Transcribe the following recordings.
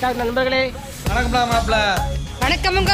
TikTok நண்பர்களே வணக்கம்டா மாப்ள வணக்கமுங்க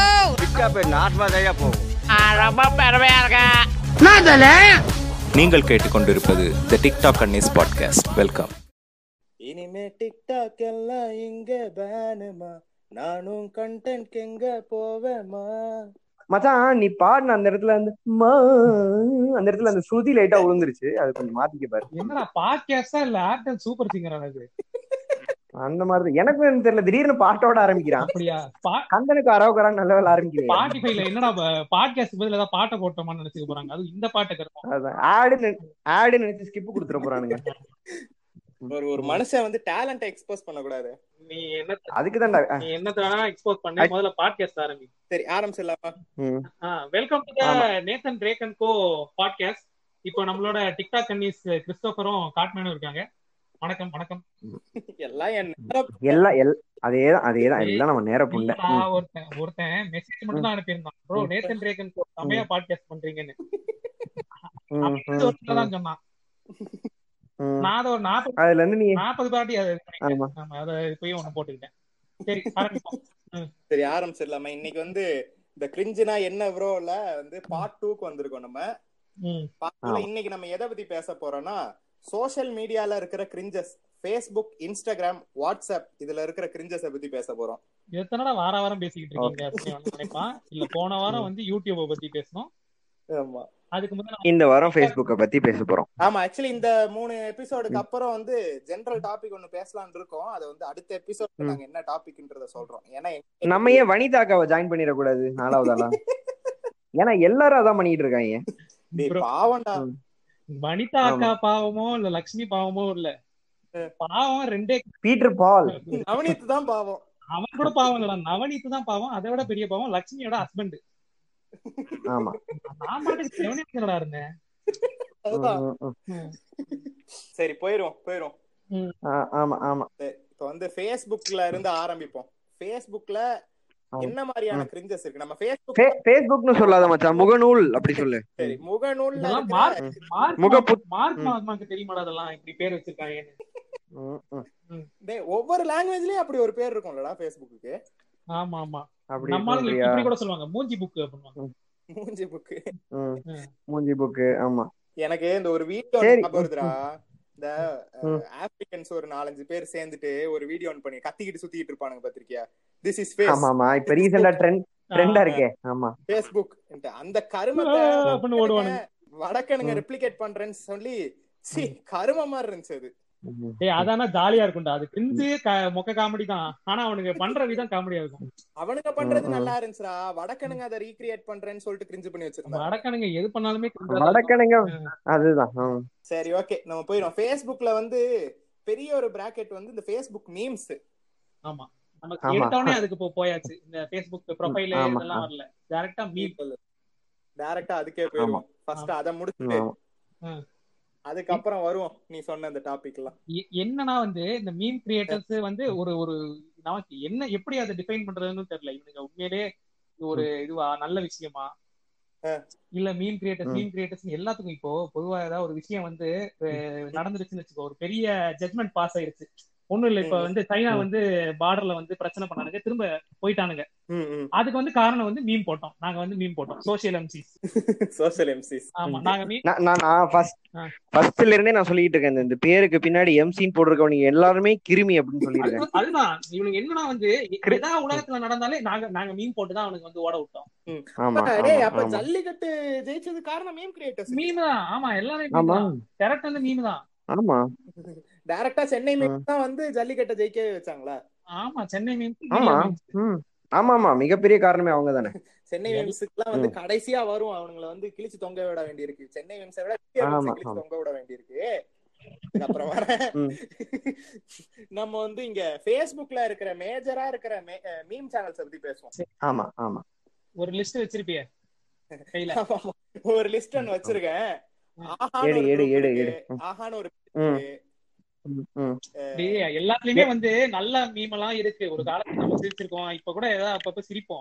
நீங்கள் கேட்டுக்கொண்டிருப்பது த டிக்டாக் அன்னிஸ் பாட்காஸ்ட் வெல்கம் இனிமே டிக்டாக் எல்லாம் இங்க பேனுமா நானும் கண்டென்ட் எங்க போவேமா மச்சான் நீ பாடின அந்த இடத்துல வந்து மா அந்த இடத்துல அந்த ஸ்ருதி லைட்டா விழுந்துருச்சு அது கொஞ்சம் மாத்திக்க பாரு என்னடா பாட்காஸ்டா இல்ல ஏர்டெல் சூப்பர் சிங்கர் அது அந்த மாதிரி எனக்கும் எனக்கு தெரியல திடீர்னு பாட்டோட ஆரம்பிக்கிறான் அப்படியா கந்தனுக்கு அரவகரான் நல்ல வேலை ஆரம்பிக்கிறேன் ஸ்பாட்டிஃபைல என்னடா பாட்காஸ்ட் பதில் ஏதாவது பாட்டை போட்டோமான்னு நினைச்சுக்க போறாங்க அது இந்த பாட்டை கருப்போம் அதான் ஆடு ஆடு நினைச்சு ஸ்கிப் கொடுத்துட போறானுங்க ஒரு ஒரு மனுஷன் வந்து டேலண்ட எக்ஸ்போஸ் பண்ண கூடாது நீ என்ன அதுக்கு தான்டா நீ என்ன எக்ஸ்போஸ் பண்ணி முதல்ல பாட்காஸ்ட் ஆரம்பி சரி ஆரம்பிச்சிடலாமா ம். வெல்கம் டு த ஆமா. Nathan break and go podcast இப்போ நம்மளோட டிக்டாக் கன்னிஸ் கிறிஸ்டோபரும் காட்மேனும் இருக்காங்க வணக்கம் வணக்கம் எல்லாம் என்ன எல்லாம் எல் அதேதான் அதேதான் எல்லாம் நம்ம நேர புண்ட நான் ஒருத்தன் ஒருத்தன் மெசேஜ் மட்டும் தான் அனுப்பியிருந்தான் bro Nathan break and go செமையா பாட்காஸ்ட் பண்றீங்கன்னு அப்படி ஒருத்தன் தான் சொன்னான் நான் அதை ஒரு நாற்பது அதுல இருந்து நீ நாற்பது பாட்டி அது ஆமா. ஆமா அதை போய் ஒண்ணு போட்டுக்கிட்டேன் சரி ஆரம்பிப்போம் சரி ஆரம்பிச்சிடலாமா இன்னைக்கு வந்து இந்த கிரிஞ்சுனா என்ன ப்ரோல வந்து பார்ட் டூக்கு வந்திருக்கோம் நம்ம ம். பார்ட் டூல ஆமா. இன்னைக்கு நம்ம எதை பத்தி பேச போறோம்னா சோஷியல் மீடியால இருக்கிற கிரிஞ்சஸ் ஃபேஸ்புக் இன்ஸ்டாகிராம் வாட்ஸ்அப் இதுல இருக்கிற கிரிஞ்சஸ பத்தி பேச போறோம் எத்தனடா வார வாரம் பேசிக்கிட்டு இருக்கீங்க அப்படின்னு அவன் நினைப்பான் இல்ல போன வாரம் வந்து யூடியூப பத்தி பேசணும் ஆமா அதுக்கு முன்னாடி இந்த வாரம் Facebooka பத்தி பேச போறோம் ஆமா ஆக்சுவலி இந்த மூணு எபிசோடுக்கு அப்புறம் வந்து ஜெனரல் டாபிக் ஒன்னு பேசலாம்னு இருக்கோம் அது வந்து அடுத்த எபிசோட் ம். நாங்க என்ன டாபிக்ன்றத சொல்றோம் ஏன்னா எங்க- நம்ம ஏன் வனிதாக்காவை ஜாயின் பண்ணிடக்கூடாது நாலாவதாலாம் ஏன்னா எல்லாரும் அதான் பண்ணிட்டு இருக்காங்க டேய், bro, பாவம்டா ம். வனிதா அக்கா பாவமோ இல்ல லக்ஷ்மி பாவமோ இல்ல பாவம் ரெண்டே பீட்டர் பால் நவநீத் தான் பாவம் அவன் கூட பாவம் இல்லடா நவநீத் தான் பாவம் அதை விட பெரிய பாவம் லக்ஷ்மியோட ஹஸ்பண்ட் ஆமா நான் பாட்டுக்கு செவனியா இருந்தேன் அதுதான் ம், ம், ம். சரி போயிரும் போயிரும் ஆ, ஆமா ஆமா இப்ப வந்து Facebookல இருந்து ஆரம்பிப்போம் Facebookல ஆமா. என்ன மாதிரியான கிரிஞ்சஸ் இருக்கு நம்ம Facebook ஃபே- Facebookனு சொல்லாத மச்சான் முகநூல் அப்படி சொல்லு சரி முகநூல்ல இதெல்லாம் இருக்கிற- மார்க் மார்க் முகப்பு- மார்க் ம். மார்க்கு தெரியுமாடா அதெல்லாம் இப்படி பேர் வச்சிருக்காங்கன்னு ம், ம். டேய், ஒவ்வொரு லாங்குவேஜ்லயும் அப்படி ஒரு பேர் இருக்கும்லடா Facebookக்கு ஆமா ஆமா அப்படி நம்ம ஆளுங்க சொல்றியா இப்படி கூட சொல்லுவாங்க மூஞ்சி புக் அப்படின்னுவாங்க மூஞ்சி புக்கு ம். ம். மூஞ்சி புக்கு ஆமா எனக்கு இந்த ஒரு வீடியோ சரி. ஞாபகம் வருதுடா இந்த ம். ஆப்பிரிக்கன்ஸ் ஒரு நாலஞ்சு பேர் சேர்ந்துட்டு ஒரு வீடியோ ஒன் பண்ணி கத்திக்கிட்டு சுத்திட்டு இருப்பானுங்க பாத்திருக்கியா திஸ் இஸ் ஆமா ஃபேஸ் ஆமா இப்ப ரீசெண்டா ட்ரெண்ட் ட்ரெண்டா இருக்கே ஆமா ஃபேஸ்புக் அந்த கருமத்தை அப்படின்னு ஓடுவானுங்க வடக்கனுங்க ம். ரெப்ளிகேட் பண்றேன்னு சொல்லி சி கரும மாதிரி இருந்துச்சு அது ம். ஏய் அதானா ஜாலியா இருக்கும்டா அது கிஞ்சு க- மொக்க காமெடி தான் ஆனா அவனுக்கு பண்ற விதம் காமெடியா இருக்கும் அவனுங்க பண்றது ம், ம். நல்லா இருந்துச்சுடா வடக்கனுங்க அதை ரீக்ரியேட் பண்றேன்னு சொல்லிட்டு கிரிஞ்சு பண்ணி வச்சிருந்தாங்க வடக்கனுங்க எது பண்ணாலுமே cringe ஆ தான் இருக்கும். வடக்கணுங்க அதுதான் ம். சரி ஓகே நம்ம போயிடும் ஃபேஸ்புக்ல வந்து பெரிய ஒரு பிராக்கெட் வந்து இந்த ஃபேஸ்புக் மீம்ஸ் ஆமா நமக்கு ஆமா. எடுத்தோடனே அதுக்கு இப்போ போயாச்சு இந்த ஃபேஸ்புக் ப்ரொஃபைல் ஆமா, இதெல்லாம் வரல டைரக்டா மீம் டைரக்டா அதுக்கே போயிடும் ஃபர்ஸ்ட் அத முடிச்சுட்டு ஆமா. அதுக்கப்புறம் வருவோம் நீ சொன்ன இந்த டாபிக் எல்லாம் என்னன்னா வந்து இந்த மீம் கிரியேட்டர்ஸ் வந்து ஒரு ஒரு நமக்கு என்ன எப்படி அதை டிஃபைன் பண்றதுன்னு தெரியல இவனுங்க உண்மையிலே இது ஒரு இதுவா நல்ல விஷயமா இல்ல மீம் கிரியேட்டர்ஸ் ம். மீம் கிரியேட்டர்ஸ் எல்லாத்துக்கும் இப்போ பொதுவா ஏதாவது ஒரு விஷயம் வந்து அஹ், நடந்துருச்சுன்னு வச்சுக்கோ ஒரு பெரிய ஜட்மெண்ட் பாஸ் ஆயிருச்சு ஒண்ணும் இல்ல இப்ப ம். வந்து சைனா ம். வந்து பார்டர்ல வந்து பிரச்சனை பண்ணானுங்க திரும்ப போயிட்டானுங்க ம், ம். அதுக்கு வந்து காரணம் வந்து மீம் போட்டோம் நாங்க வந்து மீம் போட்டோம் சோசியல் எம்சிஸ் சோஷியல் எம்சிஸ் ஆமா நாங்க மீம் நான் நான் நான் ஃபர்ஸ்ட் ஆ. ஃபர்ஸ்ட்ல இருந்தே நான் சொல்லிட்டு இருக்கேன் இந்த- இந்த பேருக்கு பின்னாடி எம்சின்னு போட்டிருக்கவங்க எல்லாருமே கிருமி அப்படின்னு சொல்லியிருக்கேன் அதுதான் இவனுக்கு என்னன்னா வந்து கிரி- ஏதாவது உலகத்துல நடந்தாலே நாங்க நாங்க மீம் போட்டு தான் அவனுக்கு வந்து ஓட விட்டோம் ஆமா டேய் ஆமா அப்ப ஆமா ஜல்லிக்கட்டு ஜெயிச்சது காரணம் மீம் கிரியேட்டர்ஸ் மீம் தான் ஆமா எல்லாமே மீம் ஆமா தான் கரெக்ட் வந்து மீம் தான் ஆமா டைரக்டா சென்னை மீம் தான் வந்து ஜல்லிக்கட்டை ஜெயிக்கவே வச்சாங்களா ஆமா சென்னை மீம் ஆமா ம் ஆமா ஆமா மிகப்பெரிய காரணமே அவங்க தானே சென்னை மீம்ஸ்க்குலாம் வந்து கடைசியா வரும் அவனுங்கள வந்து கிழிச்சு தொங்க விட வேண்டியிருக்கு சென்னை மீம்ஸை விட பெரிய memes-அ ஆமா, கிழிச்சு ஆமா. தொங்க விட வேண்டியிருக்கு அப்புறம் வர ம். நம்ம வந்து இங்க Facebookல இருக்கிற மேஜரா இருக்கிற மீம் சேனல்ஸ் பத்தி பேசுவோம் ஆமா ஆமா ஒரு லிஸ்ட் வச்சிருப்பிய கையில ஆமா. ஒரு லிஸ்ட் ஒன்னு வச்சிருக்கேன் ஆஹான்னு எடு, ஒரு எடு, group எடு, இருக்கு. எடு. ஆஹான்னு ஒரு ம். ம், ம். அப்படியே எல்லாத்துலயுமே வந்து நல்ல மீம் எல்லாம் இருக்கு ஒரு காலத்துல நம்ம சிரிச்சிருக்கோம் இப்ப கூட ஏதாவது அப்பப்ப சிரிப்போம்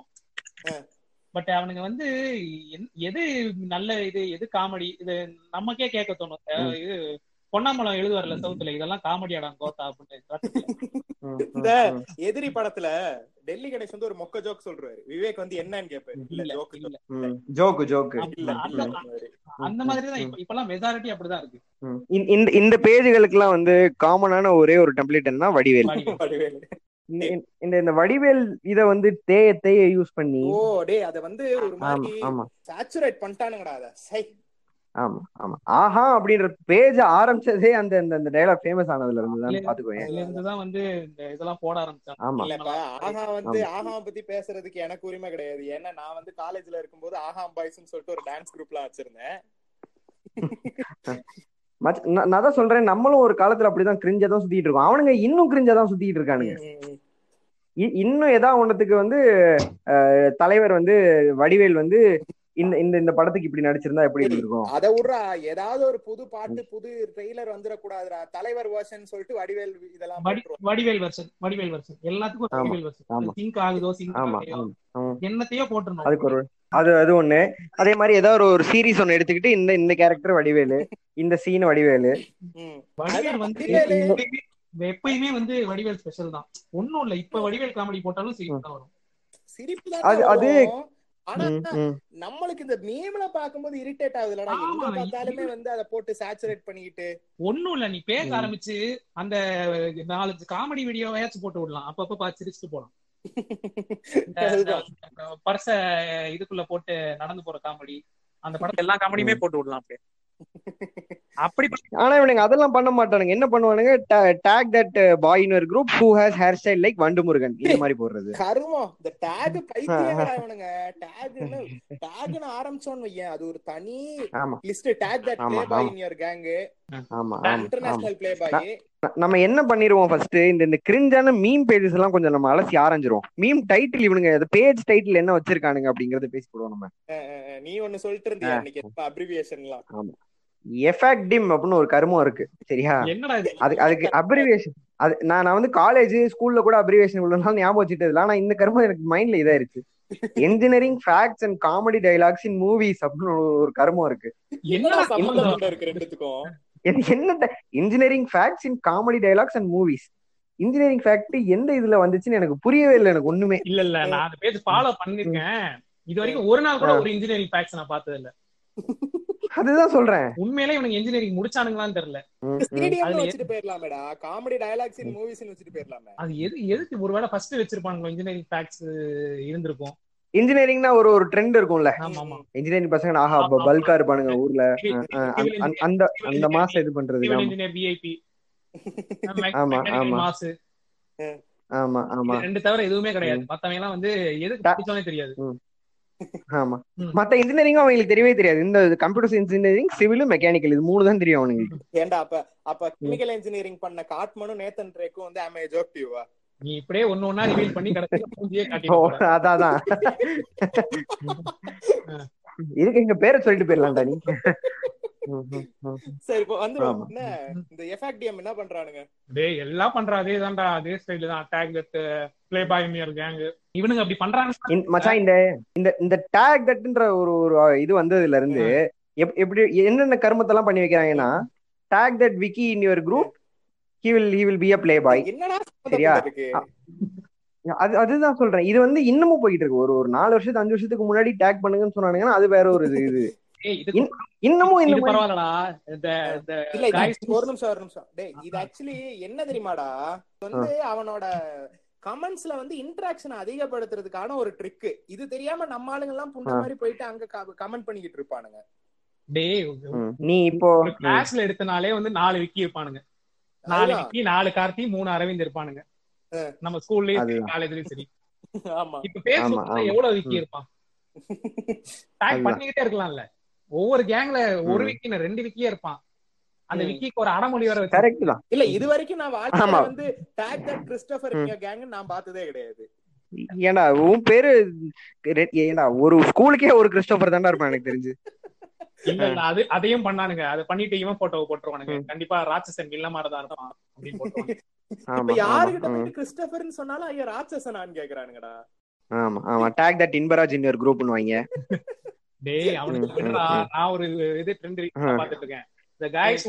பட் அவனுங்க வந்து என்- எது நல்ல இது எது காமெடி இது நமக்கே கேட்க தோணும் அஹ் இது பொன்னாமலம் எழுதுவார்ல சவுத்துல இதெல்லாம் காமெடியாடா கோத்தா அப்படின்னு இந்த எதிரி படத்துல டெல்லி கணேஷ் வந்து ஒரு மொக்க ஜோக் சொல்றாரு விவேக் வந்து என்னன்னு கேட்பாரு இல்ல இல்ல, ஜோக் இல்ல. ஜோக்கு ஜோக்கு இல்ல அந்த- இல்ல. அந்த மாதிரி தான் இப்ப இப்பெல்லாம் மெஜாரிட்டி அப்படிதான் இருக்கு இந்த இந்த பேஜுகளுக்கு எல்லாம் வந்து காமனான ஒரே ஒரு டெம்ப்ளேட் என்ன வடிவேல் வடிவேல். வடிவேலு. இந்த- இந்த இந்த வடிவேல் இத வந்து தேய தேய யூஸ் பண்ணி ஓ டேய் அத வந்து ஒரு ஆமா மாதிரி ஆமா சாச்சுரேட் பண்ணிட்டானுங்கடா அத சை ஆமா ஆமா ஆஹா அப்படின்ற பேஜ் ஆரம்பிச்சதே அந்த அந்த அந்த டைலாக் ஃபேமஸ் ஆனதுல இருந்து தான் பாத்துக்கோங்க அதுல இருந்துதான் வந்து இந்த இதெல்லாம் போட ஆரம்பிச்சாங்க ஆமா இல்லப்பா ஆஹா வந்து ஆஹா பத்தி பேசுறதுக்கு எனக்கு உரிமை கிடையாது ஏன்னா நான் வந்து காலேஜ்ல இருக்கும்போது ஆஹா பாய்ஸ்னு சொல்லிட்டு ஒரு டான்ஸ் குரூப்லாம் வச்சிருந்தேன் மச்ச- நான் நான் தான் சொல்றேன் நம்மளும் ஒரு காலத்துல அப்படிதான் கிரிஞ்சா தான் சுத்திட்டு இருக்கோம் அவனுங்க இன்னும் கிரிஞ்சா தான் சுத்திட்டு இருக்கானுங்க ம், ம், ம். இ- இன்னும் ஏதாவது ஒன்றத்துக்கு வந்து அஹ், தலைவர் வந்து வடிவேல் வந்து இந்த இந்த இந்த படத்துக்கு இப்படி நடிச்சிருந்தா எப்படி இருந்திருக்கும் அத விட்றா ஏதாவது ஒரு புது பாட்டு புது ட்ரெய்லர் வந்துடக்கூடாதுடா தலைவர் வேர்ஷன் சொல்லிட்டு வடிவேல் இதெல்லாம் வடி- போட்டுருவான். வடிவேல் வெர்ஷன் வடிவேல் வெர்ஷன் எல்லாத்துக்கும் ஒரு ஆமா, வடிவேல் ஆமா. வெர்ஷன் சிங்க் ஆகுதோ சிங்க் ஆமா ஆகலையோ ஆமா, ஆமா. என்னத்தையோ போட்டுருணும் அதுக்கு ஒரு அது அது ஒண்ணு அதே மாதிரி ஏதாவது ஒரு ஒரு சீரிஸ் ஒண்ணு எடுத்துக்கிட்டு இந்த இந்த கேரக்டர் வடிவேலு இந்த சீன் வடிவேலு ம். வடிவேல் வந்து வடிவேலு- எப்பயுமே- எப்பயுமே வந்து வடிவேல் ஸ்பெஷல் தான் ஒண்ணும் இல்ல இப்ப வடிவேல் காமெடி போட்டாலும் சிரிப்பு தான் வரும் சிரிப்பு அது- தான் அது- வரும். ஆனா ம், ம். நம்மளுக்கு இந்த மீம்ல பாக்கும்போது இரிட்டேட் ஆகுதுலடா ஆமா, எங்க பார்த்தாலுமே இது- வந்து அத போட்டு சேச்சுரேட் பண்ணிக்கிட்டு ஒண்ணும் இல்ல நீ பேச ம். ஆரம்பிச்சு அந்த நாலஞ்சு காமெடி வீடியோவாச்சும் போட்டு விடலாம் அப்பப்ப பார்த்து சிரிச்சுட்டு போலாம் அதுதான். பர்ச இதுக்குள்ள போட்டு நடந்து போற காமெடி அந்த படத்துல எல்லா காமெடியுமே போட்டு விடலாம் அப்படியே அப்படி ஆனா இவனுங்க அதெல்லாம் பண்ண மாட்டானுங்க என்ன பண்ணுவானுங்க டேக் தட் பாய் இன் ஒரு group who has hair style like வண்டு முருகன் இந்த மாதிரி போடுறது கருமம் இந்த டேக் பைத்தியங்கடா இவனுங்க டேக்னு டேக்னு ஆரம்பிச்சோன்னு வையேன் அது ஒரு தனி ஆமா லிஸ்ட் டேக் தட் ஆமா, ப்ளே பாய் ஆமா. இன் யுவர் கேங் ஆமா ஆமா ஆமா இன்டர்நேஷனல் ப்ளே பாய் ந- நம்ம என்ன பண்ணிருவோம் ஃபர்ஸ்ட் இந்த இந்த கிரிஞ்சான மீம் பேஜஸ் எல்லாம் கொஞ்சம் நம்ம அலசி ஆரஞ்சிரும் மீம் டைட்டில் இவனுங்க பேஜ் டைட்டில் என்ன வச்சிருக்கானுங்க அப்படிங்கறத பேசி போடுவோம் நம்ம நீ ஒண்ணு சொல்லிட்டு இருந்தியா அன்னைக்கு அப்ரிவியேஷன்லாம் எஃபெக்டிம் அப்படின்னு ஒரு கருமம் இருக்கு சரியா என்னடா இது அது அதுக்கு அப்ரிவேஷன் அது நான் நான் வந்து காலேஜ் ஸ்கூல்ல கூட அப்ரிவேஷன் இவ்வளவு நாள் ஞாபகம் வச்சுட்டு இல்லை ஆனா இந்த கருமம் எனக்கு மைண்ட்ல இதாயிருச்சு engineering facts and comedy dialogues in movies அப்படின்னு ஒரு- ஒரு கருமம் இருக்கு என்னடா என்னடா சம்பந்தம் சம்பந்தம் இருக்கு ரெண்டுத்துக்கும் இது என்ன engineering facts in comedy dialogues and movies engineering fact எந்த இதுல வந்துச்சுன்னு எனக்கு புரியவே இல்லை எனக்கு ஒண்ணுமே இல்ல இல்ல நான் அந்த பேஜ் ஃபாலோ பண்ணிருக்கேன் இது வரைக்கும் ஒரு நாள் கூட ஒரு இன்ஜினியரிங் ஃபேக்ஸ் நான் பார்த்தது இல்ல அதுதான் சொல்றேன் உண்மையிலே இவனுக்கு இன்ஜினியரிங் முடிச்சானுங்களான்னு தெரியல ம், ம். ஸ்டேடியம் அதுல வச்சுட்டு போயிடலாமேடா காமெடி டயலாக்ஸ் இன் மூவிஸ் வச்சுட்டு போயிடலாமே அது எது எதுக்கு ஒருவேளை ஃபர்ஸ்ட் வச்சிருப்பானுங்களோ இன்ஜினியரிங் ஃபேக்ஸ் இருந்திருக்கும் இன்ஜினியரிங்னா ஒரு ஒரு ட்ரெண்ட் இருக்கும்ல ஆமா ஆமா இன்ஜினியரிங் பசங்க ஆஹா ஆமா, பல்கா இருப்பானுங்க ஊர்ல Civil- அஹ், அஹ், civil அந்த- அந்த அந்த மாசம் இது பண்றது சிவில் ஆமா இன்ஜினியர் விஐபி ஆமா, ஆமா. மாசு ஆமா ஆமா ரெண்டு தவிர எதுவுமே கிடையாது மத்தவங்க எல்லாம் வந்து எதுக்கு Ta- படிச்சோனே தெரியாது ஆமா ம். மத்த இன்ஜினியரிங்கும் அவங்களுக்கு தெரியவே தெரியாது இந்த computer science engineering civil mechanical இது மூணு தான் தெரியும் அவனுங்களுக்கு ஏன்டா அப்ப அப்ப கெமிக்கல் இன்ஜினியரிங் பண்ண காட்மனும் நேத்தன் ட்ரேக்கும் வந்து அமே ஜோக் டியூவா நீ இப்படியே ஒண்ணு ஒண்ணா ரிவீல் பண்ணி கடைசியில மூஞ்சியே ஓ காட்டிட்டு அதான் அதான். இதுக்கு எங்க பேரை சொல்லிட்டு போயிடலாம்டா நீ ம், ம், ம். சரி இப்போ வந்துரும் ஆமா. என்ன இந்த எஃப்ஆக்டிஎம் என்ன பண்றானுங்க டேய் எல்லாம் பண்ற அதே தான்டா அதே ஸ்டைல் தான் அட்டாக் தட் ப்ளே பாய் மியர் கேங் இவனுங்க அப்படி பண்றாங்க இந்த- மச்சான் இந்த இந்த இந்த டேக் தட்ன்ற ஒரு ஒரு இது வந்ததுல இருந்து எப்- எப்படி என்னென்ன கர்மத்தெல்லாம் பண்ணி வைக்கிறாங்கன்னா tag that Vicky in your group he will he will be a play boy என்னடா சரியா? சம்பந்தம் இருக்கு அது அதுதான் சொல்றேன் இது வந்து இன்னமும் போயிட்டு இருக்கு ஒரு ஒரு நாலு வருஷத்துக்கு அஞ்சு வருஷத்துக்கு முன்னாடி டேக் பண்ணுங்கன்னு சொன்னாங்கன்னா அது வேற ஒரு இது இது ஏய் இது இன்னமும் இந்த இது மாதிரி பரவாயில்லடா இந்த இந்த இல்ல இது guys- ஒரு நிமிஷம் ஒரு நிமிஷம் டேய் இது ஆக்சுவலி என்ன தெரியுமாடா இது வந்து அவனோட கமெண்ட்ஸ்ல வந்து இன்டராக்ஷன் அதிகப்படுத்துறதுக்கான ஒரு ட்ரிக் இது தெரியாம நம்ம ஆளுங்க எல்லாம் புண்ட ஆ. மாதிரி போயிட்டு அங்க கமெண்ட் பண்ணிக்கிட்டு இருப்பானுங்க டேய் ம், நீ இப்போ ஒரு கிளாஸ்ல எடுத்தனாலே வந்து நாலு விக்கி இருப்பானுங்க நாலு அதுதான். விக்கி நாலு கார்த்தி மூணு அரவிந்த் இருப்பானுங்க நம்ம ஸ்கூல்லயும் சரி அதுதான். காலேஜ்லயும் சரி ஆமா இப்ப பேஸ்புக்ல ஆமா. எவ்வளவு விக்கி ம். இருப்பான் டேக் அதுதான். பண்ணிக்கிட்டே இருக்கலாம்ல ஒவ்வொரு கேங்ல ஒரு ம். விக்கி ரெண்டு விக்கியே இருப்பான் அந்த ம். விக்கிக்கு ஒரு அடமொழி வர வச்சு கரெக்ட் தான் இல்ல இது வரைக்கும் நான் வாழ்க்கையில ஆமா. வந்து டேக் தட் கிறிஸ்டோபர் ம். கேங் நான் பார்த்ததே கிடையாது ஏண்டா உன் பேரு ரெ- ஏண்டா ஒரு ஸ்கூலுக்கே ஒரு கிறிஸ்டோபர் தான்டா இருப்பான் எனக்கு தெரிஞ்சு இல்ல இல்ல அது அதையும் பண்ணானுங்க அதை பண்ணிட்டு இவன் போட்டோ போட்டுருவானுங்க ம். கண்டிப்பா ராட்சசன் வில்ல மாதிரிதான் இருப்பான் அப்படின்னு போட்டுருவாங்க இப்ப ஆமா ஆமா யாருகிட்ட ம். போயிட்டு கிறிஸ்டோபர்னு சொன்னாலும் ஐயா ராட்சசனான்னு கேக்குறானுங்கடா ஆமா ஆமா tag that Inbaraj in your குரூப்னு வாங்க டேய் அவனுக்கு ம், விடுறா ம், ம். நான் ஒரு இது ட்ரெண்ட் ம். பாத்துட்டு இருக்கேன் the guys who think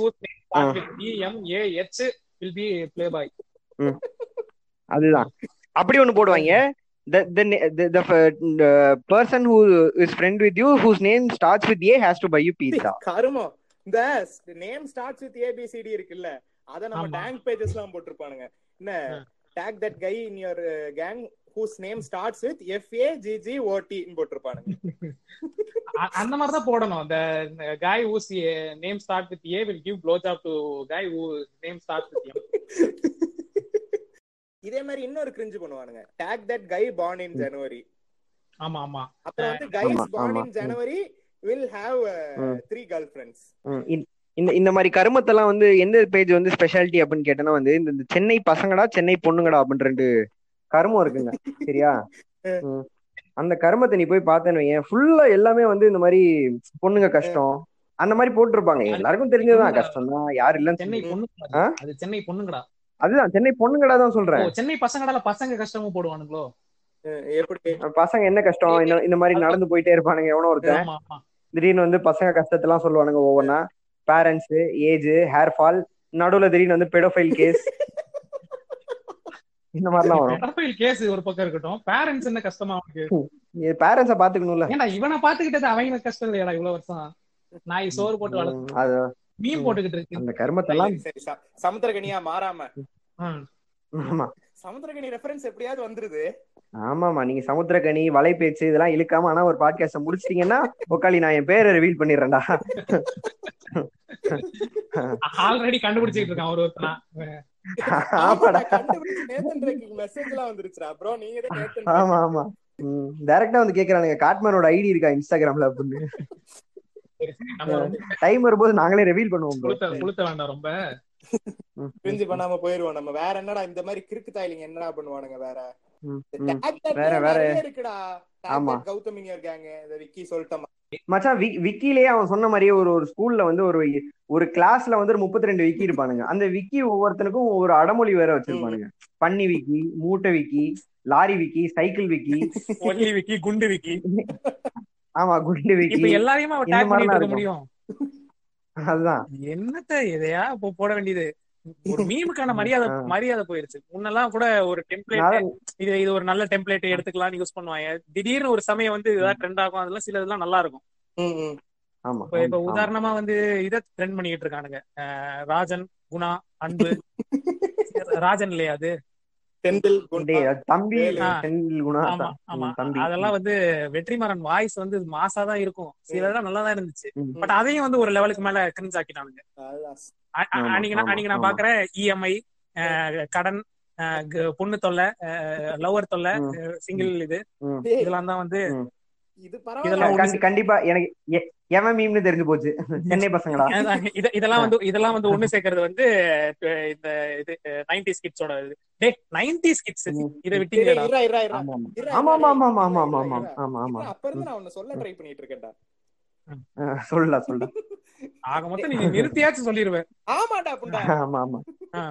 start with B M A H will be playboy அதுதான் அப்படி ஒண்ணு போடுவாங்க the the the, the, the person who is friend with you whose name starts with A has to buy you pizza கருமம் இந்த name starts with ABCD இருக்குல்ல அத நம்ம ஆமா. டேங்க் பேஜஸ் எல்லாம் போட்டிருப்பானுங்க என்ன ஆ. Tag that guy in your gang whose name starts with F A G G ஓடி போட்டிருப்பானுங்க அ- அந்த மாதிரி தான் போடணும் the guy whose name start with A will give blowjob to guy who name starts with M இதே மாதிரி இன்னொரு cringe பண்ணுவானுங்க tag that guy born in January ஆமா ஆமா அப்புறம் வந்து கைஸ் ஆமா, பார்ன் ஆமா. இன் ஜனவரி வில் ஹேவ் ம். த்ரீ கேர்ள் ஃபிரெண்ட்ஸ் ம், இந்த- இந்த இந்த மாதிரி கருமத்தெல்லாம் வந்து எந்த பேஜ் வந்து ஸ்பெஷாலிட்டி அப்படின்னு கேட்டேன்னா வந்து இந்த இந்த சென்னை பசங்கடா சென்னை பொண்ணுங்கடா அப்படின்னு ரெண்டு கருமம் இருக்குங்க சரியா ம். அந்த கருமத்தை நீ போய் பார்த்தேன்னு வையேன் ஃபுல்லா எல்லாமே வந்து இந்த மாதிரி பொண்ணுங்க கஷ்டம் அந்த மாதிரி போட்டிருப்பாங்க எல்லாருக்கும் தெரிஞ்சதுதான் கஷ்டம் தான் யார் இல்லைன்னு சென்னை சொல்லி- பொண்ணுங்கடா ஆ? அது சென்னை பொண்ணுங்கடா அதுதான் சென்னை பொண்ணுங்கடா தான் ஓ சொல்றேன் சென்னை பசங்கடால பசங்க கஷ்டமும் போடுவானுங்களோ எப்படி பசங்க என்ன கஷ்டம் இந்த இந்த மாதிரி நடந்து போயிட்டே இருப்பானுங்க எவனோ ஒருத்தன் ஆமா ஆமா திடீர்னு வந்து பசங்க கஷ்டத்தெல்லாம் சொல்லுவானுங்க ஒவ்வொன்னா பேரண்ட்ஸ் ஏஜ் ஹேர் ஃபால் நடுவுல திடீர்னு வந்து பெடோஃபைல் கேஸ் இந்த மாதிரிலாம் வரும் பெடோஃபைல் கேஸ் ஒரு பக்கம் இருக்கட்டும் பேரண்ட்ஸ் என்ன கஷ்டமா அவனுக்கு பேரண்ட்ஸ பாத்துக்கணும்ல ஏன்டா இவனை பாத்துக்கிட்டது அவங்களுக்கு கஷ்டம் இல்லையாடா இவ்வளவு வருஷம் நாய் சோறு போட்டு வளர்த்து ம், அது மீன் போட்டுக்கிட்டு இருக்கு அந்த கர்மத்தெல்லாம் சரி, சரி ச- சமுத்திரகனியா மாறாம ம். ஆமா சமுத்திரகனி ரெஃபரன்ஸ் எப்படியாவது வந்துருது ஆமாமா நீங்க சமுத்திரக்கனி வலைபேச்சு இதெல்லாம் இழுக்காம ஆனா ஒரு பாட்காஸ்ட முடிச்சிட்டீங்கன்னா உக்காளி நான் என் பேரை ரிவீல் பண்ணிடுறேன்டா ஆல்ரெடி கண்டுபிடிச்சிட்டு இருக்கான் ஒரு ஒருத்தனா ஆமாடா கண்டுபிடிச்சு நேத்தன் ரேக்கிங் மெசேஜ் எல்லாம் வந்துருச்சுடா ப்ரோ நீங்க தான் நேத்தன் ஆமா ஆமா ம் டைரக்டா வந்து கேக்குறானுங்க காட்மேனோட ஐடி இருக்கா இன்ஸ்டாகிராம்ல அப்படின்னு சரி, சரி, நம்ம ரொம்ப டைம் வரும்போது நாங்களே ரிவீல் பண்ணுவோம் bro. குளுத்த குளுத்த வேண்டாம் ரொம்ப ம், பிரிஞ்சு பண்ணாம போயிருவோம் நம்ம வேற என்னடா இந்த மாதிரி கிறுக்கு தாயிலிங்க என்னடா பண்ணுவானுங்க வேற ம், இந்த ம். tag that வேற, ல வேற. நிறைய இருக்குடா Tag ஆமா. that கௌதம் இனியர் கேங் இந்த விக்கி சொல்லிட்டோம் மச்சான் வி- விக்கிலேயே அவன் சொன்ன மாதிரியே ஒரு ஒரு ஸ்கூல்ல வந்து ஒரு ஒரு கிளாஸ்ல வந்து ஒரு முப்பத்தி ரெண்டு விக்கி இருப்பானுங்க அந்த விக்கி ஒவ்வொருத்தனுக்கும் ஒரு அடமொழி வேற வச்சிருப்பானுங்க பன்னி விக்கி மூட்டை Vicky lorry Vicky cycle Vicky ஒல்லி விக்கி குண்டு விக்கி ஆமா குண்டு இப்ப விக்கி எல்லாரையும் அவன் இந்த டேக் மாதிரிலாம் பண்ணிட்டு இருக்க இருக்கும். முடியும் அதுதான் என்னத்த எதையா இப்போ போட வேண்டியது ஒரு மீமுக்கான மரியாதை ஆ. மரியாதை போயிருச்சு முன்னெல்லாம் கூட ஒரு டெம்ப்ளேட் நான் இது இது ஒரு நல்ல டெம்ப்ளேட் எடுத்துக்கலாம் யூஸ் பண்ணுவாங்க திடீர்னு ஒரு சமயம் வந்து ஏதாவது ட்ரெண்ட் ஆகும் அதெல்லாம் சில இதெல்லாம் நல்லா இருக்கும் ஆமா இப்ப இப்ப ஆமா. உதாரணமா வந்து இத ட்ரெண்ட் பண்ணிட்டு இருக்கானுங்க அஹ் ராஜன் குணா அன்பு ராஜன் இல்லையா அது செந்தில் டேய், அது தம்பி வேலு. செந்தில் குணா ஆமா ஆமா ம், தம்பி அதெல்லாம் வந்து வெற்றிமாறன் வாய்ஸ் வந்து மாசா தான் இருக்கும் சிலதெல்லாம் நல்லா தான் இருந்துச்சு ம். பட் அதையும் வந்து ஒரு லெவலுக்கு மேல கிரிஞ்ச் ஆக்கிட்டானுங்க அதுதான். அ- அ- ஆமா, அன்னைக்கு நான் ஆமா, அன்னைக்கு நான் ஆமா. பாக்குறேன் இஎம்ஐ கடன் அஹ் க- பொண்ணு தொல்லை லவர் தொல்லை ம். சிங்கிள் இது ம். டேய், இதெல்லாம் தான் வந்து இது இதெல்லாம் பரவாயில்ல ஒண்ணு கண்டி- கண்டிப்பா எனக்கு எ- எவன் மீம்னு தெரிஞ்சு போச்சு சென்னை பசங்களா அதான் இத- இதெல்லாம் வந்து இதெல்லாம் வந்து ஒண்ணு சேர்க்கறது வந்து அஹ் இந்த இது நைன்டி கிட்ஸோட இது டே நைன்டி கிட்ஸ் ம். இத டேய், விட்டீங்கடா இருடா, இருடா, இருடா. ஆமா ஆமா இருடா, ஆமா இருடா, ஆமா ஆமா இருடா, ஆமா ஆமா இருடா, ஆமா ஆமா இருடா. அப்ப இருந்து நான் உன்னை சொல்ல ட்ரை பண்ணிட்டு இருக்கேன்டா ஆ, சொல்லலாம் சொல்லலாம் ஆக மொத்தம் நீ நிறுத்தியாச்சும் சொல்லிருவேன் ஆமாடா புண்டா ஆமா ஆமா ஆ.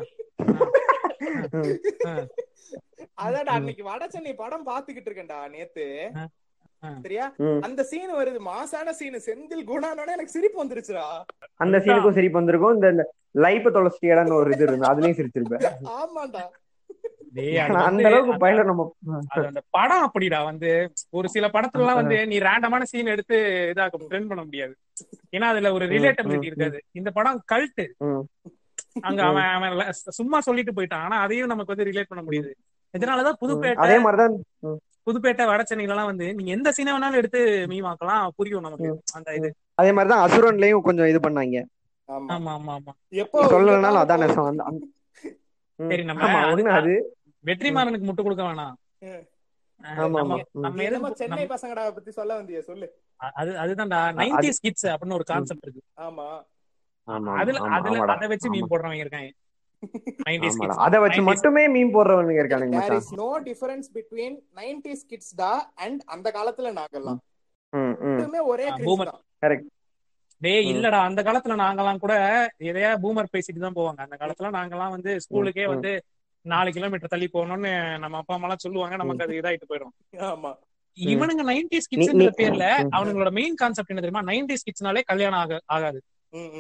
ம். அதான்டா அன்னைக்கு வட சென்னை படம் பாத்துக்கிட்டு இருக்கேன்டா நேத்து ஆ. ஆ. சரியா ம். அந்த சீன் வருது மாசான சீன் செந்தில் குணானோட எனக்கு சிரிப்பு வந்துருச்சுடா அந்த சீனுக்கும் சிரிப்பு வந்திருக்கும் இந்த லைஃப் தொலைச்சிட்டியடான்னு ஒரு இது இருந்து அதுலயும் சிரிச்சிருப்பேன் ஆமாண்டா டேய், அது ஆனா அந்த வந்து அளவுக்கு பயில நம்ம அது அந்த படம் அப்படிடா வந்து ஒரு சில படத்துல எல்லாம் வந்து நீ ரேண்டமான சீன் எடுத்து இதாக்க ட்ரெண்ட் பண்ண முடியாது ஏன்னா அதுல ஒரு ரிலேட்டபிலிட்டி ம், இருக்காது இந்த படம் கல்ட் ம். அங்க அவன் அவன் ல- சும்மா சொல்லிட்டு போயிட்டான் ஆனா அதையும் நமக்கு வந்து ரிலேட் பண்ண முடியுது இதனாலதான் புதுப்பேட்டை அதே மாதிரிதான் புதுப்பேட்டை வட சென்னையில எல்லாம் வந்து நீங்க எந்த சீனை வேணாலும் எடுத்து மீமாக்கலாம் புரியும் நமக்கு அந்த இது அதே மாதிரிதான் அசுரன்லயும் கொஞ்சம் இது பண்ணாங்க ஆமா ஆமா ஆமா ஆமா எப்போ சொல்லலனாலும் அதான் நெசம் அந்த- அந்த- ம். சரி, நம்ம ஆமா அது- ஒண்ணு அது வெற்றிமாறனுக்கு முட்டு கொடுக்க வேணாம் ம். அஹ் ஆமா, நம்ம ஆமா. ம். நம்ம நீ எது என்னமோ சென்னை நம்ம- பசங்கடா பத்தி சொல்ல வந்திய சொல்லு அது அதுதான்டா நைன்டி ஸ்கிட்ஸ் அப்படின்னு ஒரு கான்செப்ட் இருக்கு ஆமா ஆமா அதுல ஆமா, அதுல ஆமாடா. அதை வச்சு மீன் போடுறவங்க இருக்காங்க நைன்டி ஆமாடா. ஸ்கிட்ஸ் அத வச்சு மட்டுமே மீன் போடுறவனுங்க இருக்கானுங்க தேர் மச்சான் is no difference between 90s kids டா அண்ட் அந்த காலத்துல நாங்கெல்லாம் ம், ம். ரெண்டுமே ஒரே ஆ, கிரிஸ் boomer. தான் டேய் ம். இல்லடா அந்த காலத்துல நாங்கெல்லாம் கூட எதையா பூமர் பேசிட்டு தான் போவாங்க அந்த காலத்துல நாங்கெல்லாம் வந்து ஸ்கூலுக்கே ம். வந்து நாலு கிலோமீட்டர் தள்ளி போகணும்னு நம்ம அப்பா அம்மா எல்லாம் சொல்லுவாங்க நமக்கு அது இதாயிட்டு போயிடும் ஆமா இவனுங்க நைன்டி நீ- ஸ்கிட்ஸ் நீ- பேர்ல ம். அவனுங்களோட மெயின் கான்செப்ட் என்ன தெரியுமா நைன்டி ஸ்கிட்ஸ்னாலே கல்யாணம் ஆக ஆகாது ம், ம்.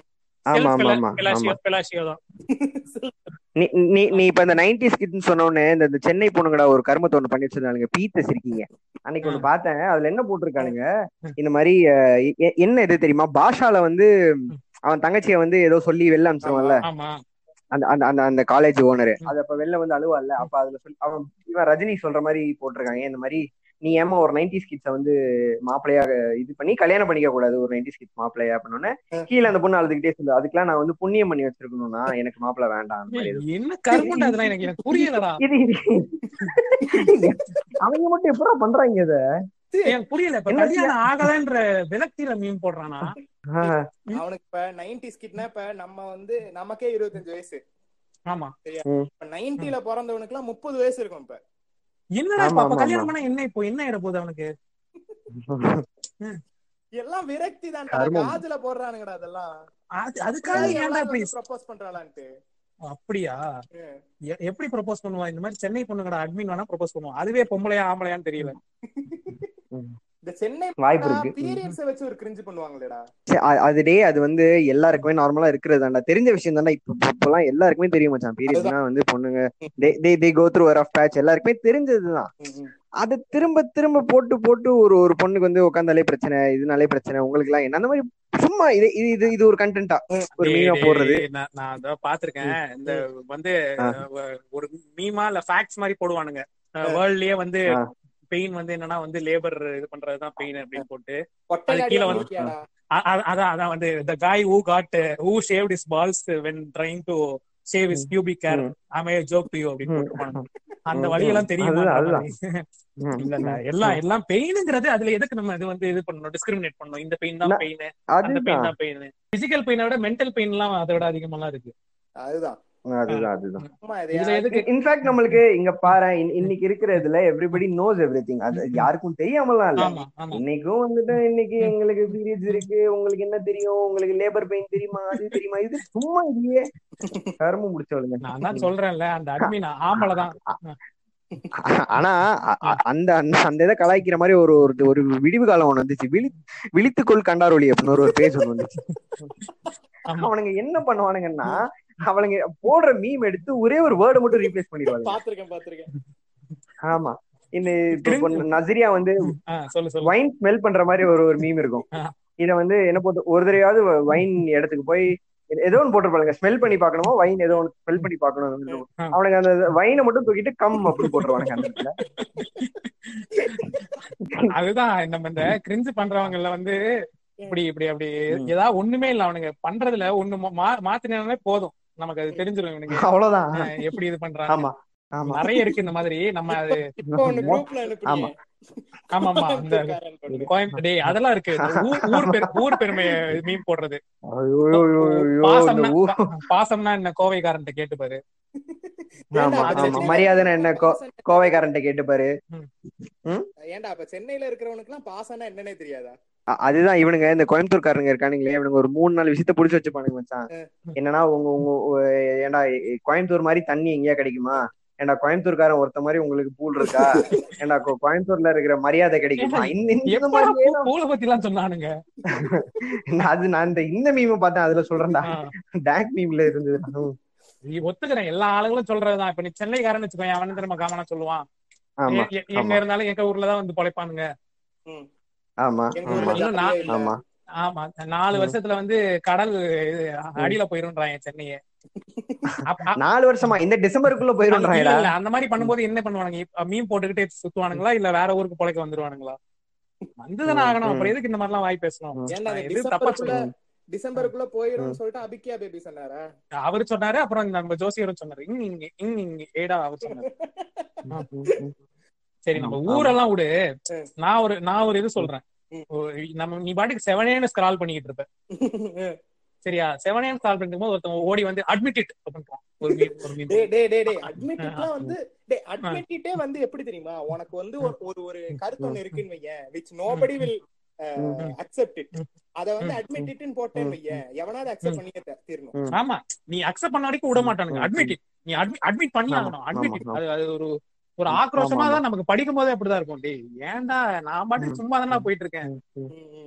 ஆமா செல்ஃப் ஆமா ஆமா பெலாசியோ ஆமா பெலாசியோ தான் நீ நீ நீ இப்ப இந்த நைன்டி ஸ்கிட்னு சொன்ன உடனே இந்த இந்த சென்னை பொண்ணுங்கடா ஒரு கருமத்தை ஒண்ணு பண்ணி வச்சிருந்தானுங்க பீத்த சிரிக்கீங்க அன்னைக்கு ஒண்ணு பார்த்தேன் அதுல என்ன போட்டிருக்கானுங்க இந்த மாதிரி அஹ், எ- என்ன இது தெரியுமா பாஷால வந்து அவன் தங்கச்சியை வந்து ஏதோ சொல்லி வெளில அனுப்பிச்சிருவான்ல ஆமா அந்த அந்த அந்த அந்த காலேஜ் ஓனர் அது அப்ப வெளில வந்து அழுவான்ல அப்ப அதுல சொல்லி அவன் இவன் ரஜினி சொல்ற மாதிரி போட்டிருக்காங்க இந்த மாதிரி நீ ஏமா ஒரு நைன்டி கிட்ஸ வந்து மாப்பிள்ளையாக இது பண்ணி கல்யாணம் பண்ணிக்க கூடாது ஒரு நைன்டி கிட்ஸ் மாப்பிள்ளையா அப்படின்னு கீழே அந்த பொண்ணு அழுதுகிட்டே சொல்லு அதுக்கெல்லாம் நான் வந்து புண்ணியம் பண்ணி வச்சிருக்கணும்னா எனக்கு மாப்பிள்ளை வேண்டாம் அந்த மாதிரி எதுவும். என்ன கருமண்டா அதெல்லாம் எனக்கு எனக்கு புரியலடா இது இது அவங்க மட்டும் எப்படா பண்றாங்க இத எனக்கு புரியல இப்ப என்ன கல்யாணம் ஆகலன்ற விரக்தியில மீன் போடுறானா ஆஹ், அவனுக்கு இப்ப நைன்டி ஸ்கிட்னா இப்ப நம்ம வந்து நமக்கே இருபத்தஞ்சு வயசு ஆமா இப்ப நைன்டில பிறந்தவனுக்கு எல்லாம் முப்பது வயசு இருக்கும் இப்ப என்னடா ஆமா, இப்ப அப்ப ஆமா, கல்யாணம் ஆமா. பண்ணா என்ன இப்போ என்ன ஆயிட போகுது அவனுக்கு எல்லாம் விரக்தி தான் கர்மம். காதுல போடுறானுங்கடா அதெல்லாம் அது அதுக்காக ஏன்டா இப்படி ப்ரப்போஸ் பண்றாளான்ட்டு அப்படியா எ- எப்படி ப்ரொபோஸ் பண்ணுவா இந்த மாதிரி சென்னை பொண்ணுங்கடா அட்மின் வேணா ப்ரொபோஸ் பண்ணுவான் அதுவே பொம்பளையா ஆம்பளையான்னு தெரியல இந்த சென்னை வாய்ப்பு இருக்கு பீரியட்ஸ வச்சு ஒரு கிரிஞ்சு பண்ணுவாங்களேடா சரி, அ- அது டே அது வந்து எல்லாருக்குமே நார்மலா இருக்கிறது தான்டா தெரிஞ்ச விஷயம் தான்டா இப்ப இப்ப- இப்பெல்லாம் எல்லாருக்குமே தெரியும் மச்சான் பீரியட்ஸ்னா வந்து பொண்ணுங்க they they go through of patch எல்லாருக்குமே தெரிஞ்சதுதான் அது திரும்ப திரும்ப போட்டு போட்டு ஒரு ஒரு பொண்ணுக்கு வந்து உட்காந்தாலே பிரச்சனை இதனாலே பிரச்சனை உங்களுக்கு எல்லாம் என்ன அந்த மாதிரி சும்மா இது இது இது இது ஒரு கண்டென்ட்டா ஒரு டேய், மீமா டேய், போடுறது நான் நான் அத பாத்திருக்கேன் இந்த வந்து ஆ. அஹ், ஒரு மீமா இல்ல ஃபேக்ட்ஸ் மாதிரி போடுவானுங்க ஆ. வேர்ல்ட்லயே வந்து ஆ. பெயின் வந்து என்னன்னா வந்து லேபர் இது பண்றதுதான் பெயின் அப்படின்னு போட்டு கொட்டை அது காடி கீழ வந்து- வாங்கிக்கியாடா? அ- அ- அதான் அதான் வந்து the guy who got uh, who shaved his balls when trying to shave his pubic hair ம். I'm a joke to you அப்படின்னு ம். போட்டுருப்பாங்க அந்த ம். வழியெல்லாம் தெரியுமா அதுதான், அதுதான். ம். இல்ல இல்ல எல்லாம் எல்லாம் பெயினுங்கிறது அதுல எதுக்கு நம்ம இது வந்து இது பண்ணணும் டிஸ்கிரிமினேட் பண்ணணும் இந்த பெயின் தான் நான்- பெயின் அந்த பெயின் அதுதான் தான் பெயின் பிசிக்கல் பெயினை விட மென்டல் பெயின் எல்லாம் அதை விட அதிகமா இருக்கு அதுதான் அதுதான் அதுதான் ஆமா இது இதுல எதுக்கு இன்ஃபேக்ட் நம்மளுக்கு இங்க பாரு இன்னைக்கு இருக்கிற இதுல எவ்ரிபடி நோஸ் எவ்ரி திங் அது யாருக்கும் தெரியாமலாம் இல்ல ஆமா ஆமா இன்னைக்கும் வந்துட்டு இன்னைக்கு எங்களுக்கு பீரியட்ஸ் இருக்கு உங்களுக்கு என்ன தெரியும் உங்களுக்கு லேபர் பெயின் தெரியுமா அது தெரியுமா இது சும்மா இல்லையே கரும்பு முடிச்சவளுங்க நான் தான் சொல்றேன்ல அந்த அட்மின் ஆம்பளை தான் ஆனா அ- அ- அந்த அந்த அந்த இதை கலாய்க்கிற மாதிரி ஒரு ஒரு ஒரு விடிவு காலம் ஒண்ணு வந்துச்சு விழி விழித்துக்கொள் கண்டாரொலி அப்படின்னு ஒரு பேஜ் ஒண்ணு வந்துச்சு ஆமா அவனுங்க என்ன பண்ணுவானுங்கன்னா அவனுங்க போடுற மீம் எடுத்து ஒரே ஒரு வேர்டை மட்டும் ரீப்ளேஸ் பண்ணிடுவாங்க பாத்திருக்கேன் பாத்திருக்கேன் ஆமா இந்த இப்ப இப்போ நசிரியா வந்து ஆ, சொல்லு சொல்லு வைன் ஸ்மெல் பண்ற மாதிரி ஒரு ஒரு மீம் இருக்கும் ஆ. இத வந்து என்ன போட்டு ஒரு தடவையாவது வைன் இடத்துக்கு போய் ஏதோ ஒன்று போட்டிருப்பாங்க ஸ்மெல் பண்ணி பார்க்கணுமோ வைன் ஏதோ ஒன்று ஸ்மெல் பண்ணி பார்க்கணும் ஆ. அவனுக்கு அந்த வைனை மட்டும் தூக்கிட்டு கம் அப்படின்னு போட்டுருவானுங்க அந்த இடத்துல அதுதான் நம்ம இந்த கிரிஞ்சு பண்றவங்கல வந்து இப்படி இப்படி அப்படி ஏதாவது ஒண்ணுமே இல்ல அவனுங்க பண்றதுல ஒண்ணு மா- மாத்தினாலே போதும் நமக்கு அது தெரிஞ்சிடும் இவனுக்கு அவ்வளவுதான் அஹ், எப்படி இது பண்றாங்க ஆமா ஆமா நிறைய இருக்கு இந்த மாதிரி நம்ம அது இப்போ ஒண்ணு குரூப்ல ஆமா. ஆமா ஆமா இந்த கோயம்புத்தூர் டேய் அதெல்லாம் இருக்கு இந்த ஊர் ஊர் பெரு ஊர் பெருமைய மீன் போடுறது ஐயோ, ஐயோ, ஐயோ, ஐயோ, இந்த பாசம்னா ஊ- பாசம்னா என்ன கோவைக்காரன்ட்ட கேட்டு பாரு ஆமா அது ஆமா மரியாதைன்னா என்ன கோ- கோவைக்காரன்ட்ட கேட்டு பாரு ஏன்டா அப்ப சென்னையில இருக்கிறவனுக்கு எல்லாம் பாசம்னா என்னன்னே தெரியாதா அ- அதுதான் இவனுங்க இந்த கோயம்புத்தூர்காரங்க இருக்கானுங்களே இவனுங்க ஒரு மூணு நாலு விஷயத்த புடிச்சு வச்சுப்பானுங்க மச்சான் என்னன்னா உங்க உங்க உ- ஏன்டா எ- கோயம்புத்தூர் மாதிரி தண்ணி எங்கேயா கிடைக்குமா ஏன்டா கோயம்புத்தூர்காரன் ஒருத்த மாதிரி உங்களுக்கு பூல் இருக்கா ஏன்டா கோ- கோயம்புத்தூர்ல இருக்கிற மரியாதை கிடைக்குமா இந்த இந்த எப்படா மாதிரியே பூ- பூளை பத்தி எல்லாம் சொன்னானுங்க நான் அது நான் இந்த இந்த மீமை பார்த்தேன் அதுல சொல்றேன்டா ஆஹ். டேக் மீம்ல இருந்தது ம். நீ ஒத்துக்கிறேன் எல்லா ஆளுங்களும் சொல்றதுதான் இப்ப நீ சென்னைக்காரன் வச்சுக்கோ அவன் திரும்ப காமனா சொல்லுவான் ஆமா எ- எ- எங்க ஆமா. இருந்தாலும் எங்க ஊர்லதான் வந்து பொழைப்பானுங்க ஆமா எங்க ஆமா ஊர்ல இன்னும் ஜாலியா நான்- இல்ல. ஆமா ஆமா நாலு ம். வருஷத்துல வந்து கடல் இது அடியில போயிருன்றாங்க சென்னையே அப்ப- அ- நாலு வருஷமா இந்த டிசம்பருக்குள்ள இல்ல, போயிருந்தாங்கடா இல்ல, அந்த மாதிரி பண்ணும்போது என்ன பண்ணுவானுங்க இப்ப மீன் போட்டுக்கிட்டே சுத்துவானுங்களா இல்ல வேற ஊருக்கு பொழைக்க வந்துருவானுங்களா வந்துதானே ம், ஆகணும் ம். அப்புறம் எதுக்கு இந்த மாதிரி எல்லாம் வாய் பேசணும் ம். ஏன்டா நான் இந்த எது தப்பா டிசம்பருக்குள்ள சொல்லுவேன் டிசம்பருக்குள்ள போயிரும்னு சொல்லிட்டு அபிக்கியா பேபி சொன்னாரா அவரு சொன்னாரு அப்புறம் நம்ம ஜோசியரும் சொன்னாரு இங்க இங்க இங்க இங்க ஏடா அவர் சொன்னாரு சரி நம்ம ஆமா. ஊரெல்லாம் விடு ம். நான் ஒரு நான் ஒரு இது சொல்றேன் ம். ஒரு- நம்ம நீ பாட்டுக்கு செவனேன்னு ஸ்க்ரால் பண்ணிக்கிட்டு இருப்ப சரியா செவனேன்னு ஸ்க்ரால் பண்ணிட்டு இருக்கும்போது ஒருத்தன் ஓடி வந்து அட்மிட் இட் அப்படின்றான் ஒரு மீன் ஒரு மீன் டேய் டேய் டேய் டேய் அட்மிட்லாம் வந்து டேய் அட்மிட்டே வந்து எப்படி தெரியுமா உனக்கு வந்து ஒரு ஒரு ஒரு கருத்து ஒண்ணு இருக்குன்னு வையேன் which nobody will ம். அக்செப்ட் இட் அத வந்து ம். அட்மிட் இட்னு போட்டேன்னு வையேன் எவனாவது அக்செப்ட் பண்ணியே த- தீரணும் ஆமா நீ அக்செப்ட் பண்ண வரைக்கும் விட மாட்டானுங்க ம். அட்மிட் இட் நீ அட்மிட் பண்ணி ஆமா, ஆகணும் அட்மிட் இட் ஆமா, அது அது ஒரு ஒரு ஆக்ரோஷமா ஆமா, தான் நமக்கு படிக்கும் போதே அப்படிதான் இருக்கும் டேய் ஏன்டா நான் பாட்டுக்கு சும்மா தானே போயிட்டு இருக்கேன் ம், ம்.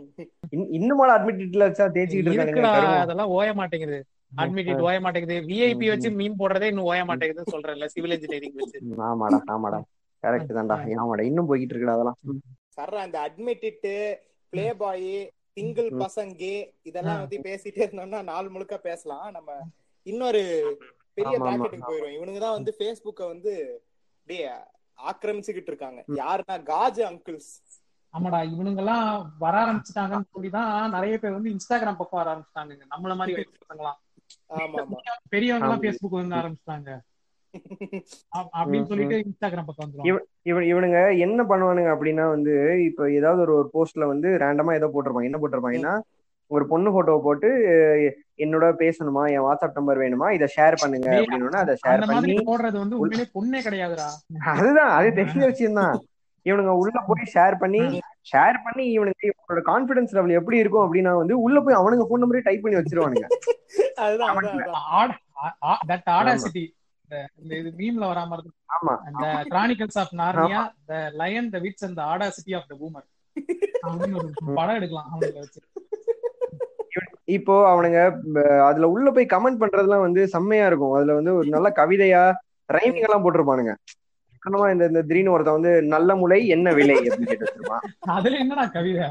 இன்- இன்னுமாடா அட்மிட்டட்ல வச்சா தேய்ச்சிக்கிட்டு இருக்கானுங்க இருக்குடா கருமம் அதெல்லாம் ஓய மாட்டேங்குது அட்மிட் ஓய மாட்டேங்குது விஐபி வச்சு மீன் போடுறதே இன்னும் ஓய மாட்டேங்குதுன்னு சொல்றேன்ல சிவில் இன்ஜினியரிங் வச்சு ம், ஆமாடா ஆமாடா கரெக்ட் தான்டா ஆமாடா இன்னும் போய்கிட்டு இருக்குடா அதெல்லாம் ம். சர்ற அந்த அட்மிட்டிட்டு பிளே பாய் சிங்கிள் ம். பசங்க இதெல்லாம் பத்தி பேசிட்டே இருந்தோம்னா நாள் முழுக்க பேசலாம் நம்ம இன்னொரு பெரிய ஆமா, ஆமா. பிராக்கெட்டுக்கு போயிடும் இவனுங்க தான் வந்து Facebook-அ வந்து அப்படியே ஆக்கிரமிச்சுக்கிட்டு இருக்காங்க யாருன்னா காஜ் அங்கிள்ஸ் ஆமாடா இவனுங்க எல்லாம் வர ஆரம்பிச்சுட்டாங்கன்னு சொல்லிதான் நிறைய பேர் வந்து இன்ஸ்டாகிராம் பக்கம் வர ஆரம்பிச்சிட்டாங்க நம்மள மாதிரி வயசு பசங்களாம் ஆமா ஆமா பெரியவங்க எல்லாம் ஆமா. பேஸ்புக் வந்து ஆரம்பிச்சிட்டாங்க அப்- அப்படின்னு ம், சொல்லிட்டு இன்ஸ்டாகிராம் பக்கம் வந்துருவாங்க இவன் இவனுங்க என்ன பண்ணுவானுங்க அப்படின்னா வந்து இப்ப ஏதாவது ஒரு ஒரு போஸ்ட்ல வந்து ரேண்டமா ஏதோ போட்டிருப்பாங்க என்ன போட்டிருப்பாங்கன்னா ஒரு பொண்ணு போட்டோவை போட்டு அஹ், என்னோட பேசணுமா என் வாட்ஸ்அப் நம்பர் வேணுமா இதை ஷேர் பண்ணுங்க டேய், அப்படின்னு அதை அந்த ஷேர் மாதிரி பண்ணி போடுறது வந்து உண்மையிலே பொண்ணே கிடையாதுடா அதுதான் அது தெரிஞ்ச விஷயம் தான் இவனுங்க உள்ள போய் ஷேர் பண்ணி ஷேர் பண்ணி இவனுக்கு இவனோட கான்பிடன்ஸ் லெவல் எப்படி இருக்கும் அப்படின்னா வந்து உள்ள போய் அவனுங்க ஃபோன் நம்பரே டைப் பண்ணி வச்சிருவானுங்க அதுதான் அதான், அதான். தட் ஆடாசிட்டி இந்த இது மீம்ல வரா மாதிரி இருக்கு. ஆமா அந்த chronicles of Narnia the lion the witch and the audacity of the boomer அப்படின்னு ஒரு படம் எடுக்கலாம் அவனுக்கு வச்சு இப்போ அவனுங்க ப- அதுல உள்ள போய் கமெண்ட் பண்றதுலாம் வந்து செம்மையா இருக்கும் அதுல வந்து ஒரு நல்ல கவிதையா ரைமிங் எல்லாம் போட்டிருப்பானுங்க உதாரணமா இந்த இந்த திடீர்னு ஒருத்தன் வந்து நல்ல முளை என்ன விலை அப்படின்னு கேட்டு வச்சிருப்பான் அதுல என்னடா கவிதை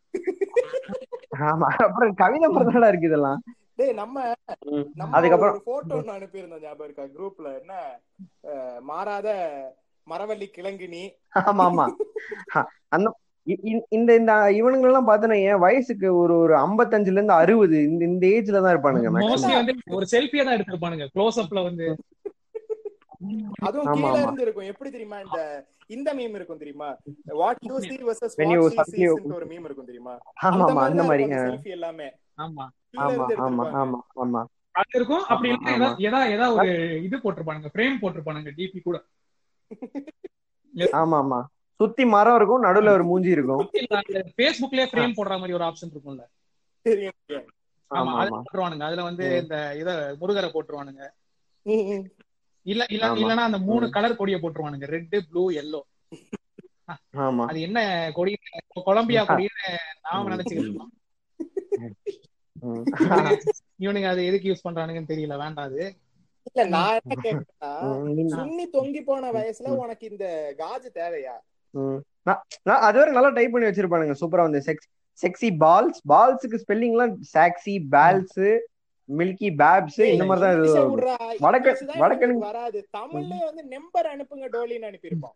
ஆமா அப்புறம் கவிதை மட்டும் இருக்கு இதெல்லாம் டேய் நம்ம ம். நம்ம அதுக்கப்புறம் ஒரு போட்டோ ஒண்ணு அனுப்பியிருந்தோம் ஞாபகம் இருக்கா குரூப்ல என்ன அஹ், மாறாத மரவள்ளி கிழங்கினி ஆமா ஆமா அ, அந்த இ- இ- இந்த இந்த இவனுங்க எல்லாம் பார்த்தனா என் வயசுக்கு ஒரு ஒரு ஐம்பத்தஞ்சுல இருந்து அறுபது இந்த இந்த ஏஜ்ல தான் இருப்பானுங்க மோஸ்ட்லி மேக்ஸிமம் வந்து ஒரு செல்ஃபியா தான் எடுத்திருப்பானுங்க க்ளோஸ் அப்ல வந்து அதுவும் ஆமா, கீழ ஆமா. இருந்து இருக்கும் எப்படி தெரியுமா இந்த இந்த மீம் இருக்கும் தெரியுமா what you see versus When what you she subtly- sees ன்னு ஒரு மீம் இருக்கும் தெரியுமா ஆமா ஆமா அந்த மாதிரி ஆ. செல்ஃபி எல்லாமே ஆமா கீழ ஆமா இருந்து ஆமா எடுத்திருப்பாங்க ஆமா ஆமா அது இருக்கும் அப்படி ஆமா, இல்லைன்னா ஆமா. ஏதா ஏதா ஒரு இது போட்டிருப்பானுங்க ஃப்ரேம் போட்டிருப்பானுங்க டிபி கூட ஆமா ஆமா சுத்தி மரம் இருக்கும் நடுவுல ஒரு மூஞ்சி இருக்கும் இல்ல, அந்த Facebookலயே ஃப்ரேம் போடுற மாதிரி ஒரு ஆப்ஷன் இருக்கும்ல தெரியும் தெரியும். ஆமா ஆமா அது ஆமா போட்டுருவானுங்க அதுல வந்து ம். இந்த இத முருகரை போட்டுருவானுங்க ம், ம். இல்ல இல்ல ஆமா. இல்லனா அந்த மூணு ம். கலர் கொடியை போட்டுருவானுங்க ரெட் ப்ளூ எல்லோ ஆமா அது என்ன கொடி கொலம்பியா கொடின்னு நாம நினைச்சுக்கிட்டு இருக்கோம் ம். இவனுங்க அது எதுக்கு யூஸ் பண்றானுங்கன்னு தெரியல வேண்டாம் அது இல்ல நான் என்ன கேக்குறேன்னா ம், நீ- சுண்ணி தொங்கி போன வயசுல உனக்கு இந்த காஜு தேவையா ம். நான் நான் அது வரை நல்லா டைப் பண்ணி வச்சிருப்பானுங்க சூப்பரா வந்து செக்ஸ் செக்ஸி பால்ஸ் பால்ஸுக்கு ஸ்பெல்லிங் எல்லாம் சாக்ஸி பால்ஸ் மில்கி பேப்ஸ் இந்த மாதிரி தான் இங்கிலீஷை இது விட்றா, வடக்கு- இங்கிலீஷ் தான் வடக்கு- இவனுக்கு வராது தமிழ்லயே வந்து நம்பர் அனுப்புங்க டோலின்னு அனுப்பியிருப்பான்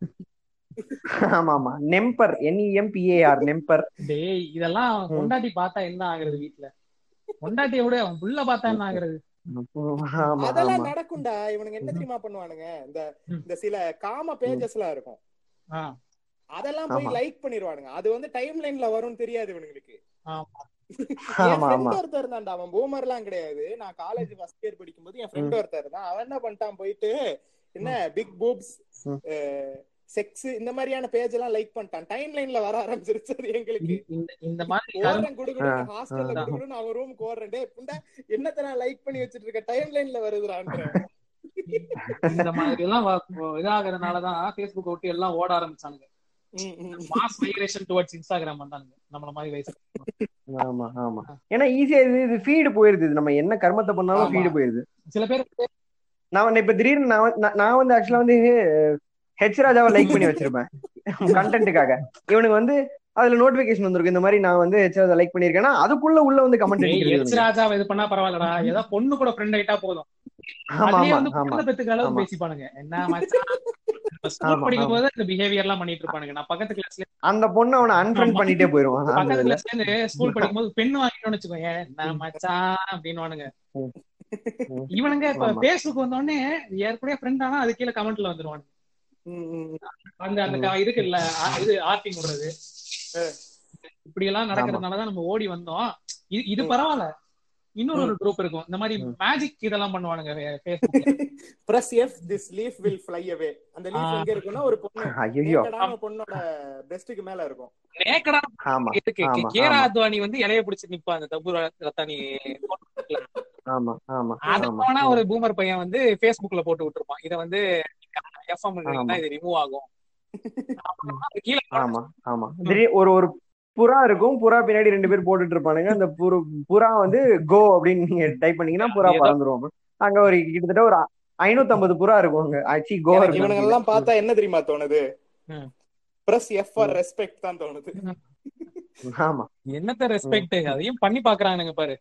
ஆமா ஆமா நெம்பர் என்இஎம்பிஏஆர் நெம்பர் டேய் இதெல்லாம் ம். கொண்டாட்டி பார்த்தா என்ன ஆகுறது வீட்டுல கொண்டாட்டிய விட அவன் புள்ள பார்த்தா என்ன ஆகுறது ஆமா அதெல்லாம் ஆமா நடக்கும்டா இவனுங்க என்ன தெரியுமா பண்ணுவானுங்க இந்த ம். இந்த சில காம பேஜஸ் எல்லாம் இருக்கும் ஆ, அதெல்லாம் போய் ஆமா. லைக் பண்ணிடுவானுங்க அது வந்து டைம் லைன்ல வரும்னு தெரியாது இவனுங்களுக்கு ஆமா. என் ஆமா ஃப்ரெண்ட் ஆமா ஒருத்தர் இருந்தான்டா அவன் பூமர்லாம் கிடையாது நான் காலேஜ் ஃபர்ஸ்ட் இயர் படிக்கும்போது என் ஃப்ரெண்ட் ஒருத்தர் இருந்தான் அவன் என்ன பண்ணிட்டான் போயிட்டு என்ன பிக் பூப்ஸ் ம். செக்ஸ் இந்த மாதிரியான பேஜ் எல்லாம் லைக் பண்ணிட்டான் டைம் லைன்ல வர ஆரம்பிச்சிருச்சு அது எங்களுக்கு இந்த- இந்த இந்த மாதிரி கரும்- ஓடுறேன் குடுகுடு ஆ, ஹாஸ்டல்ல ஆ. குடுகுடுன்னு அவன் ரூமுக்கு ஓடுறேன் டேய் புண்டா என்னத்த நான் லைக் பண்ணி வச்சிட்டு இருக்க டைம் லைன்ல வருதுடான்ற இந்த மாதிரி எல்லாம் வ- இதாகிறதுனாலதான் Facebook விட்டு எல்லாம் ஓட ஆரம்பிச்சானுங்க ம், ம். மாஸ் மைக்ரேஷன் டுவர்ட்ஸ் இன்ஸ்டாகிராம் வந்தானுங்க நம்மள மாதிரி வயசு ஆமா ஆமா ஏன்னா ஈஸியா இது இது ஃபீடு போயிருது இது நம்ம என்ன கர்மத்தை பண்ணாலும் ஆமா. ஃபீடு போயிருது சில பேர் நான் வந்து இப்ப திடீர்னு நான் வந்து- நான் நான் வந்து ஆக்சுவலா வந்து ஹெச் ராஜாவை லைக் பண்ணி வச்சிருப்பேன் கண்டென்ட்டுக்காக இவனுக்கு வந்து அதுல நோட்டிபிகேஷன் வந்திருக்கு இந்த மாதிரி நான் வந்து ஹெச் ராஜா லைக் பண்ணிருக்கேன்னா அதுக்குள்ள உள்ள வந்து கமெண்ட் எச் அடிக்கிறது ராஜாவை இது பண்ணா பரவாயில்லடா ஏதோ பொண்ணு கூட ஃப்ரெண்ட் ஆயிட்டா போதும் ஆமா அதுலயே ஆமா வந்து ஆமா குழந்தை பெத்துக்க அளவுக்கு ஆமா. பேசிப்பானுங்க என்ன மச்சான் ஸ்கூல் ஆமா, படிக்கும் ஆமா. போது இந்த பிஹேவியர் எல்லாம் பண்ணிட்டு இருப்பானுங்க நான் பக்கத்து கிளாஸ்ல அந்த பொண்ணு அவனை அன்ஃப்ரெண்ட் ஆமா. பண்ணிட்டே போயிருவான் அந்த பக்கத்து இதுல கிளாஸ்ல இருந்து ஸ்கூல் படிக்கும் போது பெண் வாங்கிட்டோம்னு வச்சுக்கோங்க என்ன மச்சான் அப்படின்னு ம். ம். இவனுங்க இப்ப ஆமா. பேஸ்புக் வந்த உடனே ஏற்கனவே ஃப்ரெண்ட் ஆனா அது கீழே கமெண்ட்ல வந்துருவானுங்க ம், ம், ம். அந்த அந்த க- இதுக்கு இல்ல ஆ- இது ஆர்டிங் விடுறது இப்படி எல்லாம் நடக்கிறதுனாலதான் நம்ம ஓடி வந்தோம் இது இது பரவாயில்ல இன்னொரு ஒரு குரூப் இருக்கும் இந்த மாதிரி ம். மேஜிக் இதெல்லாம் பண்ணுவானுங்க பேஸ்புக்ல press F this leaf will fly away அந்த லீஃப் ஆ. எங்க இருக்குன்னா ஒரு பொண்ணு ஐயோ நேக்கடான பொண்ணோட பெஸ்ட்டுக்கு மேல இருக்கும் நேக்கடா ஆமா இருக்கு ஆமா, கேரா ஆமா. அத்வானி வந்து இலைய பிடிச்சு நிப்பா அந்த தபு ரத்தானி ஆமா ஆமா அது ஆமா போனா ஒரு பூமர் பையன் வந்து Facebookல போட்டு விட்டுருப்பான் இத வந்து எஃப்எம் ஆமா. இது ரிமூவ் ஆகும் அப்புறமா அது கீழே ஆமா ஆமா திடீர் ஒரு ஒரு புறா இருக்கும் புறா பின்னாடி ரெண்டு பேர் போட்டுட்டு இருப்பானுங்க அந்த புரு புறா வந்து கோ அப்படின்னு நீங்க டைப் பண்ணீங்கன்னா புறா அதேதான். பறந்துரும் அங்க ஒரு கிட்டத்தட்ட ஒரு ஐநூத்தி ஐம்பது புறா இருக்கும் அங்க ஆக்சுவலி கோ எனக்கு இவனுங்க எல்லாம் பார்த்தா என்ன தெரியுமா தோணுது ம். பிரஸ் எஃப் ஃபார் ரெஸ்பெக்ட் தான் தோணுது ஆமா என்னத்த ரெஸ்பெக்ட் அதையும் பண்ணி பாக்குறானுங்க பாரு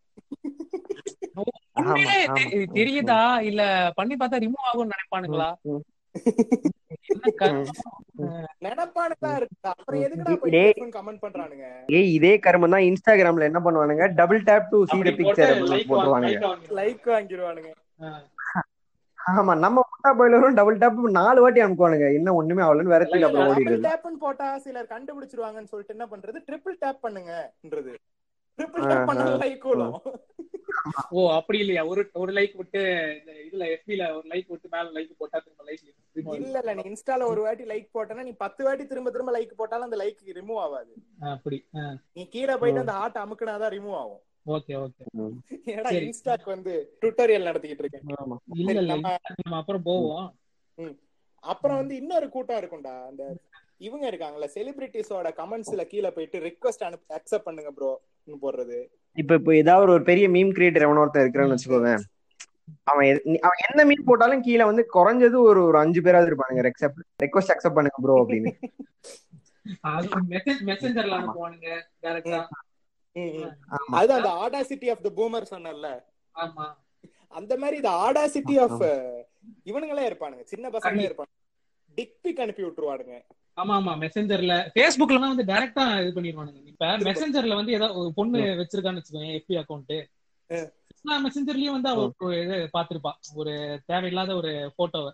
உண்மையிலே ஆமா, தெ- ஆமா. தெரியுதா இல்ல பண்ணி பார்த்தா ரிமூவ் ஆகும்னு நினைப்பானுங்களா ம். என்ன கருமம்? நினைப்பானுதான் இருக்கு அப்புறம் எதுக்குடா போய் டேய். கமெண்ட் பண்றானுங்க ஏய் இதே கருமம் தான் இன்ஸ்டாகிராம்ல என்ன பண்ணுவானுங்க double tap to see the அப்படி போட்டு பிக்சர் like வாங்க- போட்டுருவானுங்க like வாங்கிடுவாங்க. லைக் வாங்கிடுவானுங்க ஆமா நம்ம முட்டா பாய்லரும் டபுள் டேப் நாலு வாட்டி அனுப்புவானுங்க என்ன ஒண்ணுமே ஆகலன்னு விரட்டில அப்புறம் டபுள் ஓடிடுது டேப்னு போட்டா சிலர் கண்டுபிடிச்சிருவாங்கன்னு சொல்லிட்டு என்ன பண்றது ட்ரிபிள் டேப் பண்ணுங்கன்றது ட்ரிபிள் ஆ, டேப் பண்ணா ஆ, லைக் விழும் ஓ அப்படி இல்லையா ஒரு ஒரு லைக் விட்டு இந்த இதுல எஃபில ஒரு லைக் விட்டு மேல லைக் போட்டா திரும்ப லைக் இல்ல இல்ல நீ இன்ஸ்டால ஒரு வாட்டி லைக் போட்டனா நீ பத்து வாட்டி திரும்ப திரும்ப லைக் போட்டாலும் அந்த லைக் ரிமூவ் ஆகாது அப்படி நீ கீழே போயிட்டு அந்த ஹார்ட் அமுக்குனாதான் ரிமூவ் ஆகும் ஓகே ஓகே ஏன்னா சரி. இன்ஸ்டாக்கு வந்து டுட்டோரியல் நடத்திக்கிட்டு இருக்கேன் ஆமா இல்ல இல்ல நம்ம- நம்ம அப்புறம் போவோம் அப்புறம் வந்து இன்னொரு கூட்டம் இருக்கும்டா அந்த இவங்க இருக்காங்கல்ல செலிபிரிட்டிஸோட கமெண்ட்ஸ்ல கீழே போயிட்டு ரிக்வஸ்ட் அனுப்பி அக்செப்ட் பண்ணுங்க ப்ரோ போடுறது இப்ப இப்ப ஏதாவது ஒரு பெரிய மீம் கிரியேட்டர் எவனோ ஒருத்தன் இருக்கிறான்னு வச்சுக்கோவேன் அவன் எது- நீ- அவன் என்ன மீன் போட்டாலும் கீழே வந்து குறைஞ்சது ஒரு ஒரு அஞ்சு பேராவது இருப்பானுங்க ரெக்செப்ட் ரெக்வஸ்ட் அக்செப்ட் பண்ணுங்க ப்ரோ அப்படின்னு அது மெசேஜ் மெசேஞ்சர்ல அனுப்புவானுங்க டைரக்டா ம், ம். ஆமா. அது அந்த ஆடாசிட்டி ஆஃப் த பூமர் சொன்னல ஆமா அந்த மாதிரி இந்த ஆடாசிட்டி ஆஃப் இவனுங்களே இருப்பானுங்க சின்ன பசங்களே இருப்பானுங்க டிக் பிக் அனுப்பி விட்டுருவானுங்க ஆமா ஆமா மெசேஞ்சர்ல Facebookல எல்லாம் வந்து டைரக்டா இது பண்ணிடுவானுங்க இப்ப மெசேஞ்சர்ல வந்து ஏதாவது ஒரு பொண்ணு வச்சிருக்கான்னு வச்சுக்கோங்க எஃபி அக்கௌண்ட் எல்லா மெசேஞ்சர்லயும் வந்து அவ ஒரு இது பாத்திருப்பா ஒரு தேவையில்லாத ஒரு போட்டோவை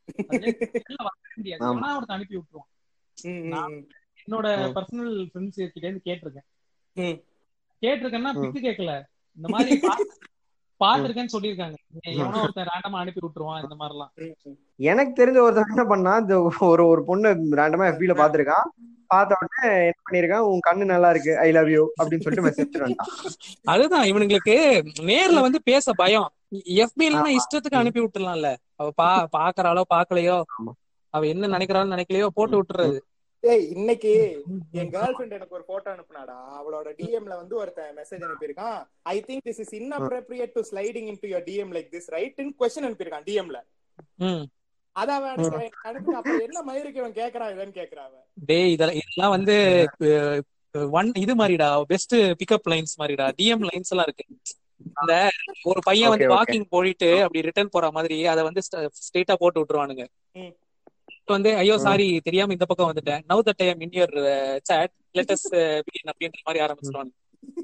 முடியாது ஆமா. ஆனா ஒருத்தன் அனுப்பி விட்டுருவான் ம், ம், ம். என்னோட ம். பர்சனல் ஃப்ரெண்ட்ஸ் கிட்ட இருந்து கேட்டிருக்கேன் ம். கேட்டிருக்கேன்னா ம். பிக்கு கேட்கல இந்த மாதிரி பா- பாத்திருக்கேன்னு சொல்லியிருக்காங்க எவனோ ஒருத்தன் ரேண்டமா அனுப்பி விட்டுருவான் இந்த மாதிரி எல்லாம் ம், ம். எனக்கு தெரிஞ்ச ஒருத்தன் என்ன பண்ணா இந்த ஒரு ஒரு பொண்ணு ரேண்டமா எஃபில பாத்திருக்கான் பார்த்த உடனே என்ன பண்ணிருக்கான் உன் கண்ணு நல்லா இருக்கு ஐ லவ் யூ அப்படின்னு சொல்லிட்டு மெசேஜ் பண்ணிட்டான் அதுதான் இவனுங்களுக்கு நேர்ல வந்து பேச பயம் எஃபி எல்லாம் இஷ்டத்துக்கு அனுப்பி விட்டுலாம்ல அவ பா பாக்குறாளோ பாக்கலையோ ஆமா. அவ என்ன நினைக்கிறாளோ நினைக்கலையோ போட்டு விட்டுறது ஏய் இன்னைக்கு என் கேர்ள் ஃபிரெண்ட் எனக்கு ஒரு போட்டோ அனுப்புனாடா அவளோட டிஎம்ல வந்து ஒருத்தன் மெசேஜ் அனுப்பியிருக்கான் I think this is inappropriate to sliding into your DM like this right in question அனுப்பியிருக்கான் டிஎம்ல ம் அத அவன் எனக்கு அனுப்பி அப்புறம் என்ன மயிருக்கு இவன் கேக்குறான் இதன்னு கேக்குறான் அவன் டேய் இதெல்லாம் இதெல்லாம் வந்து ஒன் இது மாதிரிடா பெஸ்ட் பிக்கப் லைன்ஸ் மாதிரிடா டிஎம் லைன்ஸ் எல்லாம் இருக்கு இந்த ஒரு பையன் வந்து Okay, okay. வாக்கிங் போயிட்டு அப்படி ரிட்டர்ன் போற மாதிரி அத வந்து ஸ்ட்ரெயிட்டா போட்டு விட்டுருவானுங்க ம். இப்ப வந்து ஐயோ ம். சாரி தெரியாம இந்த பக்கம் வந்துட்டேன் now that I in your chat let's begin அப்படின்ற மாதிரி ஆரம்பிச்சிருவானுங்க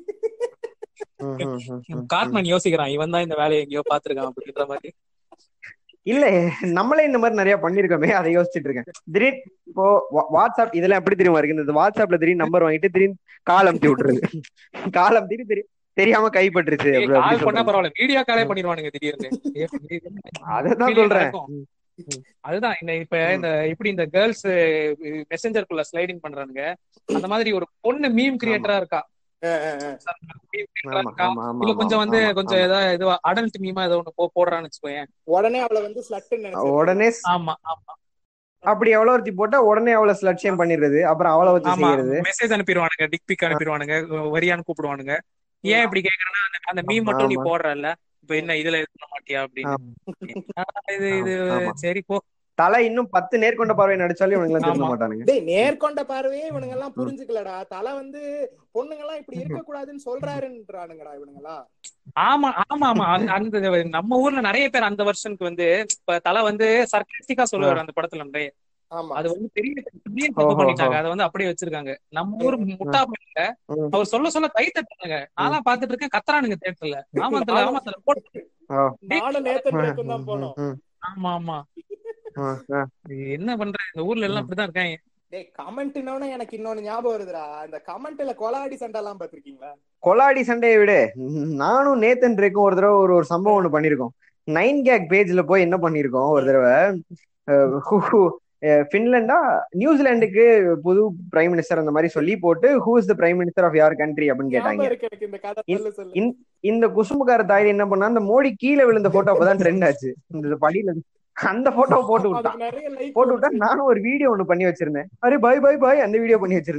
ம், ம், ம், ம். கார்ட்மேன் யோசிக்கிறான் இவன் தான் இந்த வேலையை எங்கேயோ பாத்துருக்கான் அப்படின்ற மாதிரி இல்ல நம்மளே இந்த மாதிரி நிறைய பண்ணிருக்கோமே அதை யோசிச்சுட்டு இருக்கேன் திடீர் இப்போ வா- வாட்ஸ்அப் இதெல்லாம் எப்படி தெரியுமா இருக்கு இந்த வாட்ஸ்அப்ல திடீர்னு நம்பர் வாங்கிட்டு திடீர்னு கால் அமுத்தி விட்டுருது கால் திடீர் தெரி தெரியாம கைப்பற்றுச்சு அப்படி- அப்படி கால் பண்ணா சொல்றாங்க. பரவாயில்ல வீடியோ காலே பண்ணிடுவானுங்க திடீர்னு அதைத்தான் சொல்றேன் அதுதான் இந்த இப்ப இந்த இப்படி இந்த கேர்ள்ஸ் மெசஞ்சருக்குள்ள ஸ்லைடிங் பண்றானுங்க அந்த மாதிரி ஒரு பொண்ணு மீம் கிரியேட்டரா இருக்கா அஹ் அஹ் அஹ். மீம் கிரியேட்டரா ஆமா இருக்கா ஆமா ஆமா இல்ல கொஞ்சம் வந்து ஆமா, கொஞ்சம் ஆமா. ஏதாவது இது அடல்ட் மீமா ஏதோ ஒண்ணு போ- போடுறான்னு வச்சுக்கோயேன் உடனே அவளை வந்து ஸ்லட்டுன்னு நினைச்சு உடனே ஸ்- ஆமா ஆமா அப்படி எவ்வளவு ஒருத்தி போட்டா உடனே அவளை ஸ்லட்சியம் பண்ணிடுறது அப்புறம் அவளை வச்சு ஆமா செய்யறது மெசேஜ் அனுப்பிடுவானுங்க டிக் பிக் அனுப்பிடுவானுங்க வரியான்னு கூப்பிடுவானுங்க ஏன் இப்படி கேக்குறேன்னா அந்த அந்த மீம் ஆமா, மட்டும் நீ ஆமா. போடுறல்ல இப்ப என்ன இதுல இது பண்ண மாட்டியா அப்படின்னு என்னடா இது இது ஆமா. சரி போ தலை இன்னும் பத்து நேர்கொண்ட பார்வை நடிச்சாலும் இவனுங்க எல்லாம் திருந்த ஆமா. மாட்டானுங்க டேய் நேர்கொண்ட பார்வையே இவனுங்க எல்லாம் புரிஞ்சுக்கலடா தலை வந்து பொண்ணுங்க எல்லாம் இப்படி இருக்க கூடாதுன்னு சொல்றாருன்றானுங்கடா இவனுங்க எல்லாம் ஆமா ஆமா ஆமா அந்த- அந்த நம்ம ஊர்ல நிறைய பேர் அந்த வருஷனுக்கு வந்து இப்ப தலை வந்து சர்க்காஸ்டிக்கா சொல்லுவாரு அந்த படத்துல நிறைய ஆமா அது வந்து பெரிய பெரிய தப்பு ஓஹோ, பண்ணிட்டாங்க அதை வந்து அப்படியே வச்சிருக்காங்க நம்ம ஊர் முட்டா பையன்ல ம். அவர் சொல்ல சொல்ல கை தட்டுறாங்க நான்லாம் பாத்துட்டு இருக்கேன் கத்துறானுங்க தேட்டர்ல ஆமாத்துல ஆமாத்துல போட்டு ஓ, நானும் நேத்தன் பிரேக்கும் தான் போனோம் ம், ஆமா ஆமா ஆ, ஆ. என்ன பண்ற இந்த ஊர்ல எல்லாம் அப்படிதான் இருக்காங்க டேய் கமெண்ட்னோட எனக்கு இன்னொன்னு ஞாபகம் வருதுடா இந்த கமெண்ட்ல கொலாடி சண்டை எல்லாம் பாத்திருக்கீங்களா கொலாடி சண்டையை விட நானும் நேத்தன் ரேக்கும் ஒரு தடவை ஒரு ஒரு சம்பவம் ஒண்ணு பண்ணிருக்கோம் நைன் கேக் பேஜ்ல போய் என்ன பண்ணிருக்கோம் ஒரு தடவை அஹ், ஹூ- ஹூ, அஹ், பின்லாண்டா நியூசிலாந்துக்கு புது பிரைம் மினிஸ்டர் அந்த மாதிரி சொல்லி போட்டு who is the prime minister of your country அப்படின்னு கேட்டாங்க ஞாபகம் இருக்கு எனக்கு இந்த கதை சொல்லு சொல்லு இன்- இந்த குசும்புக்கார தாய் என்ன பண்ணா அந்த மோடி கீழே விழுந்த போட்டோ அப்பதான் ட்ரெண்ட் ஆச்சு இந்த படியில அந்த போட்டோ போட்டு விட்டான் அதுக்கு நிறைய லைக் போட்டு விட்டா நானும் ஒரு வீடியோ ஒண்ணு பண்ணி வச்சிருந்தேன் அரே பை பை பாய் அந்த வீடியோ பண்ணி வச்சிருந்தேன்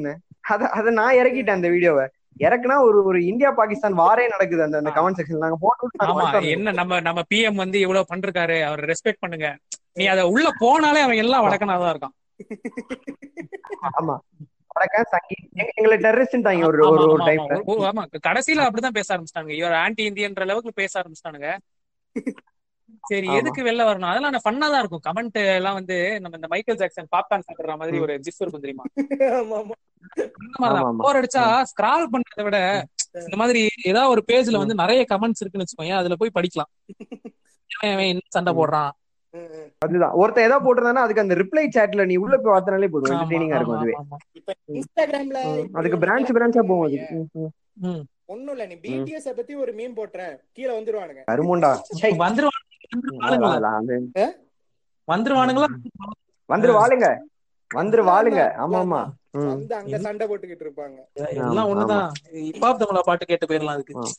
அத அத நான் இறக்கிட்டேன் அந்த வீடியோவை இறக்குனா ஒரு ஒரு இந்தியா பாகிஸ்தான் வாரே நடக்குது அந்த அந்த கமெண்ட் செக்ஷன் நாங்க போட்டு விட்டு நாங்க ஆமா வந்துட்டோம். என்ன நம்ம நம்ம பிஎம் வந்து இவ்வளவு பண்றாரு அவர் ரெஸ்பெக்ட் பண்ணுங்க நீ அத உள்ள போனாலே அவன் எல்லாம் வடக்கனாதான் இருக்கான் ஆமா வடக்கன் சங்கி எங்க- எங்களை டெரரிஸ்டாங்க ஒரு ஆமா, ஒரு ஒரு ஆமா, டைம்ல ஆமா. ஒரு- ஆமா கடைசியில அப்படிதான் பேச ஆரம்பிச்சிட்டாங்க இவர் ஆன்டி இந்தியன்ற அளவுக்கு பேச ஆரம்பிச்சிட்டானுங்க சரி ஆமா. எதுக்கு வெளில வரணும் அதெல்லாம் நான் ஃபன்னா தான் இருக்கும் கமெண்ட் எல்லாம் வந்து நம்ம இந்த மைக்கேல் ஜாக்சன் பாப்கார்ன் சாப்பிடுற மாதிரி ஒரு ஜிஃப் இருக்கும் தெரியுமா ஆமா ஆமா இந்த மாதிரி ஆமா, ஆமா. போர் அடிச்சா ஸ்கிரால் பண்றதை விட இந்த மாதிரி ஏதாவது ஒரு பேஜ்ல வந்து நிறைய கமெண்ட்ஸ் இருக்குன்னு வச்சுக்கோங்க அதுல போய் படிக்கலாம் இவன் இவன் என்ன சண்டை போடுறான் ம், ம். அதுதான் ஒருத்தன் ஏதாவது போட்டிருந்தானா அதுக்கு அந்த ரிப்ளை சாட்ல நீ உள்ள போய் பார்த்தனாலே போதும் ஆமா, என்டர்டெய்னிங்கா இருக்கும் ஆமா, அதுவே ஆமா. இப்ப இன்ஸ்டாகிராம்ல ம். இப்படி அதுக்கு ஒரு பிரான்ச் சில பிரான்ச்சா போகும் வையேன். அது ம், ம். ம். ஒண்ணும் இல்ல நீ பிடிஎஸ் பத்தி ஒரு மீம் போட்டுற கீழே வந்துருவானுங்க கருமண்டா சை. வந்துருவானுங்க வந்துருவானுங்களா? அதெல்லாம் அது- வந்துருவானுங்களா வந்துரு வாழுங்க வந்துரு வாழுங்க ஆமா ஆமா ம். வந்து அங்க சண்டை போட்டுக்கிட்டு இருப்பாங்க எல்லாம் ஆமா, ஒண்ணுதான் இப்பாப் தமிழா பாட்டு கேட்டு போயிடலாம் அதுக்கு ஆ.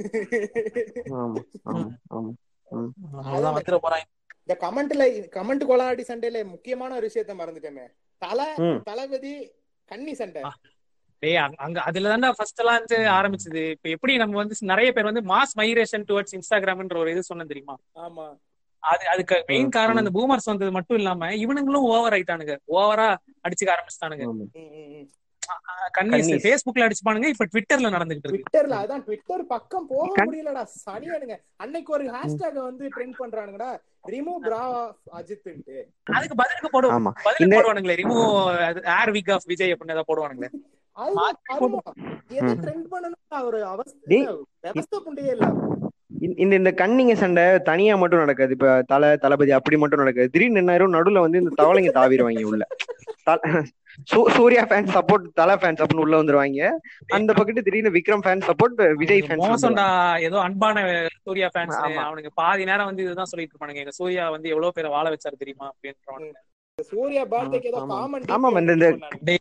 ஆமா ஆமா ஆமா அவ்வளவுதான் வந்துட போறாங்க இந்த கமெண்ட்ல கமெண்ட் கொலாடி சண்டையில முக்கியமான ஒரு விஷயத்த மறந்துட்டேமே தலை ம். தளபதி கன்னி சண்டை டேய் அங்க- அங்க அதுல தான்டா ஃபர்ஸ்ட் எல்லாம் வந்து ஆரம்பிச்சது இப்ப எப்படி நம்ம வந்து நிறைய பேர் வந்து மாஸ் மைக்ரேஷன் டுவர்ட்ஸ் இன்ஸ்டாகிராம்ன்ற ஒரு இது சொன்னேன் தெரியுமா ஆமா அது அதுக்கு மெயின் ம், காரணம் ம். அந்த பூமர்ஸ் வந்தது மட்டும் இல்லாம இவனுங்களும் ஓவர் ஆயிட்டானுங்க ஓவரா அடிச்சுக்க ஆரம்பிச்சிட்டானுங்க ஆமா. ம், ம், ம். கன்னிஸ் கன்னிஸ். Facebookல அடிச்சுப்பானுங்க இப்ப ட்விட்டர்ல நடந்துகிட்டு இருக்கு ட்விட்டர்ல அதான் ட்விட்டர் பக்கம் போக கண்- முடியலடா சனியானுங்க அன்னைக்கு ஒரு ஹேஷ்டேக் வந்து ட்ரெண்ட் பண்றானுங்கடா ரிமூவ் பிரா அஜித்ன்ட்டு அதுக்கு பதிலுக்கு போடு ஆமா பதிலுக்கு இந்த- போடுவானுங்களே remove air week of Vijay அப்படின்னு ஏதாவது போடுவானுங்களே அதுதான் மாத்தி கருமம். எதை ம். ட்ரெண்ட் பண்ணணும் ஒரு அவஸ்தை டேய். விவஸ்தை புண்டையே இல்ல இந்த- இந்த இந்த கண்ணிங்க சண்டை தனியா மட்டும் நடக்காது இப்ப தலை தளபதி அப்படி மட்டும் நடக்காது திடீர்னு என்னாயிரும் நடுவுல வந்து இந்த தவளைங்க தாவிடுவாங்க உள்ள த- சூ- சூர்யா ஃபேன் சப்போர்ட் தலை ஃபேன்ஸ் அப்படின்னு உள்ள வந்துருவாங்க அந்த பக்கத்து திடீர்னு Vikram fan support Vijay fans மோசம்டா ஏதோ அன்பான சூர்யா ஃபேன்ஸ் ஆமா. அவனுக்கு பாதி நேரம் வந்து இதுதான் சொல்லிட்டு இருப்பானுங்க எங்க சூர்யா வந்து எவ்வளவு பேரை வாழ வச்சாரு தெரியுமா அப்படின்றவனுங்க சூர்யா பர்த்டேக்கு ஏதோ ஆமா. காமன் ஆமா, இந்த- இந்த-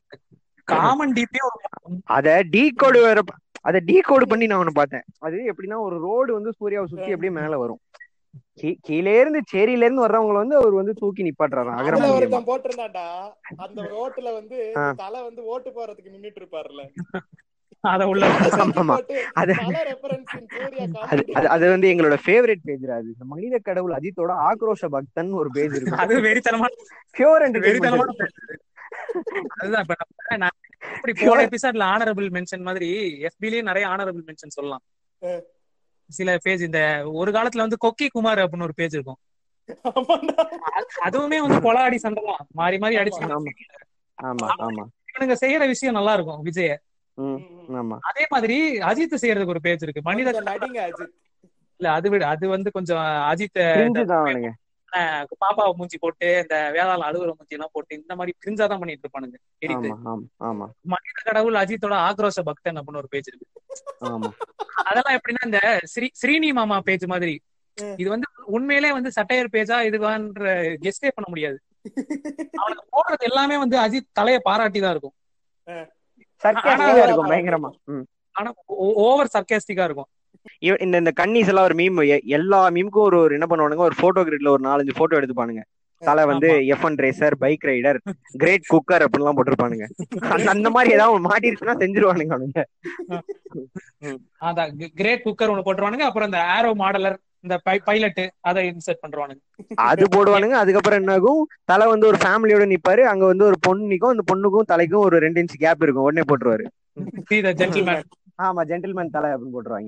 காமன் டிபி ஒரு அத டீ கோடு வேற ப- அத டீ கோடு பண்ணி நான் ஒண்ணு பார்த்தேன் அது எப்படின்னா ஒரு ரோடு வந்து சூர்யாவை சுத்தி அப்படியே மேல வரும் கீ- கீழே இருந்து சேரியில இருந்து வர்றவங்க வந்து அவர் வந்து தூக்கி நிப்பாட்டுறாரு அதுல அகரமணியமா ஒருத்தன் போட்டிருந்தான்டா அந்த ரோட்ல வந்து ஆ. தலை வந்து ஓட்டு போறதுக்கு நின்னுட்டு இருப்பாருல்ல அத உள்ள ஆமா. போட்டு அது- தலை reference in சூர்யா அது comedy. அது- அது வந்து எங்களோட ஃபேவரட் பேஜ் அது இந்த மனித கடவுள் அஜித்தோட ஆக்ரோஷ பக்தன் ஒரு பேஜ் இருக்கு அது வெறித்தனமான பியூர் வெறித்தனமான என்டர்டைன்மெண்ட் அதுதான் இப்ப நம்ம நான் இப்படி போன எபிசோட்ல ஆனரபிள் மென்ஷன் மாதிரி எஃபிலயே நிறைய ஆனரபிள் மென்ஷன் சொல்லலாம் ஆ. சில பேஜ் இந்த ஒரு காலத்துல வந்து கொக்கி குமார் அப்படின்னு ஒரு பேஜ் இருக்கும் ஆமாண்டா. அது- அதுவுமே வந்து கொலாடி சண்டை தான் மாறி மாறி அடிச்சு ஆமா. ஆமா ஆமா இவனுங்க செய்யற விஷயம் நல்லா இருக்கும் விஜய ம் ம், ம். ஆமா அதே மாதிரி அஜித் செய்யறதுக்கு ஒரு பேஜ் இருக்கு மனித கொஞ்சம் நடிங்க அஜித் இல்ல அது விட அது வந்து கொஞ்சம் அஜித் கிரிஞ்சு தான் அவனுங்க பாப்பாவை மூஞ்சி போட்டு இந்த வேளாண் அலுவல மூஞ்சி எல்லாம் போட்டு இந்த மாதிரி கிரிஞ்சா தான் பண்ணிட்டு இருப்பானுங்க எடிட் ஆமா ஆமா ஆமா மனித கடவுள் அஜித்தோட ஆக்ரோஷ பக்தன் அப்படின்னு ஒரு பேஜ் இருக்கு ஆமா அதெல்லாம் எப்படின்னா இந்த ஸ்ரீ ஸ்ரீனி மாமா பேஜ் மாதிரி ம். இது வந்து உண்மையிலே வந்து சட்டையர் பேஜா இதுவான்ற கெஸ்டே பண்ண முடியாது அவனுக்கு போடுறது எல்லாமே வந்து அஜித் தலைய பாராட்டி தான் இருக்கும் சர்க்காஸ்டிக்கா இருக்கும் பயங்கரமா ம். ஆனா ஓவர் சர்க்காஸ்டிக்கா இருக்கும் இவ- இந்த இந்த கன்னிஸ் எல்லாம் ஒரு மீம் எல்லா மீமுக்கும் ஒரு ஒரு என்ன பண்ணுவானுங்க ஒரு போட்டோ கிரிட்ல ஒரு நாலஞ்சு போட்டோ எடுத்துப்பானுங்க தலை வந்து F one racer bike rider great cooker அப்படின்லாம் போட்டிருப்பானுங்க அந்த அந்த மாதிரி ஏதாவது மாட்டிருச்சுன்னா செஞ்சிருவானுங்க அவனுங்க அதான் கிரேட் குக்கர் ஒண்ணு போட்டுருவானுங்க அப்புறம் இந்த ஆரோ மாடலர் இந்த பைலட் அதை இன்சர்ட் பண்றானுங்க அது போடுவானுங்க அதுக்கப்புறம் என்ன ஆகும் தலை வந்து ஒரு ஃபேமிலியோட நிப்பாரு அங்க வந்து ஒரு பொண்ணு நிக்கும் அந்த பொண்ணுக்கும் தலைக்கும் ஒரு ரெண்டு இன்ச் கேப் இருக்கும் உடனே போட்டுருவாரு See the gentleman ஆமா ஜென்டில்மேன் தலை அப்படின்னு போட்டுருவாங்க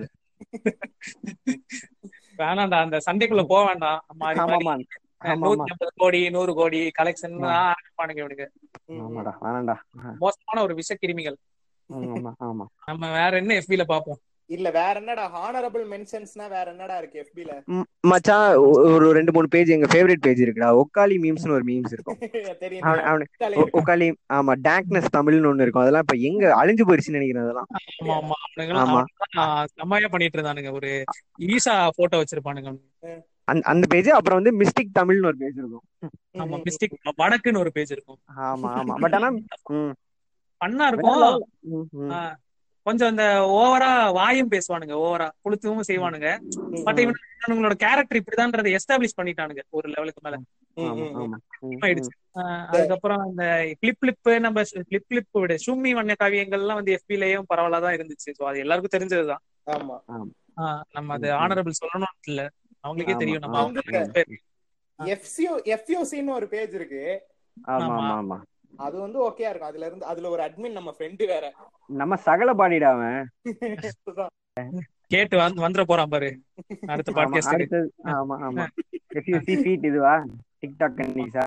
வேணாம்டா அந்த சண்டைக்குள்ள போக வேண்டாம் மாறி மாறி ஆமாமா ஆமா ஆமா நூத்தி ஐம்பது கோடி நூறு கோடி கலெக்ஷன் ஆரம்பிப்பானுங்க இவனுக்கு ஆமாடா வேணாண்டா மோசமான ஒரு விஷ கிருமிகள் ஆமா ஆமா நம்ம வேற என்ன எஃபில பாப்போம் இல்ல வேற என்னடா ஹானரபிள் மென்ஷன்ஸ்னா வேற என்னடா இருக்கு FB ல ம், மச்சான் ஒ- ஒரு ரெண்டு மூணு பேஜ் எங்க ஃபேவரட் பேஜ் இருக்குடா ஒக்காலி மீம்ஸ்னு ஒரு மீம்ஸ் இருக்கும் தெரியும் அவன் அவனு தெரியும். ஒ- ஒக்காலி ஆமா டேக்னஸ் தமிழ்னு ஒண்ணு இருக்கும் அதெல்லாம் இப்ப எங்க அழிஞ்சு போயிருச்சுன்னு நினைக்கிறேன் அதெல்லாம் ஆமா ஆமா அவனுங்கெல்லாம் ஆமா. அவனுங்கெல்லாம் செம்மையா பண்ணிட்டு இருந்தானுங்க ஒரு ஈசா போட்டோ வச்சிருப்பானுங்க அந்த அந்த பேஜ் அப்புறம் வந்து மிஸ்டிக் தமிழ்னு ஒரு பேஜ் இருக்கும் ஆமா மிஸ்டேக் வடக்குன்னு ஒரு பேஜ் இருக்கும் ஆமா ஆமா பட் ஆனா ம், பண்ணா இருக்கும் ம், ம். ஆ, கொஞ்சம் இந்த ஓவரா வாயும் பேசுவானுங்க ஓவரா புளுத்துவும் செய்வானுங்க பட் இவனுங்களோட கேரக்டர் இப்படிதான்றதை எஸ்டாப்ளிஷ் பண்ணிட்டானுங்க ஒரு லெவலுக்கு மேல ம், ஆமா ம், ம். ஆமா ம், ஆயிடுச்சு ஆஹ் அதுக்கப்புறம் இந்த கிளிப் கிளிப் நம்ம கிளிப் கிளிப் விட சும்மி வண்ண காவியங்கள்லாம் வந்து எஃபிலையும் பரவலா தான் இருந்துச்சு ஸோ அது எல்லாருக்கும் தெரிஞ்சதுதான் ஆமா ஆஹ் நம்ம அது ம், ம். ஆனரபிள் சொல்லணும்னு இல்ல அவங்களுக்கே ஆமா, தெரியும் நம்ம ஆமா. அவங்க எஃப்சிஓ எஃப்யூசின்னு ஒரு பேஜ் இருக்கு ஆமா ஆமா. ஆமா ஆமா அது வந்து ஓகேயா இருக்கும் அதுல இருந்து அதுல ஒரு அட்மின் நம்ம ஃப்ரெண்டு வேற நம்ம சகல பாடிடா அவன் அதுதான். கேட்டு வந்து வந்துட போறான் பாரு அடுத்த ஆமா, பாட்காஸ்ட் அடுத்தது ஆமா ஆமா எஃப்யூசி ஃபீட் இதுவா டிக்டாக் கன்னிஸா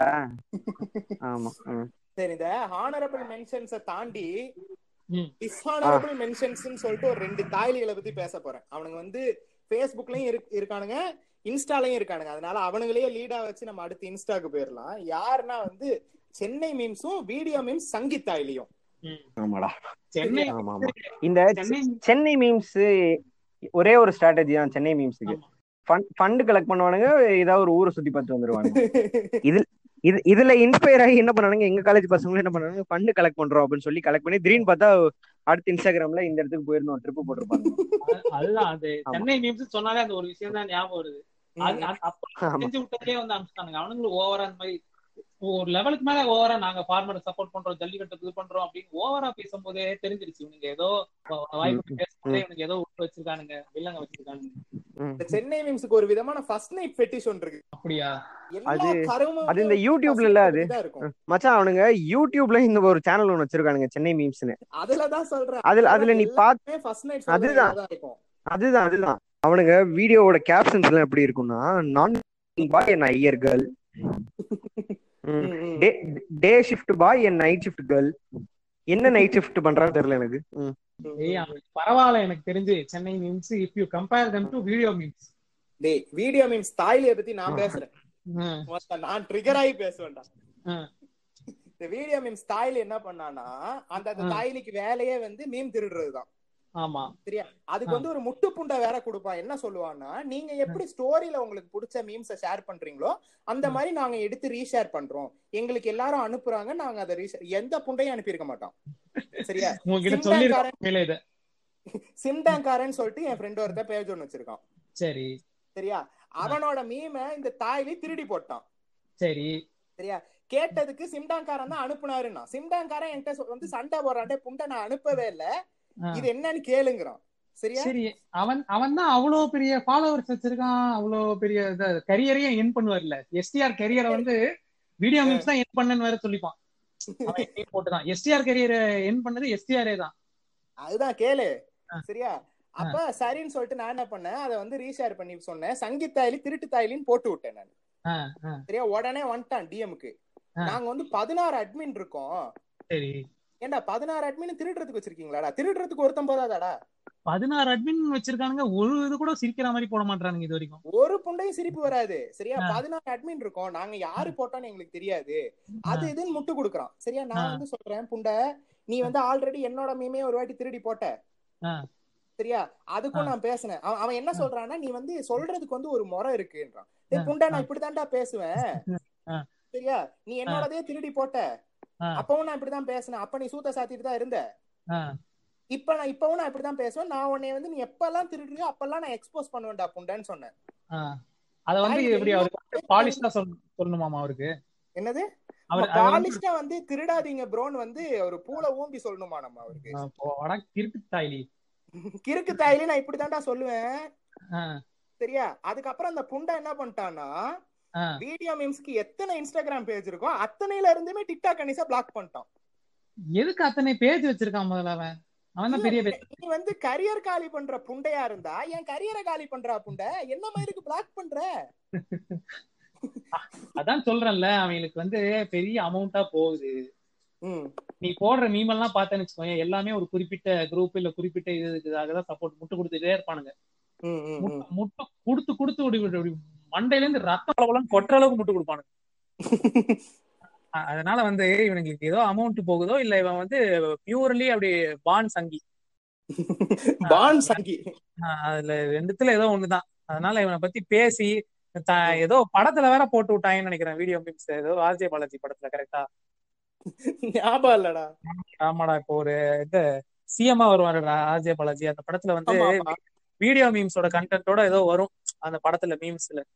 ஆமா ம். சரி இந்த ஹானரபிள் மென்ஷன்ஸ தாண்டி ம். டிஸ்ஹானரபிள் மென்ஷன்ஸ் சொல்லிட்டு ஒரு ரெண்டு தாய்லிகளை பத்தி பேச போறேன் அவனுங்க வந்து Facebookலயும் இருக்கு இருக்கானுங்க இன்ஸ்டாலயும் இருக்கானுங்க அதனால அவனுங்களே லீடா வச்சு நம்ம அடுத்து இன்ஸ்டாக்கு போயிடலாம் யாருன்னா வந்து சென்னை மீம்ஸும் வீடியோ மீம்ஸ் சங்கீதாயிலையும் ம். ஆமாடா சென்னை ஆமா ஆமா இந்த சென்னை சென்னை மீம்ஸ் ஒரே ஒரு ஸ்ட்ராட்டஜி தான் சென்னை மீம்ஸுக்கு ஆமா. ஃபண்ட் கலெக்ட் பண்ணுவானுங்க ஏதாவது ஒரு ஊரை சுத்தி பார்த்து வந்துருவானுங்க இது இதுல இன்ஸ்பயர் ஆகி என்ன பண்ணானுங்க எங்க காலேஜ் பசங்களும் என்ன பண்ணாங்க ஃபண்ட் கலெக்ட் பண்றோம் அப்படின்னு சொல்லி கலெக்ட் பண்ணி திடீர்னு பார்த்தா அடுத்து இன்ஸ்டாகிராம்ல இந்த இடத்துக்கு போயிருந்தோம் ட்ரிப் போட்டிருப்பாங்க அது- அதுதான் அது ஆமா. சென்னை மீம்ஸ் சொன்னாலே அந்த ஒரு விஷயம் தான் ஞாபகம் வருது அது அது- அப்ப ஆமா செஞ்சு விட்டதே வந்து அனுப்பிச்சிட்டானுங்க அவனுங்களும் ஓவரா அந்த மாதிரி ஒரு லெவலுக்கு மேல ஓவரா நாங்க ஃபார்மரை சப்போர்ட் பண்றோம் ஜல்லிக்கட்டு இது பண்றோம் அப்படின்னு ஓவரா பேசும்போதே தெரிஞ்சிருச்சு இவனுங்க ஏதோ வ- வாய்ப்பு பேசும்போதே இவனுக்கு ஏதோ விட்டு வச்சிருக்கானுங்க வில்லங்க வச்சிருக்கானுங்க ம். இந்த சென்னை மீம்ஸுக்கு ஒரு விதமான ஃபர்ஸ்ட் நைட் ஃபெட்டிஷ் ஒன்று இருக்கு அப்படியா எல்லா அது- கருமும் அது இந்த யூடியூப்ல இல்ல அது தான் இருக்கும் மச்சான் அவனுங்க யூடியூப்ல இந்த ஒரு சேனல் ஒன்னு வச்சிருக்கானுங்க சென்னை மீம்ஸ்னு அதுலதான் சொல்றேன் அதுல அதுல நீ பாத் ஃபர்ஸ்ட் நைட் அதுதான். தான் இருக்கும் அதுதான் அதுதான் அவனுங்க வீடியோவோட கேப்ஷன்ஸ் எல்லாம் எப்படி இருக்கும்னா நான் பாய் என் ஐயர் கேர்ள் ம், ம். Day shift boy and night shift girl என்ன நைட் ஷிஃப்ட் பண்றான்னு தெரியல எனக்கு ம். ஏய் அவனுக்கு பரவாயில்ல எனக்கு தெரிஞ்சு Chennai memes if you compare them to video memes டேய் வீடியோ மீம்ஸ் தாய்லிய பத்தி நான் பேசுறேன் மொத்த நான் ட்ரிகர் ஆகி பேசுவேன்டா ம். இந்த வீடியோ மீம்ஸ் தாய்ல என்ன பண்ணானா அந்த அந்த ம். தாய்லிக்கு வேலையே வந்து மீம் திருடுறதுதான் ஆமா சரியா அதுக்கு வந்து ஒரு முட்டு புண்டை வேற கொடுப்பான் என்ன சொல்லுவான்னா நீங்க எப்படி ஸ்டோரியில உங்களுக்கு பிடிச்ச மீம்ஸ ஷேர் பண்றீங்களோ அந்த ம். மாதிரி நாங்க எடுத்து ரீஷேர் பண்றோம் எங்களுக்கு எல்லாரும் அனுப்புறாங்க நாங்க அதை ரீஷேர் எந்த புண்டையும் அனுப்பியிருக்க மாட்டோம் சரியா உங்ககிட்ட சிம்டாங்காரன் சொல்லிருக்காங்க இத சிம்டாங்காரன் சொல்லிட்டு என் ஃப்ரெண்ட் ஒருத்தன் பேஜ் ஒன்னு வச்சிருக்கான் சரி சரியா அவனோட மீம இந்த தாய்லி திருடி போட்டான் சரி சரியா கேட்டதுக்கு சிம்டாங்காரன் தான் அனுப்புனாருன்னா சிம்டாங்காரன் என்கிட்ட சொ- வந்து சண்டை போடுறான்டே புண்டை நான் அனுப்பவே இல்ல ஆ. இது என்னன்னு கேளுங்கிறான் சரியா சரி அவன் அவன் தான் அவ்வளவு பெரிய ஃபாலோவர்ஸ் வச்சிருக்கான் அவ்வளவு பெரிய கரியரையும் என் பண்ணுவார்ல எஸ்டிஆர் கரியரை வந்து வீடியோ மீம்ஸ் தான் என் பண்ணன்னு வேற சொல்லிப்பான் அவன் எப்பயும் போட்டுதான் எஸ்டிஆர் கரியரை என் பண்ணது எஸ்டிஆரே தான் அதுதான் கேளு ஆ. சரியா அப்ப சரின்னு சொல்லிட்டு நான் என்ன பண்ணேன் அதை வந்து ரீஷேர் பண்ணி சொன்னேன் சங்கீத் தாயலி திருட்டு தாயலின்னு போட்டு விட்டேன் நான் ஆ, ஆ, சரியா உடனே வந்துட்டான் டிஎம்க்கு ஆ. நாங்க வந்து பதினாறு அட்மின் இருக்கோம் சரி ஏன்டா பதினாறு அட்மின் திருடுறதுக்கு வச்சிருக்கீங்களாடா திருடுறதுக்கு ஒருத்தன் போதாதாடா பதினாறு அட்மின் வச்சிருக்கானுங்க ஒரு இது கூட சிரிக்கிற மாதிரி போட மாட்டானுங்க இது வரைக்கும் ஒரு புண்டையும் சிரிப்பு வராது சரியா ஆ. பதினாறு அட்மின் இருக்கோம் நாங்க யாரு போட்டோம்னு எங்களுக்கு தெரியாது அது இதுன்னு முட்டு கொடுக்குறான் சரியா நான் ஆ. வந்து சொல்றேன் புண்டை நீ வந்து ஆல்ரெடி என்னோட மீமே ஒரு வாட்டி திருடி போட்ட ஆ. சரியா அதுக்கும் ஆ. நான் பேசினேன் அவன் அவன் என்ன சொல்றான்னா நீ வந்து சொல்றதுக்கு வந்து ஒரு முறை இருக்குன்றான் ஆ. டேய் புண்டை நான் ஆ. இப்படிதான்டா பேசுவேன் ஆ. சரியா நீ என்னோடதே திருடி போட்ட ஆ, அப்பவும் நான் இப்படிதான் பேசினேன் அப்ப நீ சூத்த சாத்திட்டு தான் இருந்த ஆ, இப்ப நான் இப்பவும் நான் இப்படிதான் பேசுவேன் நான் உன்னை வந்து நீ எப்பெல்லாம் திருடுறியோ அப்பெல்லாம் நான் எக்ஸ்போஸ் பண்ணுவேன்டா புண்டைன்னு சொன்னேன் ஆ. அத வந்து தாய் எப்படி அவருக்கு பாலிஷ்டா சொல் சொல்லணுமாமா அவருக்கு என்னது அவர் அத வந்து பாலிஷ்டா வந்து திருடாதீங்க ப்ரோன்னு வந்து ஒரு பூல ஊம்பி சொல்லணுமா நம்ம அவருக்கு ஆ, போடா கிறுக்கு தாய்லி கிறுக்கு தாயிலே நான் இப்படிதான்டா சொல்லுவேன் ஆ, சரியா அதுக்கப்புறம் அந்த புண்டை என்ன பண்ணிட்டான்னா ஆ. வீடியோ மீம்ஸ்க்கு எத்தனை இன்ஸ்டாகிராம் பேஜ் இருக்கோ அத்தனையில இருந்துமே டிக்டாக் கணிசா பிளாக் பண்ணிட்டான் எதுக்கு அத்தனை பேஜ் வச்சிருக்கான் முதல்ல அவன் அவன் தான் பெரிய பேஜ் நீ வந்து கரியர் காலி பண்ற புண்டையா இருந்தா என் கரியரை காலி பண்றா புண்டை என்ன மாதிரிக்கு பிளாக் பண்ற அதான் சொல்றேன்ல அவங்களுக்கு வந்து பெரிய அமௌண்டா போகுது ம் நீ போடுற மீமெல்லாம் பார்த்தேன்னு வச்சுக்கோங்க எல்லாமே ஒரு குறிப்பிட்ட குரூப் இல்ல குறிப்பிட்ட இது இதுக்காக தான் சப்போர்ட் முட்டு கொடுத்துட்டே இருப்பானுங்க ம், ம், ம். முட்டு முட்டு கொடுத்து கொடுத்து இப்படி இப்படி இப்படி மண்டையில இருந்து ரத்தம் அளவுலாம் கொட்டுற அளவுக்கு முட்டு கொடுப்பானுங்க அ- அதனால வந்து இவனுங்களுக்கு ஏதோ அமௌண்ட் போகுதோ இல்ல இவன் வந்து பியூர்லி அப்படி பான் சங்கி பான் சங்கி அஹ் அதுல ரெண்டுத்துல ஏதோ ஒண்ணுதான் அதனால இவனை பத்தி பேசி த- ஏதோ படத்துல வேற போட்டு விட்டாங்கன்னு நினைக்கிறேன் வீடியோ மீம்ஸ் ஏதோ ஆர்ஜே பாலாஜி படத்துல கரெக்டா ஞாபகம் இல்லடா ஆமாடா இப்போ ஒரு இது சிஎம்ஆ வருவாருடா ஆர்ஜே பாலாஜி அந்த படத்துல வந்து ஆமா, ஆமா. வீடியோ மீம்ஸோட கண்டென்ட்டோட ஏதோ வரும் அந்த படத்துல மீம்ஸ்ல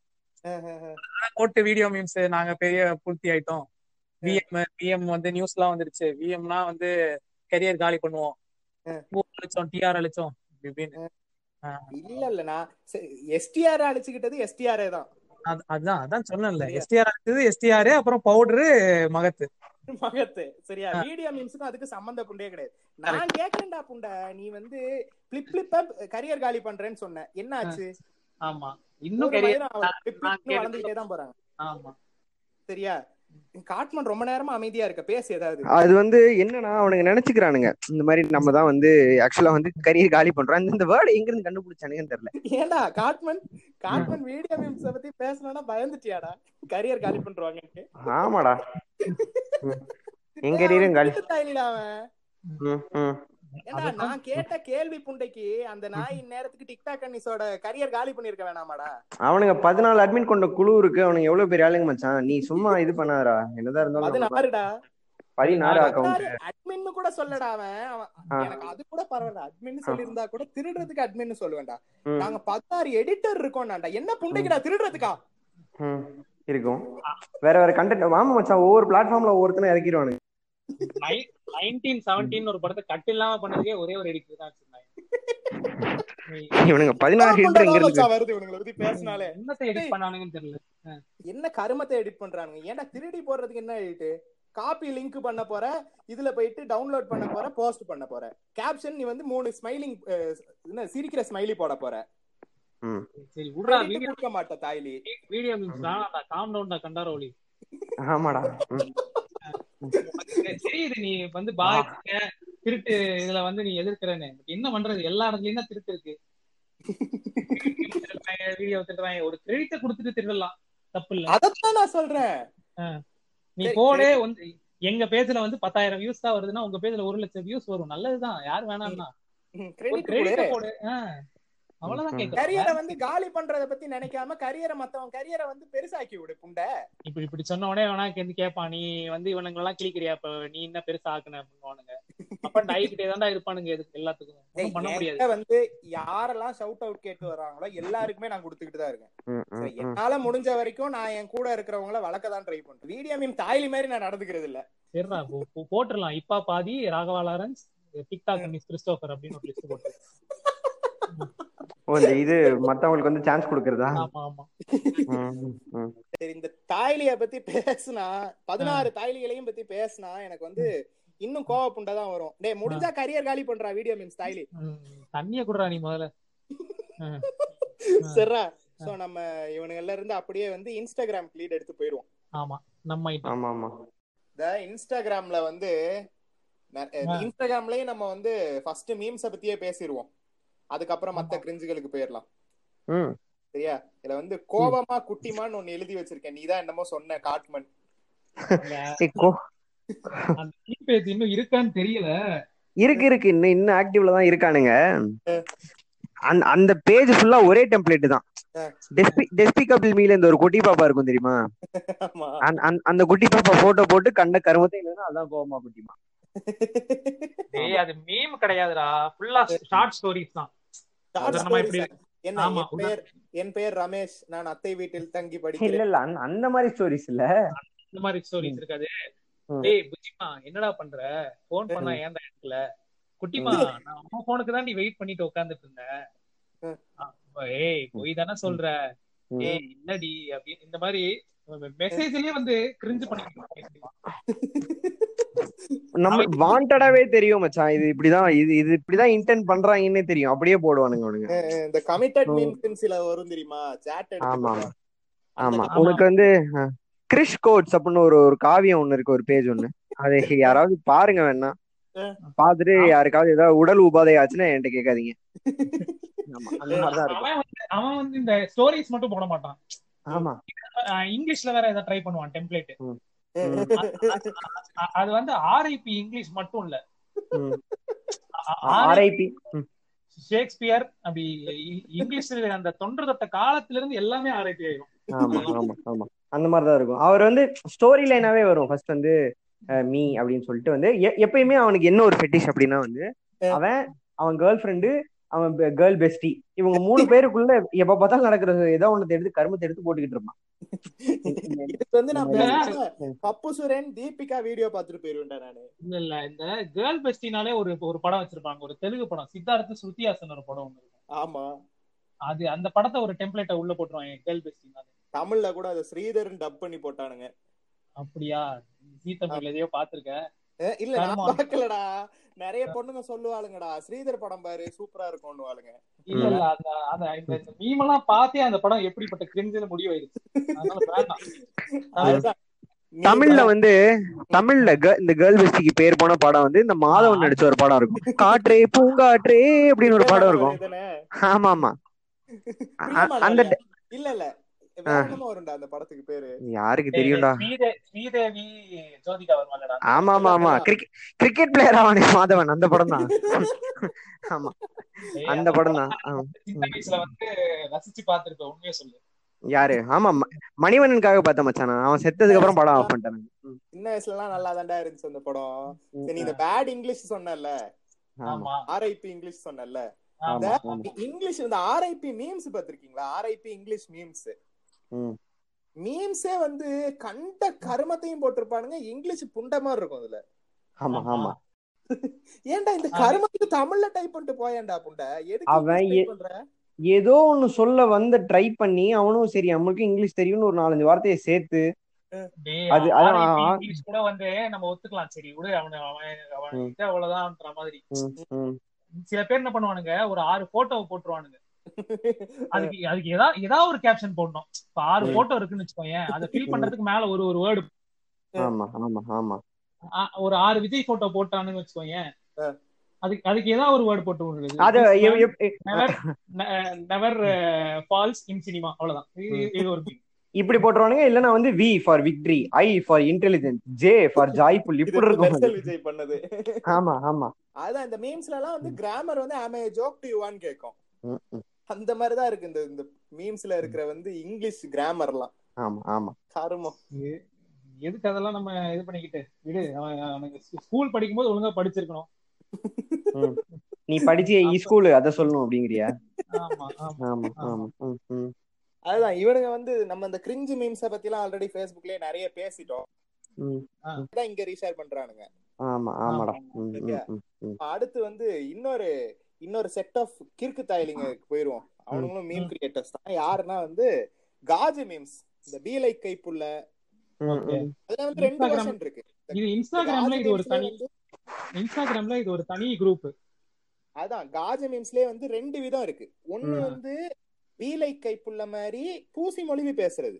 போட்டு வீடியோ மீம்ஸ் நாங்க பெரிய பூர்த்தி ஆயிட்டோம் விஎம் விஎம் வந்து நியூஸ்லாம் வந்துருச்சு விஎம்னா வந்து கரியர் காலி பண்ணுவோம் அழிச்சோம் டிஆர் அழிச்சோம் இப்படின்னு இல்ல இல்ல நான் எஸ்டிஆர் அழிச்சுக்கிட்டது எஸ்டிஆரே தான் அதான் அதான் சொன்னேன்ல எஸ்டிஆர் அழிச்சது எஸ்டிஆர் அப்புறம் பவுடரு மகத்து மகத்து சரியா வீடியோ மீம்ஸுக்கும் அதுக்கு சம்பந்த புண்டே கிடையாது நான் கேக்குறேன்டா புண்ட நீ வந்து பிளிப் பிளிப்ப கரியர் காலி பண்றேன்னு சொன்ன என்ன ஆச்சு ஆமா இன்னும் கரியர் வளர்ந்துகிட்டே தான் போறாங்க ஆமா சரியா காட்மன் ரொம்ப நேரமா அமைதியா இருக்க பேசு ஏதாவது அது வந்து என்னன்னா அவனுங்க நினைச்சுக்கிறானுங்க இந்த மாதிரி நம்ம தான் வந்து ஆக்சுவலா வந்து கரியர் காலி பண்றோம் இந்த வேர்டு எங்க இருந்து கண்டுபிடிச்சானுங்கன்னு தெரியல ஏண்டா காட்மன் காட்மன் வீடியோ மீம்ஸ் பத்தி பேசணும்னா பயந்துட்டியாடா கரியர் காலி பண்றாங்கன்ட்டு ஆமாடா எங்க கரியரும் காலி அவன் ஏண்டா நான் கேட்ட கேள்வி புண்டைக்கு அந்த நாய் நேரத்துக்கு டிக்டாக் கன்னிஸோட கரியர் காலி பண்ணிருக்க வேணாமாடா அவனுங்க பதினாலு அட்மின் கொண்ட குழு இருக்கு அவனுங்க எவ்வளவு பெரிய ஆளுங்க மச்சான் நீ சும்மா இது பண்ணாதடா என்னதான் இருந்தாலும் பதினாறுடா பதினாறு அக்கௌண்ட் அட்மின் கூட சொல்லடா அவன் எனக்கு அது கூட பரவாயில்ல அட்மின் சொல்லியிருந்தா கூட திருடுறதுக்கு அட்மின் சொல்லுவேன்டா நாங்க பதினாறு எடிட்டர் இருக்கோம்டா என்ன புண்டைக்குடா திருடுறதுக்கா இருக்கும் வேற வேற கண்டென்ட் ஆமா மச்சான் ஒவ்வொரு பிளாட்ஃபார்ம்ல ஒவ்வொருத்தனும் இறக்கிடுவானுங்க நைன்டீன் செவன்டீன் ஒரு படத்தை கட் இல்லாம பண்ணதுக்கே ஒரே ஒரு எடிட்டர் தான் இவனுங்க பதினாறு எடிட்டர் எங்க இருக்கு வருது இவனுங்களை பத்தி பேசினாலே என்னத்தை எடிட் பண்ணானுங்கன்னு தெரியல என்ன கருமத்தை எடிட் பண்றானுங்க ஏன்டா திருடி போடுறதுக்கு என்ன எடிட் காப்பி லிங்க் பண்ண போற இதுல போயிட்டு டவுன்லோட் பண்ண போற போஸ்ட் பண்ண போற கேப்ஷன் நீ வந்து மூணு ஸ்மைலிங் என்ன சிரிக்கிற ஸ்மைலி போட போற சரி விடுறா வீடியோ கொடுக்க மாட்ட தாய்லி வீடியோ மீம்ஸ் வேணாம்டா காம் டவுன்டா கண்டாரோலி ஆமாடா தெரியுது நீ வந்து பாய் திருட்டு இதுல வந்து நீ எதிர்க்கிறேன்னு என்ன பண்றது எல்லா இடத்துலயும் தான் திருட்டு இருக்கு வீடியோ திருடுறாங்க ஒரு கிரெடிட்ட கொடுத்துட்டு திருடலாம் தப்பு இல்ல அதத்தான் நான் சொல்றேன் நீ போடே வந்து எங்க பேஜ்ல வந்து பத்தாயிரம் வியூஸ் தான் வருதுன்னா உங்க பேஜ்ல ஒரு லட்சம் வியூஸ் வரும் நல்லதுதான் யார் வேணாம்னா கிரெடிட் போடு அவ்வளவுதான் கரியரை வந்து காலி பண்றத பத்தி நினைக்காம கரியரை மத்தவன் கரியரை வந்து பெருசாக்கி விடு புண்டை இப்படி இப்படி சொன்ன உடனே வேணா கேந்து கேட்பான் நீ வந்து இவனுங்க எல்லாம் கிளிக்கிறியா அப்ப நீ என்ன பெருசா ஆக்குன அப்படின்னுவானுங்க அப்ப டைக்கிட்டே தான்டா இருப்பானுங்க எதுக்கு எல்லாத்துக்கும் பண்ண முடியாது வந்து யாரெல்லாம் ஷவுட் அவுட் கேட்டு வர்றாங்களோ எல்லாருக்குமே நான் கொடுத்துக்கிட்டு தான் இருக்கேன் என்னால முடிஞ்ச வரைக்கும் நான் என் கூட இருக்கிறவங்கள வளர்க்க தான் ட்ரை பண்றேன் வீடியோ மீம் தாய்லி மாதிரி நான் நடந்துக்கிறது இல்ல சரிடா போட்டுடலாம் இப்பா பாதி Raghava Lawrence TikTok miss Christopher அப்படின்னு ஒரு லிஸ்ட் போட்டு ஓ இந்த இது மத்தவங்களுக்கு வந்து சான்ஸ் கொடுக்கறதா ஆமா ஆமா சரி இந்த தாய்லிய பத்தி பேசினா பதினாறு தாய்லிகளையும் பத்தி பேசினா எனக்கு வந்து இன்னும் கோவ புண்டை தான் வரும் டேய் முடிஞ்சா கரியர் காலி பண்றா வீடியோ மீன்ஸ் தாய்லி தண்ணிய குடுறா நீ முதல்ல சரிடா சோ நம்ம இவனுங்கள்ல இருந்து அப்படியே வந்து இன்ஸ்டாகிராம் லீட் எடுத்து போயிருவோம் ஆமா நம்ம ஆமா ஆமா இந்த இன்ஸ்டாகிராம்ல வந்து இன்ஸ்டாகிராம்லயே நம்ம வந்து ஃபர்ஸ்ட் மீம்ஸ பத்தியே பேசிடுவோம் அதுக்கப்புறம் மத்த கிரிஞ்சுகளுக்கு போயிடலாம் சரியா இதுல வந்து கோபமா குட்டிமான்னு ஒண்ணு எழுதி வச்சிருக்கேன் நீதான் என்னமோ சொன்ன காட்மன் இன்னும் இருக்கான்னு தெரியல இருக்கு இருக்கு இன்னும் இன்னும் ஆக்டிவ்ல தான் இருக்கானுங்க அந்த பேஜ் ஃபுல்லா ஒரே டெம்ப்ளேட் தான் டெஸ்பிகபிள் மீல இந்த ஒரு குட்டி பாப்பா இருக்கும் தெரியுமா அந்த குட்டி பாப்பா போட்டோ போட்டு கண்ட கருமத்தை இல்லைன்னா அதான் கோவமா குட்டிமா ஏய் அது மீம் கிடையாதுடா ஃபுல்லா ஷார்ட் ஸ்டோரிஸ் தான் என்ன பெயர் என் பெயர் ரமேஷ் நான் அத்தை வீட்டில் தங்கி படிக்கிறேன் இல்ல இல்ல அந்த மாதிரி ஸ்டோரிஸ் இல்ல அந்த மாதிரி ஸ்டோரிஸ் இருக்காது டேய் புஜிமா என்னடா பண்ற போன் பண்ணா ஏன்டா எடுக்கல குட்டிமா நான் அம்மா போனுக்கு தான் நீ வெயிட் பண்ணிட்டு உட்கார்ந்துட்டு இருந்தேன் ஏய் போய் தானே சொல்ற ஏய் இல்லடி அப்படின்னு இந்த மாதிரி மெசேஜ்லயே வந்து கிரிஞ்சு பண்ணிக்கலாம் நம்ம வாண்டடாவே தெரியும் மச்சான் இது இப்படிதான் இது இது இப்படிதான் இன்டென்ட் பண்றாங்கன்னே தெரியும் அப்படியே போடுவானுங்க அவனுங்க இந்த கமிட்டட் மீம்ஸ் சில வரும் தெரியுமா சாட் ஆமா ஆமா உனக்கு வந்து கிரிஷ் கோட்ஸ் அப்படின்னு ஒரு ஒரு காவியம் ஒண்ணு இருக்கு ஒரு பேஜ் ஒண்ணு அது யாராவது பாருங்க வேணா பாத்துட்டு யாருக்காவது ஏதாவது உடல் உபாதை ஆச்சுன்னா என்கிட்ட கேட்காதீங்க அவன் வந்து இந்த ஸ்டோரிஸ் மட்டும் போட மாட்டான் ஆமா இங்கிலீஷ்ல வேற ஏதாவது ட்ரை பண்ணுவான் டெம்ப்ளேட் அது வந்து ஆர்ஐபி இங்கிலீஷ் மட்டும் இல்ல ஆர்ஐபி ஷேக்ஸ்பியர் அப்படி இங்கிலீஷ்ல அந்த தொன்று தொட்ட காலத்துல இருந்து எல்லாமே ஆர்ஐபி ஆயிடும் ஆமா ஆமா ஆமா அந்த மாதிரிதான் இருக்கும் அவர் வந்து ஸ்டோரி லைனாவே வரும் ஃபர்ஸ்ட் வந்து மீ அப்படின்னு சொல்லிட்டு வந்து எப்பயுமே அவனுக்கு என்ன ஒரு ஃபெட்டிஷ் அப்படின்னா வந்து அவன் அவன் கேர்ள் ஃப்ரெண்டு அவன் கேர்ள் பெஸ்டி இவங்க மூணு பேருக்குள்ள எப்ப பார்த்தாலும் நடக்கிறது ஏதோ ஒண்ணு எடுத்து கருமத்தை எடுத்து போட்டுக்கிட்டு இருப்பான் இதுக்கு வந்து நான் இந்த பேசாம மாதிரி- பப்பு சுரேன் தீபிகா வீடியோ பார்த்துட்டு போயிருவேன்டா நானு இல்ல இல்ல இந்த கேர்ள் பெஸ்டினாலே ஒரு ஒரு படம் வச்சிருப்பாங்க ஒரு தெலுங்கு படம் சித்தார்த்த ஸ்ருதிஹாசன் ஒரு படம் ஒண்ணு இருக்கும் ஆமா அது அந்த படத்தை ஒரு டெம்ப்ளேட்டை உள்ள போட்டுருவாங்க கேர்ள் பெஸ்டினாலே தமிழ்ல கூட அதை ஸ்ரீதரன் டப் பண்ணி போட்டானுங்க அப்படியா ஜீ தமிழ்ல எதையோ பாத்திருக்கேன் அஹ் இல்ல நான் ஆமா. பாக்கலடா நிறைய பொண்ணுங்க சொல்லுவாளுங்கடா ஸ்ரீதர் படம் பாரு சூப்பரா இருக்கும்னுவாளுங்க இல்ல இல்ல அந்த அந்த இந்த மீமெல்லாம் பார்த்தே அந்த படம் எப்படிப்பட்ட கிரிஞ்சுன்னு முடிவாயிருச்சு அதனால வேண்டாம் அதுதான். நீ தமிழ்ல பா- வந்து தமிழ்ல க- இந்த கேர்ள் பெஸ்டிக்கு பேர் போன படம் வந்து இந்த மாதவன் நடிச்ச ஒரு படம் இருக்கும் காற்றே பூங்காற்றே அப்படின்னு ஒரு படம் இருக்கும் இதுதானே? ஆமா ஆமா அ- அந்த பிரியமானவளே. இல்ல இல்ல வேற என்னமோ வரும்டா அந்த படத்துக்கு பேரு யாருக்கு தெரியும்டா ஸ்ரீதே- ஸ்ரீதேவி ஜோதிகா வருவாங்கடா ஆமா ஆமா ஆமா கிரிக்கெட் கிரிக்கெட் பிளேயர் ஆவானே மாதவன் அந்த படம் தான் ஆமா ஏய், அந்த படம் தான் சின்ன வயசுல வந்து ரசிச்சு பார்த்திருப்பேன் உண்மையை சொல்லு யாரு ஆமா ம- மணிவண்ணனுக்காக பார்த்த மச்சான் அவன் செத்ததுக்கு அப்புறம் படம் ஆஃப் பண்ணிட்டானுங்க ம், சின்ன வயசுல எல்லாம் நல்லா தாண்டா இருந்துச்சு அந்த படம் ம், சரி, நீ இந்த பேட் இங்கிலீஷ் சொன்னல ஆமா ஆமா ஆர்ஐபி இங்கிலீஷ் சொன்னல ஆமா ஆமா ஆமா இங்கிலீஷ் இந்த ஆர்ஐபி மீம்ஸ் பாத்திருக்கீங்களா ஆர்ஐபி இங்கிலீஷ் மீம்ஸ் ம். மீம்ஸே வந்து கண்ட கருமத்தையும் போட்டிருப்பானுங்க இங்கிலீஷ் புண்ட மாதிரி இருக்கும் அதுல ஆமா ஆமா ஏன்டா இந்த கருமத்துக்கு தமிழ்ல டைப் பண்ணிட்டு போயேன்டா புண்ட எதுக்கு அவன் இங்கிலீஷ் எ- type பண்ற ஏதோ ஒண்ணு சொல்ல வந்து ட்ரை பண்ணி அவனும் சரி நம்மளுக்கு இங்கிலீஷ் தெரியும்னு ஒரு நாலஞ்சு வார்த்தையை சேர்த்து டேய், அது- அதான் RIP ஆ- இங்கிலீஷ் கூட வந்து நம்ம ஒத்துக்கலாம் சரி விடு அவன அவன் அவன் ம். இது அவ்வளவுதான்ற மாதிரி ம், ம், சில பேர் என்ன பண்ணுவானுங்க ஒரு ஆறு போட்டோவை போட்டுருவானுங்க அதுக்கு அதுக்கு ஏதாவது ஏதாவது ஒரு கேப்ஷன் போடணும் இப்ப ஆறு ம். போட்டோ இருக்குன்னு வச்சுக்கோயேன் அதை ஃபில் ம். பண்றதுக்கு மேல ஒரு ஒரு வேர்டு ஆமா ஆமா ஆமா ஒரு ஆறு விஜய் போட்டோ போட்டானுன்னு வச்சுக்கோயேன் ஆ. அதுக்கு அதுக்கு ஏதாவது ஒரு வேர்டு போட்டு விடுறது அத எப்- எப்- எப்- never never falls in cinema அவ்வளவுதான் இது- இது ஒரு meme. இப்படி போட்டுருவானுங்க இல்லன்னா வந்து V for victory I for intelligence J for joyful இது இப்படி இருக்கும் மெர்சல் விஜய் பண்ணது ஆமா ஆமா அதான் இந்த மீம்ஸ்ல எல்லாம் வந்து கிராமர் வந்து ஆமே ஜோக் டு யுவான்னு கேட்கும் ம், ம். அந்த மாதிரிதான் இருக்கு இந்த இந்த மீம்ஸ்ல இருக்கிற வந்து இங்கிலீஷ் கிராமர்லாம் ஆமா ஆமா கருமம் எ- எதுக்கு அதெல்லாம் நம்ம இது பண்ணிக்கிட்டு விடு அவன் அவனுக்கு ஸ்கூல் படிக்கும்போது ஒழுங்கா படிச்சிருக்கணும் ம். நீ படிச்சிய இ ஸ்கூல் அத சொல்லணும் அப்படிங்கிறியா ஆமா ஆமா ஆமா ஆமா ம், ம். அதுதான் இவனுங்க வந்து நம்ம இந்த கிரிஞ்சு மீம்ஸ பத்தி எல்லாம் ஆல்ரெடி Facebookலயே நிறைய பேசிட்டோம் ம். அதான் இங்க ரீஷேர் பண்றானுங்க ஆமா ஆமாடா ம், ம், சரியா? ம், ம். அடுத்து வந்து இன்னொரு இன்னொரு செட் ஆஃப் கிறுக்கு தாயலிங்க போயிருவோம் அவனுங்களும் மீம் கிரியேட்டர்ஸ் தான் யாருன்னா வந்து காஜு மீம்ஸ் இந்த பி லைக் கைப்புள்ள ம், Okay. ம். அதுல வந்து ரெண்டு Instagram- வெர்ஷன் இருக்கு இது இன்ஸ்டாகிராம்ல இது ஒரு காஜு தனி memes-லயே வந்து இன்ஸ்டாகிராம்ல இது ஒரு தனி குரூப் அதான் காஜு மீம்ஸ்லயே வந்து ரெண்டு விதம் இருக்கு ஒண்ணு ம். வந்து பி லைக் கைப்புள்ள மாதிரி பூசி மொழிவி பேசுறது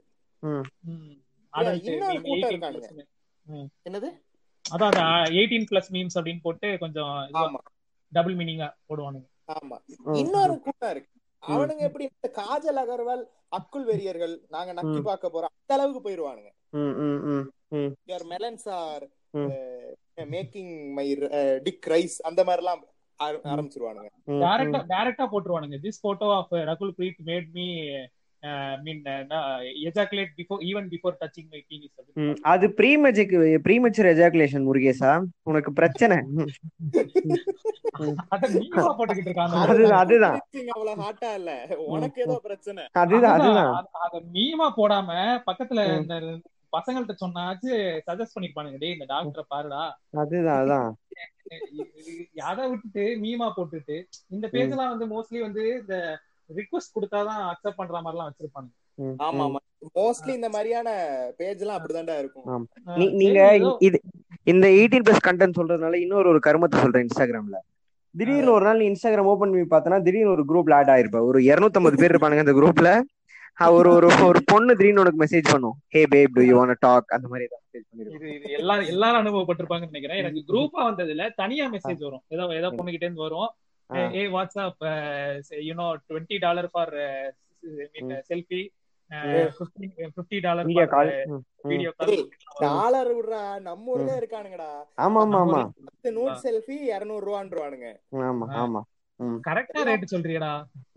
இன்னொரு கூட்டம் இருக்கானுங்க. என்னது அதான் எயிட்டீன் பிளஸ் மீம்ஸ் அப்படின்னு போட்டு கொஞ்சம் ஆமா டபுள் மீனிங்கா போடுவானுங்க ஆமா ம், இன்னொரு கூட்டம் இருக்கு அவனுங்க எப்படி இந்த காஜல் அகர்வால் அக்குல் வெறியர்கள் நாங்க நக்கி ம். பார்க்க போறோம் அந்த அளவுக்கு போயிருவானுங்க ம், ம், ம், ம். யுவர் மெலன்ஸ் ஆர் ம். மேக்கிங் மை டிக் ரைஸ் அந்த மாதிரி எல்லாம் ஆரம்பிச்சிருவானுங்க ம், டைரக்டா ம். டைரக்டா போட்டுருவானுங்க this photo of Rakul Preet made me mean ejaculate before even before touching my penis ம், அது ப்ரீமெஜிக் ப்ரீமெச்சர் எஜாகுலேஷன் முருகேசா உனக்கு பிரச்சனை அத மீமா போட்டுக்கிட்டு இருக்காங்க அதுதான், அதுதான். Preaching அவ்வளவு ஹாட்டா இல்ல உனக்கு ஏதோ பிரச்சனை அதுதான் அதுதான் அத- அத மீமா போடாம பக்கத்துல ம். இந்த பசங்கள்ட்ட சொன்னாச்சு சஜஸ்ட் பண்ணிருப்பானுங்க டேய் இந்த டாக்டரை பாருடா அதுதான் அதான் அத விட்டுட்டு மீமா போட்டுட்டு இந்த பேஜ் எல்லாம் வந்து மோஸ்ட்லி வந்து இந்த ரிக்வஸ்ட் கொடுத்தாதான் அக்செப்ட் பண்ற மாதிரி எல்லாம் வச்சிருப்பாங்க ம், ஆமா ம். ஆமா மோஸ்ட்லி இந்த மாதிரியான பேஜ் எல்லாம் அப்படிதான்டா இருக்கும் ஆமா. ஆஹ் நீ- சரி, நீங்க ஏதோ இது இந்த எயிட்டீன் பிளஸ் கண்டென்ட் சொல்றதுனால இன்னொரு ஒரு கருமத்தை சொல்றேன் இன்ஸ்டாகிராம்ல திடீர்னு ஒரு நாள் நீ இன்ஸ்டாகிராம் ஓபன் பண்ணி பார்த்தனா திடீர்னு ஒரு குரூப்ல ஆட் ஆயிருப்ப ஒரு 250 பேர் இருப்பானுங்க அந்த குரூப்ல ஒரு ஒரு ஒரு பொண்ணு திடீர்னு உனக்கு மெசேஜ் பண்ணும் hey babe do you want talk அந்த மாதிரி ஏதாவது மெசேஜ் பண்ணிருக்கும் இது இது எல்லாரும் எல்லாரும் அனுபவப்பட்டிருப்பாங்கன்னு நினைக்கிறேன் எனக்கு குரூப்பா வந்ததுல தனியா மெசேஜ் வரும் ஏதோ ஏதோ ம். பொண்ணுகிட்டே இருந்து வரும் ஆ. A WhatsApp you know twenty dollar for mean ம். செல்ஃபி ம். Fifty dollar video call video டேய், கால் டாலர் விடுறா நம்ம ஊர்ல இருக்கானுங்கடா ஆமா ஆமா ஆமா பத்து நூட் செல்ஃபி இருநூறு ரூபான்றானுங்க ஆமா ஆமா கரெக்டா ரேட் சொல்றியடா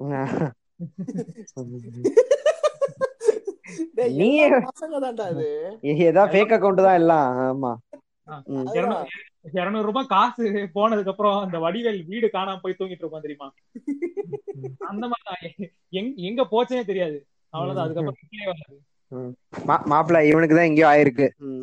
டேய், நீ எல்லா பசங்க தான்டா அது ஏதா ஃபேக் அக்கவுண்ட் தான் எல்லாம் ஆமா ம். அதுதான். இருநூறு ரூபாய் காசு போனதுக்கு அப்புறம் அந்த வடிவேல் வீடு காணாம போய் தூங்கிட்டு இருப்பான் தெரியுமா அந்த மாதிரி எங்க எங்க போச்சே தெரியாது அவ்வளவுதான் அதுக்கப்புறம் வீட்லயே வராது மா- மாப்பிள்ளை இவனுக்கு தான் எங்கேயோ ஆயிருக்கு ம்.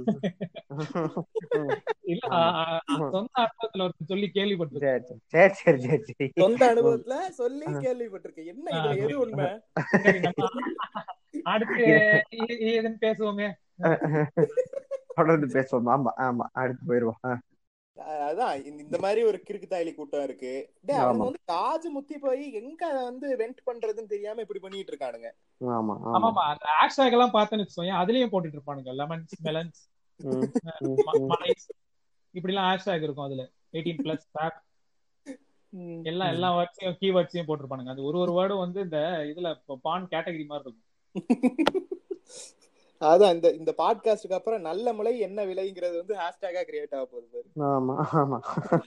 இல்ல ஆ, ஆ, ஆ, சொந்த அர்த்தத்துல ஒருத்தர் சொல்லி கேள்விப்பட்டிருக்கேன் சரி சரி சரி சரி சரி சொந்த அனுபவத்துல சொல்லி கேள்விப்பட்டிருக்கேன் என்ன இதுல எது உண்மை சரி, நம்ம அடுத்து இ- இதுன்னு பேசுவோமே தொடர்ந்து பேசுவோம் ஆமா ஆமா அடுத்து போயிருவோம் ஆ. அஹ் அதான் இந்த- இந்த மாதிரி ஒரு கிறுக்கு தாயலி கூட்டம் இருக்கு டேய் அவங்க ஆமா. வந்து காஜு முத்தி போய் எங்க அதை வந்து வெண்ட் பண்றதுன்னு தெரியாம இப்படி பண்ணிட்டு இருக்கானுங்க ஆமா ஆமா ஆமாமா அந்த ஹேஷ்டேக் எல்லாம் பார்த்தேன்னு வச்சுக்கோங்க அதுலயும் போட்டுட்டு இருப்பானுங்க லெமன்ஸ் மெலன்ஸ் ம், ம். மலைஸ் இப்படி எல்லாம் ஹேஷ்டேக் இருக்கும் அதுல எயிட்டீன் பிளஸ் பேக் ம். எல்லாம் எல்லா வேர்ட்ஸையும் கீவேர்ட்ஸையும் போட்டிருப்பானுங்க அது ஒரு ஒரு வேர்டும் வந்து இந்த இதுல பான் கேட்டகரி மாதிரி இருக்கும் அதான் இந்த இந்த பாட்காஸ்டுக்கு அப்புறம் நல்ல முளை என்ன விலைங்கிறது வந்து ஹேஷ்டேகா கிரியேட் ஆக போகுது பாரு. ஆமா ஆமா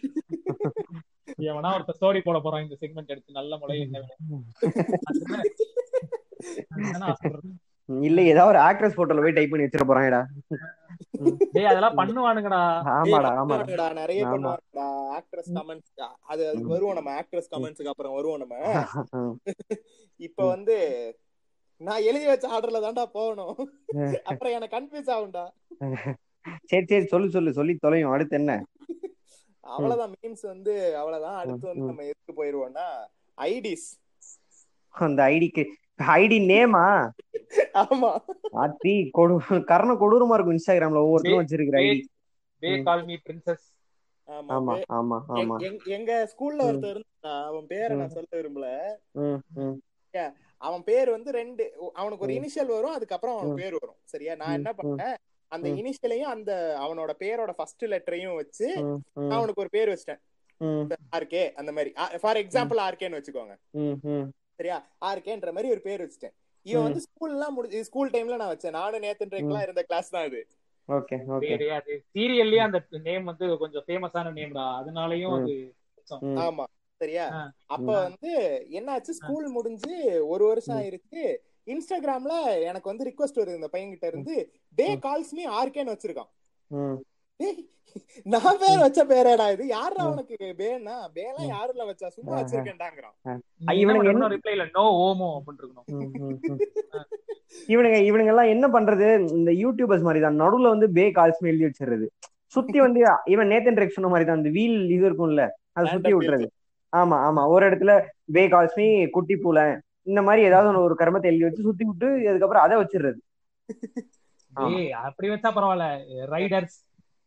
எவனா ஒருத்த ஸ்டோரி போட போறான் இந்த செக்மெண்ட் எடுத்து நல்ல முறை என்ன வேணும் அதுதானே அதுதானே ஆசைப்படுறது. இல்ல ஏதாவது ஒரு ஆக்ட்ரஸ் போட்டோல போய் டைப் பண்ணி வச்சிட போறாங்கடா டேய் அதெல்லாம் பண்ணுவானுங்கடா ஆமாடா ஏய், ஆமாடா பண்ணுவானுங்கடா, நிறைய ஆமா. பண்ணுவாங்கடா ஆக்ட்ரஸ் கமெண்ட்ஸ் அது அதுக்கு வருவோம் நம்ம ஆக்ட்ரஸ் கமெண்ட்ஸ்க்கு அப்புறம் வருவோம் நம்ம ம். இப்ப வந்து நான் எழுதி வச்ச ஆர்டர்ல தான்டா போகணும் அப்புறம் எனக்கு கன்ஃபியூஸ் ஆகும்டா சரி சரி சொல்லு சொல்லு சொல்லி தொலையும் அடுத்து என்ன அவ்வளவுதான் மீம்ஸ் வந்து அவ்வளவுதான் அடுத்து வந்து ம். நம்ம எதுக்கு போயிருவோம்னா ஐடிஸ் அந்த ஐடிக்கு ஐடி நேமா ஆமா அத்தி கொடு கர்ண கொடூரமா இருக்கும் இன்ஸ்டாகிராம்ல ஒவ்வொருத்தரும் வச்சிருக்கிற ID they call me princess ஆமா ஆமா ஆமா ஆமா எங்க- எங்க- எங்க ஸ்கூல்ல ம். ஒருத்தர் இருந்தா அவன் பேரை நான் சொல்ல விரும்பல ம், ம், அவன் பேர் வந்து ரெண்டு அவனுக்கு ஒரு ம். இனிஷியல் வரும் அதுக்கப்புறம் அவன் ம். பேர் வரும் சரியா நான் என்ன ம், பண்ணேன் அந்த ம். இனிஷியலையும் அந்த அவனோட பேரோட ஃபர்ஸ்ட் லெட்டரையும் வச்சு ம், ம், நான் அவனுக்கு ஒரு பேர் வச்சிட்டேன் ம், ஆர்கே அந்த மாதிரி ஃபார் எக்ஸாம்பிள் ஆர்கேன்னு வச்சுக்கோங்க ம், ம். சரியா ஆர்கேன்ற மாதிரி ஒரு பேர் வச்சிட்டேன் இவன் ம். வந்து ஸ்கூல் எல்லாம் முடிஞ்சு ஸ்கூல் டைம்ல நான் வச்சேன் நானும் நேத்தன் இருந்த கிளாஸ் தான் இது ஓகே ஓகே சரி அது சீரியல்லயே அந்த நேம் வந்து கொஞ்சம் ஃபேமஸான நேம்டா அதனாலயும் அது ம், ஆமா சரியா ஆ. அப்ப ம். வந்து என்னாச்சு ஸ்கூல் முடிஞ்சு ஒரு வருஷம் ம். ஆயிருச்சு இன்ஸ்டாகிராம்ல எனக்கு வந்து ரிக்வஸ்ட் வருது இந்த பையன் கிட்ட இருந்து டே ம். கால்ஸ் மீ ஆர்கேன்னு வச்சிருக்கான் ம். டேய், நான் பேர் வச்ச பேரேடா இது யாரா ம். உனக்கு பேனா பேலாம் ம். யாருல வச்சா சும்மா ஆஹா. வச்சிருக்கேன்டாங்கிறான் இவனுங்க என்ன- ரிப்ளைல நோ ஓமோ அப்படின்னு இருக்கணும் ம், ம், ம். இவனுங்க இவனுங்க எல்லாம் என்ன பண்றது இந்த யூடியூபர்ஸ் மாதிரி தான் நடுவுல வந்து பே கால்ஸ் எழுதி வச்சிருது சுத்தி வந்து இவன் நேத்தன் ரெக் சொன்ன மாதிரி தான் அந்த வீல் இது இருக்கும்ல அதை சுத்தி Random விட்டுறது ஆமா ஆமா ஒரு இடத்துல பே கால்ஸ் குட்டி பூல இந்த மாதிரி ஏதாவது ஒண்ணு ஒரு கர்மத்தை எழுதி வச்சு சுத்தி விட்டு அதுக்கப்புறம் அதை வச்சிடுறது ஆமா. ஏய் அப்படி வச்சா பரவாயில்ல ரைடர்ஸ்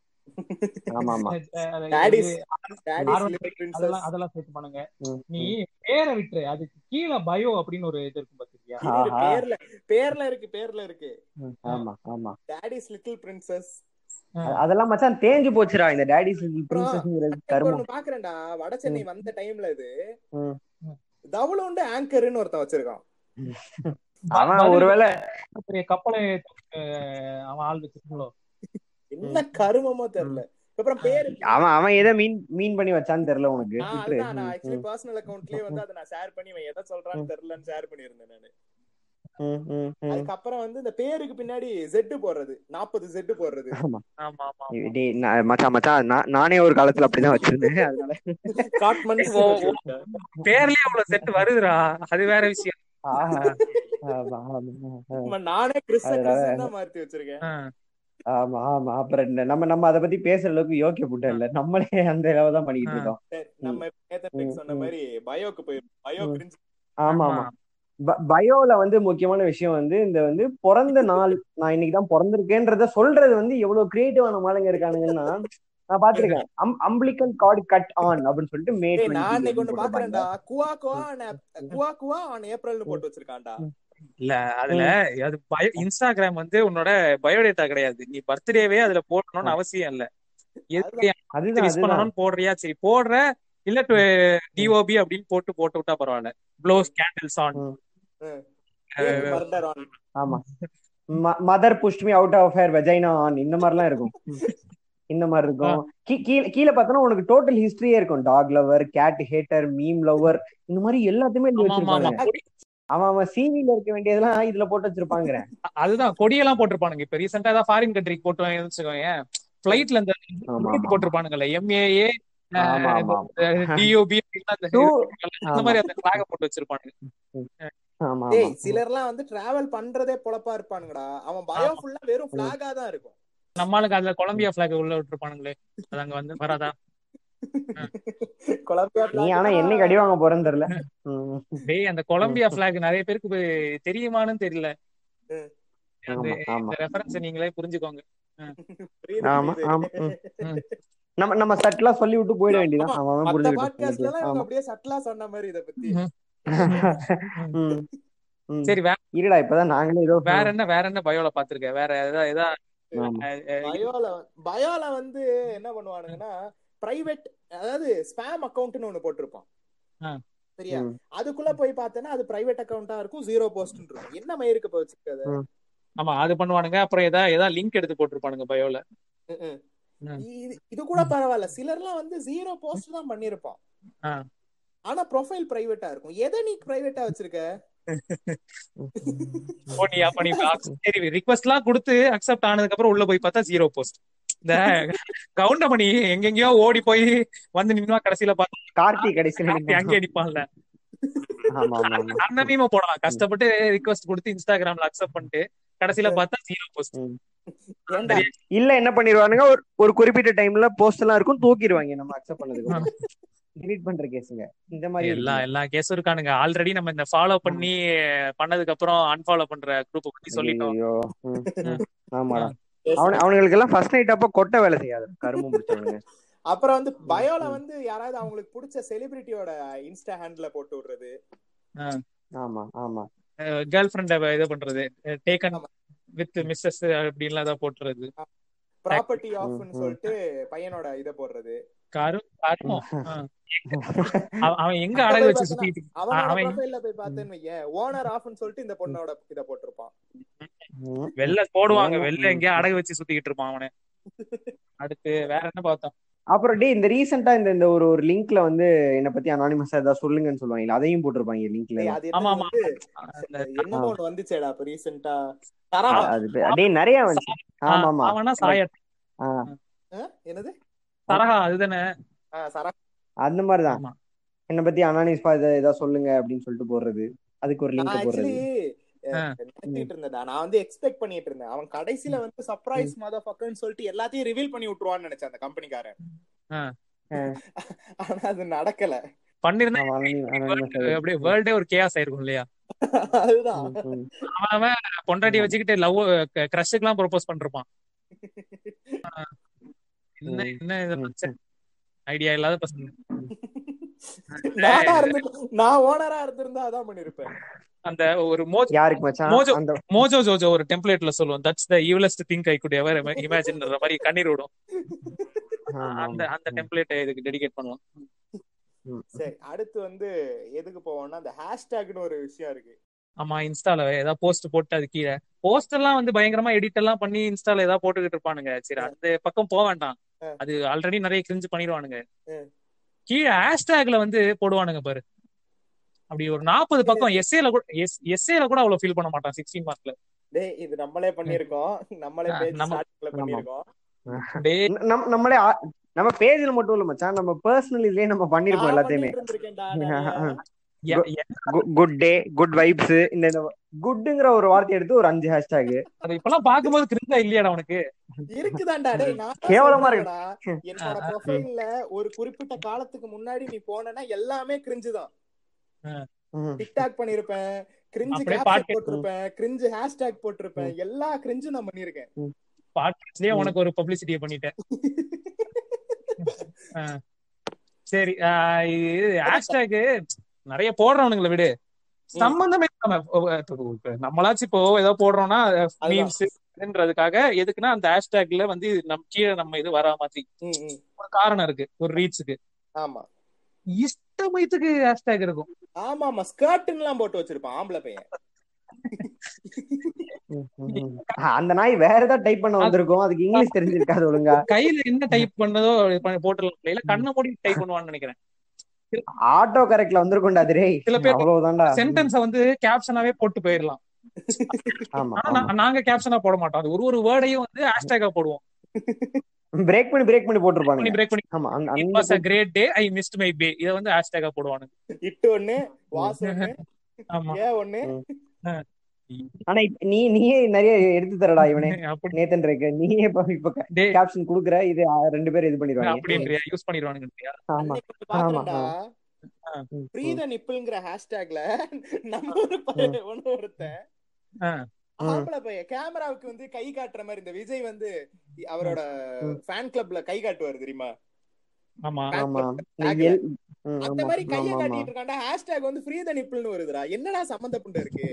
ஆமா ஆமா Daddies. ஆர்வம் Daddy's Little Princess. அதெல்லாம் அதெல்லாம் சேர்த்து பண்ணுங்க ம், நீ பேரை விட்டுரு அதுக்கு கீழே பயோ அப்படின்னு ஒரு இது இருக்கும் பாத்திருக்கியா இரு, இரு, ஆஹா. பேர்ல பேர்ல இருக்கு பேர்ல இருக்கு ம், ஆமா ஆமா டாடிஸ் லிட்டில் பிரின்சஸ் அ- அதெல்லாம் மச்சான் தேஞ்சு போச்சுடா இந்த டேடிஸ் அப்புறம் பிரின்சஸ்ங்கிறது கர்மம் ஒண்ணு பாக்குறேன்டா வட சென்னை வந்த டைம்ல இது ம். தவுளுண்டு ஆங்கர்னு ஒருத்தன் வச்சிருக்கான் அவன் பதில் ஒருவேளை பெரிய கப்பலை அஹ், அவன் ஆள் வச்சிருக்கோ என்ன கருமமோ தெரியல அப்புறம் பேரு அவன் அவன் எதை மீன் மீன் பண்ணி வச்சான்னு தெரியல உனக்கு ஆ, விட்டுரு. அதுதான் நான் ம், ஆக்சுவலி ம், பர்சனல் அக்கவுண்ட்லயே வந்து அதை நான் ஷேர் பண்ணி இவன் எதை சொல்றான்னு தெரியலன்னு ஷேர் பண்ணியிருந்தேன் நானு ம், ம், ம். அதுக்கப்புறம் வந்து இந்த பேருக்கு பின்னாடி ஜெட்டு போடுறது நாற்பது ஜெட்டு போடுறது ஆமா ஆமா ஆமா டேய், நான் மச்சான் மச்சான் நான் நானே ஒரு காலத்துல அப்படிதான் வச்சிருந்தேன் அதனால காட்மண்ட்ஸ் ஓ, ஓ. பேர்லயே அவ்வளவு செட் வருதுடா அது வேற விஷயம் ஆஹா. ஆமா, ஆமா, நானே கிறிஸ் அதனால- கிறிஸ் தான் மாத்தி வச்சிருக்கேன் ஆ. ஆமா ஆமா அப்புறம் என்ன, நம்ம நம்ம அதை பத்தி பேசுற அளவுக்கு யோக்கிய புட்டை இல்ல நம்மளே அந்த அளவு தான் பண்ணிட்டு ஆ. இருக்கோம் சரி, நம்ம நேத்தன் ம், சொன்ன ம். மாதிரி பயோக்கு போயிரும் பயோ ம். கிரிஞ்சு ஆமா ஆமா ப- பயோல வந்து முக்கியமான விஷயம் வந்து இந்த வந்து பிறந்த நாள் நான் இன்னைக்கு தான் பிறந்திருக்கேன்றத சொல்றது வந்து எவ்வளவு கிரியேட்டிவான மாலுங்க இருக்கானுங்கன்னா நான் பாத்திருக்கேன் அம்பிளிக்கன் கார்டு கட் ஆன் அப்படின்னு சொல்லிட்டு மே ஏய், நான் 20 இன்னைக்கு ஒண்ணு அப்படின்னு பாக்குறேன்டா போட்டிருப்பாங்க. குவா குவா on- குவா குவா ஆன் ஏப்ரல்னு போட்டு வச்சிருக்கான்டா இல்ல அதுல அது பயோ இன்ஸ்டாகிராம் வந்து உன்னோட பயோடேட்டா கிடையாது நீ பர்த்டேவே அதுல போடணும்னு அவசியம் இல்ல எதுக்கு அதுதான் விஷ் அதுதான் பண்ணணும்னு போடுறியா சரி போடுற இல்ல டிஓபி அப்படின்னு போட்டு போட்டு விட்டா பரவாயில்ல blows candles on murder on ஆமா mother pushed me out of her vagina on இந்த மாதிரிலாம் இருக்கும் இந்த மாதிரி இருக்கும் கீ- கீழே கீழே பார்த்தோன்னா உனக்கு டோட்டல் ஹிஸ்டரியே இருக்கும் dog lover cat hater meme lover இந்த மாதிரி எல்லாத்தையுமே எழுதி ஆமா ஆமா ஆமா வச்சிருப்பாங்க கொடி- அவன் அவன் சிவில இருக்க வேண்டியதெல்லாம் இதுல போட்டு வச்சிருப்பாங்க அதுதான் கொடியெல்லாம் போட்டிருப்பானுங்க இப்ப ரீசெண்டா ஏதாவது ஃபாரின் கண்ட்ரிக்கு போட்டு வச்சுக்கோங்க பிளைட்ல இந்த ஆமா ஆமா போட்டிருப்பானுங்கல்ல எம்ஏஏ ஆமா ஆமா டிஓபி Two. இந்த மாதிரி அந்த பிளாக போட்டு வச்சிருப்பானுங்க ஆமா டேய் ஆமா சிலர்லாம் வந்து டிராவல் பண்றதே பொழப்பா இருப்பானுங்கடா அவன் பயோ ஃபுல்லா வெறும் பிளாகா தான் இருக்கும் நம்மளுக்கு அதுல கொலம்பியா பிளாக் உள்ள விட்டுருப்பானுங்களே அது அங்க வந்து வராதா கொலம்பியா நீ flag ஆனா தான் என்னைக்கு அடி வாங்க போறேன்னு தெரியல ம். டேய் அந்த கொலம்பியா பிளாக் நிறைய பேருக்கு இப்ப தெரியுமான்னு தெரியல ம். அந்த ஆமா ஆமா இந்த ரெஃபரன்ஸ் நீங்களே புரிஞ்சுக்கோங்க புரியுது, ஆமா புரியுது. ஆமா ம். ம். நம்ம நம்ம சட்டலா சொல்லி விட்டு போயிட வேண்டியதான் ஆமா, அவன் அவன் மத்த புரிஞ்சுக்கிட்டான் பாட்காஸ்ட்ல எல்லாம் இவங்க ஆமா அப்படியே சட்டலா சொன்ன மாதிரி இத பத்தி ம். ம். ம். சரி வேற இருடா இப்பதான் நாங்களே ஏதோ வேற என்ன வேற என்ன பயோல பாத்திருக்க வேற ஏதா ஏதா ஆமா. பயோல பயோல வந்து என்ன பண்ணுவானுங்கன்னா பிரைவேட் அதாவது ஸ்பேம் அக்கவுண்ட்னு ஒண்ணு போட்டிருப்பான் ஆ. சரியா ம். அதுக்குள்ள போய் பார்த்தேன்னா அது பிரைவேட் அக்கவுண்டா இருக்கும் ஜீரோ போஸ்ட் இருக்கும் என்ன மயிருக்கு இப்ப வச்சிருக்காது ஆமா அது பண்ணுவானுங்க அப்புறம் ஏதா ஏதா லிங்க் எடுத்து போட்டிருப்பானுங்க பயோல ம். இது இது கூட பரவாயில்ல சிலர்லாம் வந்து ஜீரோ போஸ்ட் தான் பண்ணிருப்பான் ஆ. ஆனா ப்ரொஃபைல் பிரைவேட்டா இருக்கும் எதை நீ பிரைவேட்டா வச்சிருக்க ஓ நீ அப்ப நீ சரி ரிக்வஸ்ட் எல்லாம் கொடுத்து அக்செப்ட் ஆனதுக்கு அப்புறம் உள்ள போய் பார்த்தா ஜீரோ போஸ்ட் இந்த கவுண்டமணி எங்கெங்கயோ ஓடி போய் வந்து நின்னா கடைசியில பார்த்தா கார்த்தி கடைசியில கார்த்தி அங்கே நிப்பான்ல ஆமா ஆமா ஆமா அந்த மீம போடலாம் கஷ்டப்பட்டு ரிக்வஸ்ட் கொடுத்து இன்ஸ்டாகிராம்ல அக்செப்ட் பண்ணிட்டு கடைசியில பார்த்தா ஜீரோ போஸ்ட் ஏன்டா இல்ல என்ன பண்ணிடுவானுங்க ஒரு ஒரு குறிப்பிட்ட டைம்ல போஸ்ட் எல்லாம் இருக்கும் தூக்கிடுவாங்க நம்ம அக்செப்ட் பண்ணதுக்கு டிலீட் பண்ற கேஸுங்க இந்த மாதிரி எல்லா இருக்குங்க. எல்லா கேஸும் இருக்கானுங்க ஆல்ரெடி நம்ம இந்த ஃபாலோ பண்ணி பண்ணதுக்கு அப்புறம் அன்ஃபாலோ பண்ற குரூப் பத்தி சொல்லிட்டோம் ஐயோ ம், ம். ஆமாடா அவனு அவனுங்களுக்கு எல்லாம் ஃபர்ஸ்ட் நைட் அப்ப கொட்டை வேலை செய்யாது கரும்பு முடிச்சவனுங்க அப்புறம் வந்து பயோல வந்து யாராவது அவங்களுக்கு பிடிச்ச செலிபிரிட்டியோட இன்ஸ்டா ஹேண்ட்ல போட்டு விடுறது ஆமா ஆமா கேர்ள் ஃப்ரெண்ட இது பண்றது டேக்கன் ஆமா. வித் மிஸ்ஸஸ் அப்படின்லாம் ஏதாவது போட்டுறது ப்ராப்பர்ட்டி ம், ஆஃப்னு ம். சொல்லிட்டு பையனோட இத போடுறது கரும் கருமம் ஆ. அவ- அவன் எங்க அடகு வச்சு சுத்திட்டு அவனோட அவன் ப்ரொஃபைல்ல போய் பார்த்தேன்னு வையேன் ஓனர் ஆஃப்னு சொல்லிட்டு இந்த பொண்ணோட இத போட்டிருப்பான் ம். வெளில போடுவாங்க ஆமா. வெளில எங்கேயா அடகு வச்சு சுத்திக்கிட்டு இருப்பான் அவனை அடுத்து வேற என்ன பார்த்தோம் அப்புறம் டே இந்த ரீசெண்டா இந்த இந்த ஒரு ஒரு லிங்க்ல வந்து என்ன பத்தி அனானிமஸா ஏதாவது சொல்லுங்கன்னு சொல்லுவாங்க அதையும் போட்டிருப்பாங்க லிங்க்ல டேய், அது ஆமா, என்னது ஆமா. வந்து அந்த என்னமோ ஒண்ணு வந்துச்சேடா இப்ப ரீசெண்டா தரஹா அது பே- டே நிறைய வந்துச்சு ஆமா ஆமா அவனா சாய ஆ, ஆ, என்னது தரகா அதுதானே ஆ, சரா அந்த மாதிரிதான் ஆமா. என்ன பத்தி அனானிஸ்பா இதை ஏதாவது சொல்லுங்க அப்படின்னு சொல்லிட்டு போடுறது அதுக்கு ஒரு நான் லிங்க் போடுறது ஆக்சுவலி ஆ. நினைச்சிட்டு இருந்தேன் நான் வந்து எக்ஸ்பெக்ட் பண்ணிட்டு இருந்தேன் அவன் கடைசில வந்து சர்ப்ரைஸ் மதர் ஃபக்கர்னு சொல்லிட்டு எல்லாத்தையும் ரிவீல் பண்ணி விட்டுருவான்னு நினைச்சேன் அந்த கம்பெனிக்காரன் ஆ. ஆனா அது நடக்கல பண்ணிருந்தா ஆமா, anonymous- anonymous ஆ அப்படியே வேர்ல்டே ஒரு கேஸ் ஆயிருக்கும் இல்லையா அதுதான் ம், ம். அவன் அவன் பொண்டாட்டிய வச்சுக்கிட்டு லவ் கிரஷுக்கு எல்லாம் ப்ரொபோஸ் பண்ணிருப்பான் என்ன ம். என்ன இத ம், பச்சை ஐடியா இல்லாத பசங்க நானா இருந்து நான் ஓனரா இருந்திருந்தா அதான் பண்ணிருப்பேன் அந்த ஒரு மோஜ் யாருக்கு மச்சான் மோஜோ. அந்த மோஜோ ஜோஜோ ஒரு டெம்ப்ளேட்ல சொல்லுவோம் that's the evilest think I could ever imagine மாதிரி கண்ணீர் விடும் ஆமா, அந்த ஆமா. அந்த டெம்ப்ளேட் இதுக்கு டெடிகேட் பண்ணலாம் ம். சரி அடுத்து வந்து எதுக்கு போவோம்னா அந்த ஹேஷ்டேக்னு ஒரு விஷயம் இருக்கு ஆமா இன்ஸ்டால ஏதாவது போஸ்ட் போட்டு அது கீழே போஸ்ட் எல்லாம் வந்து பயங்கரமா எடிட் எல்லாம் பண்ணி இன்ஸ்டால ஏதாவது போட்டுக்கிட்டு இருப்பானுங்க சரி அந்த பக்கம் போக வேண்டாம் ஆ. அது ஆல்ரெடி நிறைய கிரிஞ்சு பண்ணிடுவானுங்க ஆ. கீழே ஹேஷ்டேக்ல வந்து போடுவானுங்க பாரு அப்படி ஒரு நாற்பது பக்கம் எஸ்ஏல கூட எஸ்ஏல கூட அவ்வளவு ஃபீல் பண்ண மாட்டான் சிக்ஸ்டீன் மார்க்ல டேய் இது நம்மளே பண்ணிருக்கோம் நம்மளே ஆ, பேஜ் நம்ம- ஸ்டார்டிங்ல பண்ணிருக்கோம் டே நம்ம நம்மளே ஆ- நம்ம பேஜ்ல மட்டும் இல்ல மச்சான் நம்ம பர்சனல் இதுலயே நம்ம பண்ணிருப்போம் நான் எல்லாத்தையுமே பண்ணிட்டு இருந்திருக்கேன்டா நிறைய. எ- எ- குட் டே குட் வைப்ஸ் இந்த குட்ங்கிற ஒரு வார்த்தை எடுத்து ஒரு அஞ்சு ஹேஷ்டாக் அது இப்பெல்லாம் பாக்கும்போது கிரிஞ்சா இல்லையாடா உனக்கு இருக்குதான்டா டேய் நான் தான் கேவலமா சொல்றேன்டா. என்னோட ஆ, ஆ. ப்ரொஃபைல்ல ஒரு குறிப்பிட்ட காலத்துக்கு முன்னாடி நீ போனனா எல்லாமே கிரிஞ்சு தான் டிக்டாக் பண்ணிருப்பேன் கிரிஞ்சு அப்படியே கேப்ஷன் பாட்டு. போட்டிருப்பேன் கிரிஞ்சு ஹேஷ்டேக் போட்டிருப்பேன் எல்லா கிரிஞ்சும் நான் பண்ணிருக்கேன் பாட்காஸ்ட்லயே ம். உனக்கு ஒரு பப்ளிசிட்டியை பண்ணிட்டேன் ஆ. சரி ஆ, இது ஹேஷ்டேக் நிறைய போடுறவனுங்களை விடு சம்பந்தமே இல்லாம ஓ, இப்ப நம்மளாச்சும் இப்போ ஏதோ போடுறோம்னா மீம்ஸ்ன்றதுக்காக எதுக்குன்னா அந்த ஹேஷ்டேக்ல வந்து நம் கீழே நம்ம இது வரா மாதிரி ம், ம். ஒரு காரணம் இருக்கு ஒரு ரீச்சுக்கு ஆமா இஷ்டமயத்துக்கு ஹேஷ்டேக் இருக்கும் ஆமா ஆமா ஸ்கர்ட்னு எல்லாம் போட்டு வச்சிருப்பான் ஆம்பளை பையன் அந்த நாய் வேற ஏதாவது டைப் பண்ண வந்திருக்கும் அதுக்கு இங்கிலீஷ் தெரிஞ்சிருக்காது ஒழுங்கா கையில என்ன டைப் பண்ணதோ இது பண்ணி போட்டுடலாம் இல்ல கண்ணை மூடி டைப் பண்ணுவான்னு நினைக்கிறேன் ஆட்டோ கரெக்ட்ல வந்திருக்கும்டா அது டேய் சில பேர் அவ்வளவுதான்டா சென்டென்ஸ வந்து கேப்ஷனாவே போட்டு போயிடலாம் ஆமா ஆனா ஆமா நா- நாங்க கேப்ஷனா போட மாட்டோம் அது ஒரு ஒரு வேர்டையும் வந்து ஹேஷ்டேக்கா போடுவோம் பிரேக் பண்ணி பிரேக் பண்ணி போட்டிருப்பானுங்க பண்ணி பிரேக் பண்ணி ஆமா அந்த இட் அந்த was a great day I missed my bae இத வந்து ஹேஷ்டேகா போடுவானுங்க இட்டு ஒண்ணு வாஸ் ஒண்ணு ஆமா ஏ ஒண்ணு ஆனா இப்ப நீ நீயே நிறைய எடுத்து தரடா இவனே அப்படி நேத்தன் ரேக்கு நீயே இப்ப இப்ப டேய் கேப்ஷன் குடுக்குற இது ஆ, ரெண்டு பேரும் இது பண்ணிடுவாங்க அப்படின்றியா யூஸ் பண்ணிடுவானுங்கன்றியா ஆமா அன்னைக்கு பாக்குறேன்டா ஆ. ம், பிரீத நிப்பிள்ங்கிற ஹேஷ்டேக்ல நம்ம ஒரு பையன் ஒண்ணு ஒருத்தன் ஆ. ஆம்பளை பையன் கேமராவுக்கு வந்து கை காட்டுற மாதிரி இந்த விஜய் வந்து அவரோட ம். ஃபேன் கிளப்ல கை காட்டுவார் தெரியுமா ஆமா fan ஆமா club நீ tagல. எல்- ம், அந்த ஆமா மாதிரி கைய ஆமா ஆமா காட்டிட்டு இருக்காண்டா ஹேஷ்டேக் வந்து ஃப்ரீத நிப்பிள்னு வருதுடா என்னடா சம்பந்தப்பட்டு இருக்கு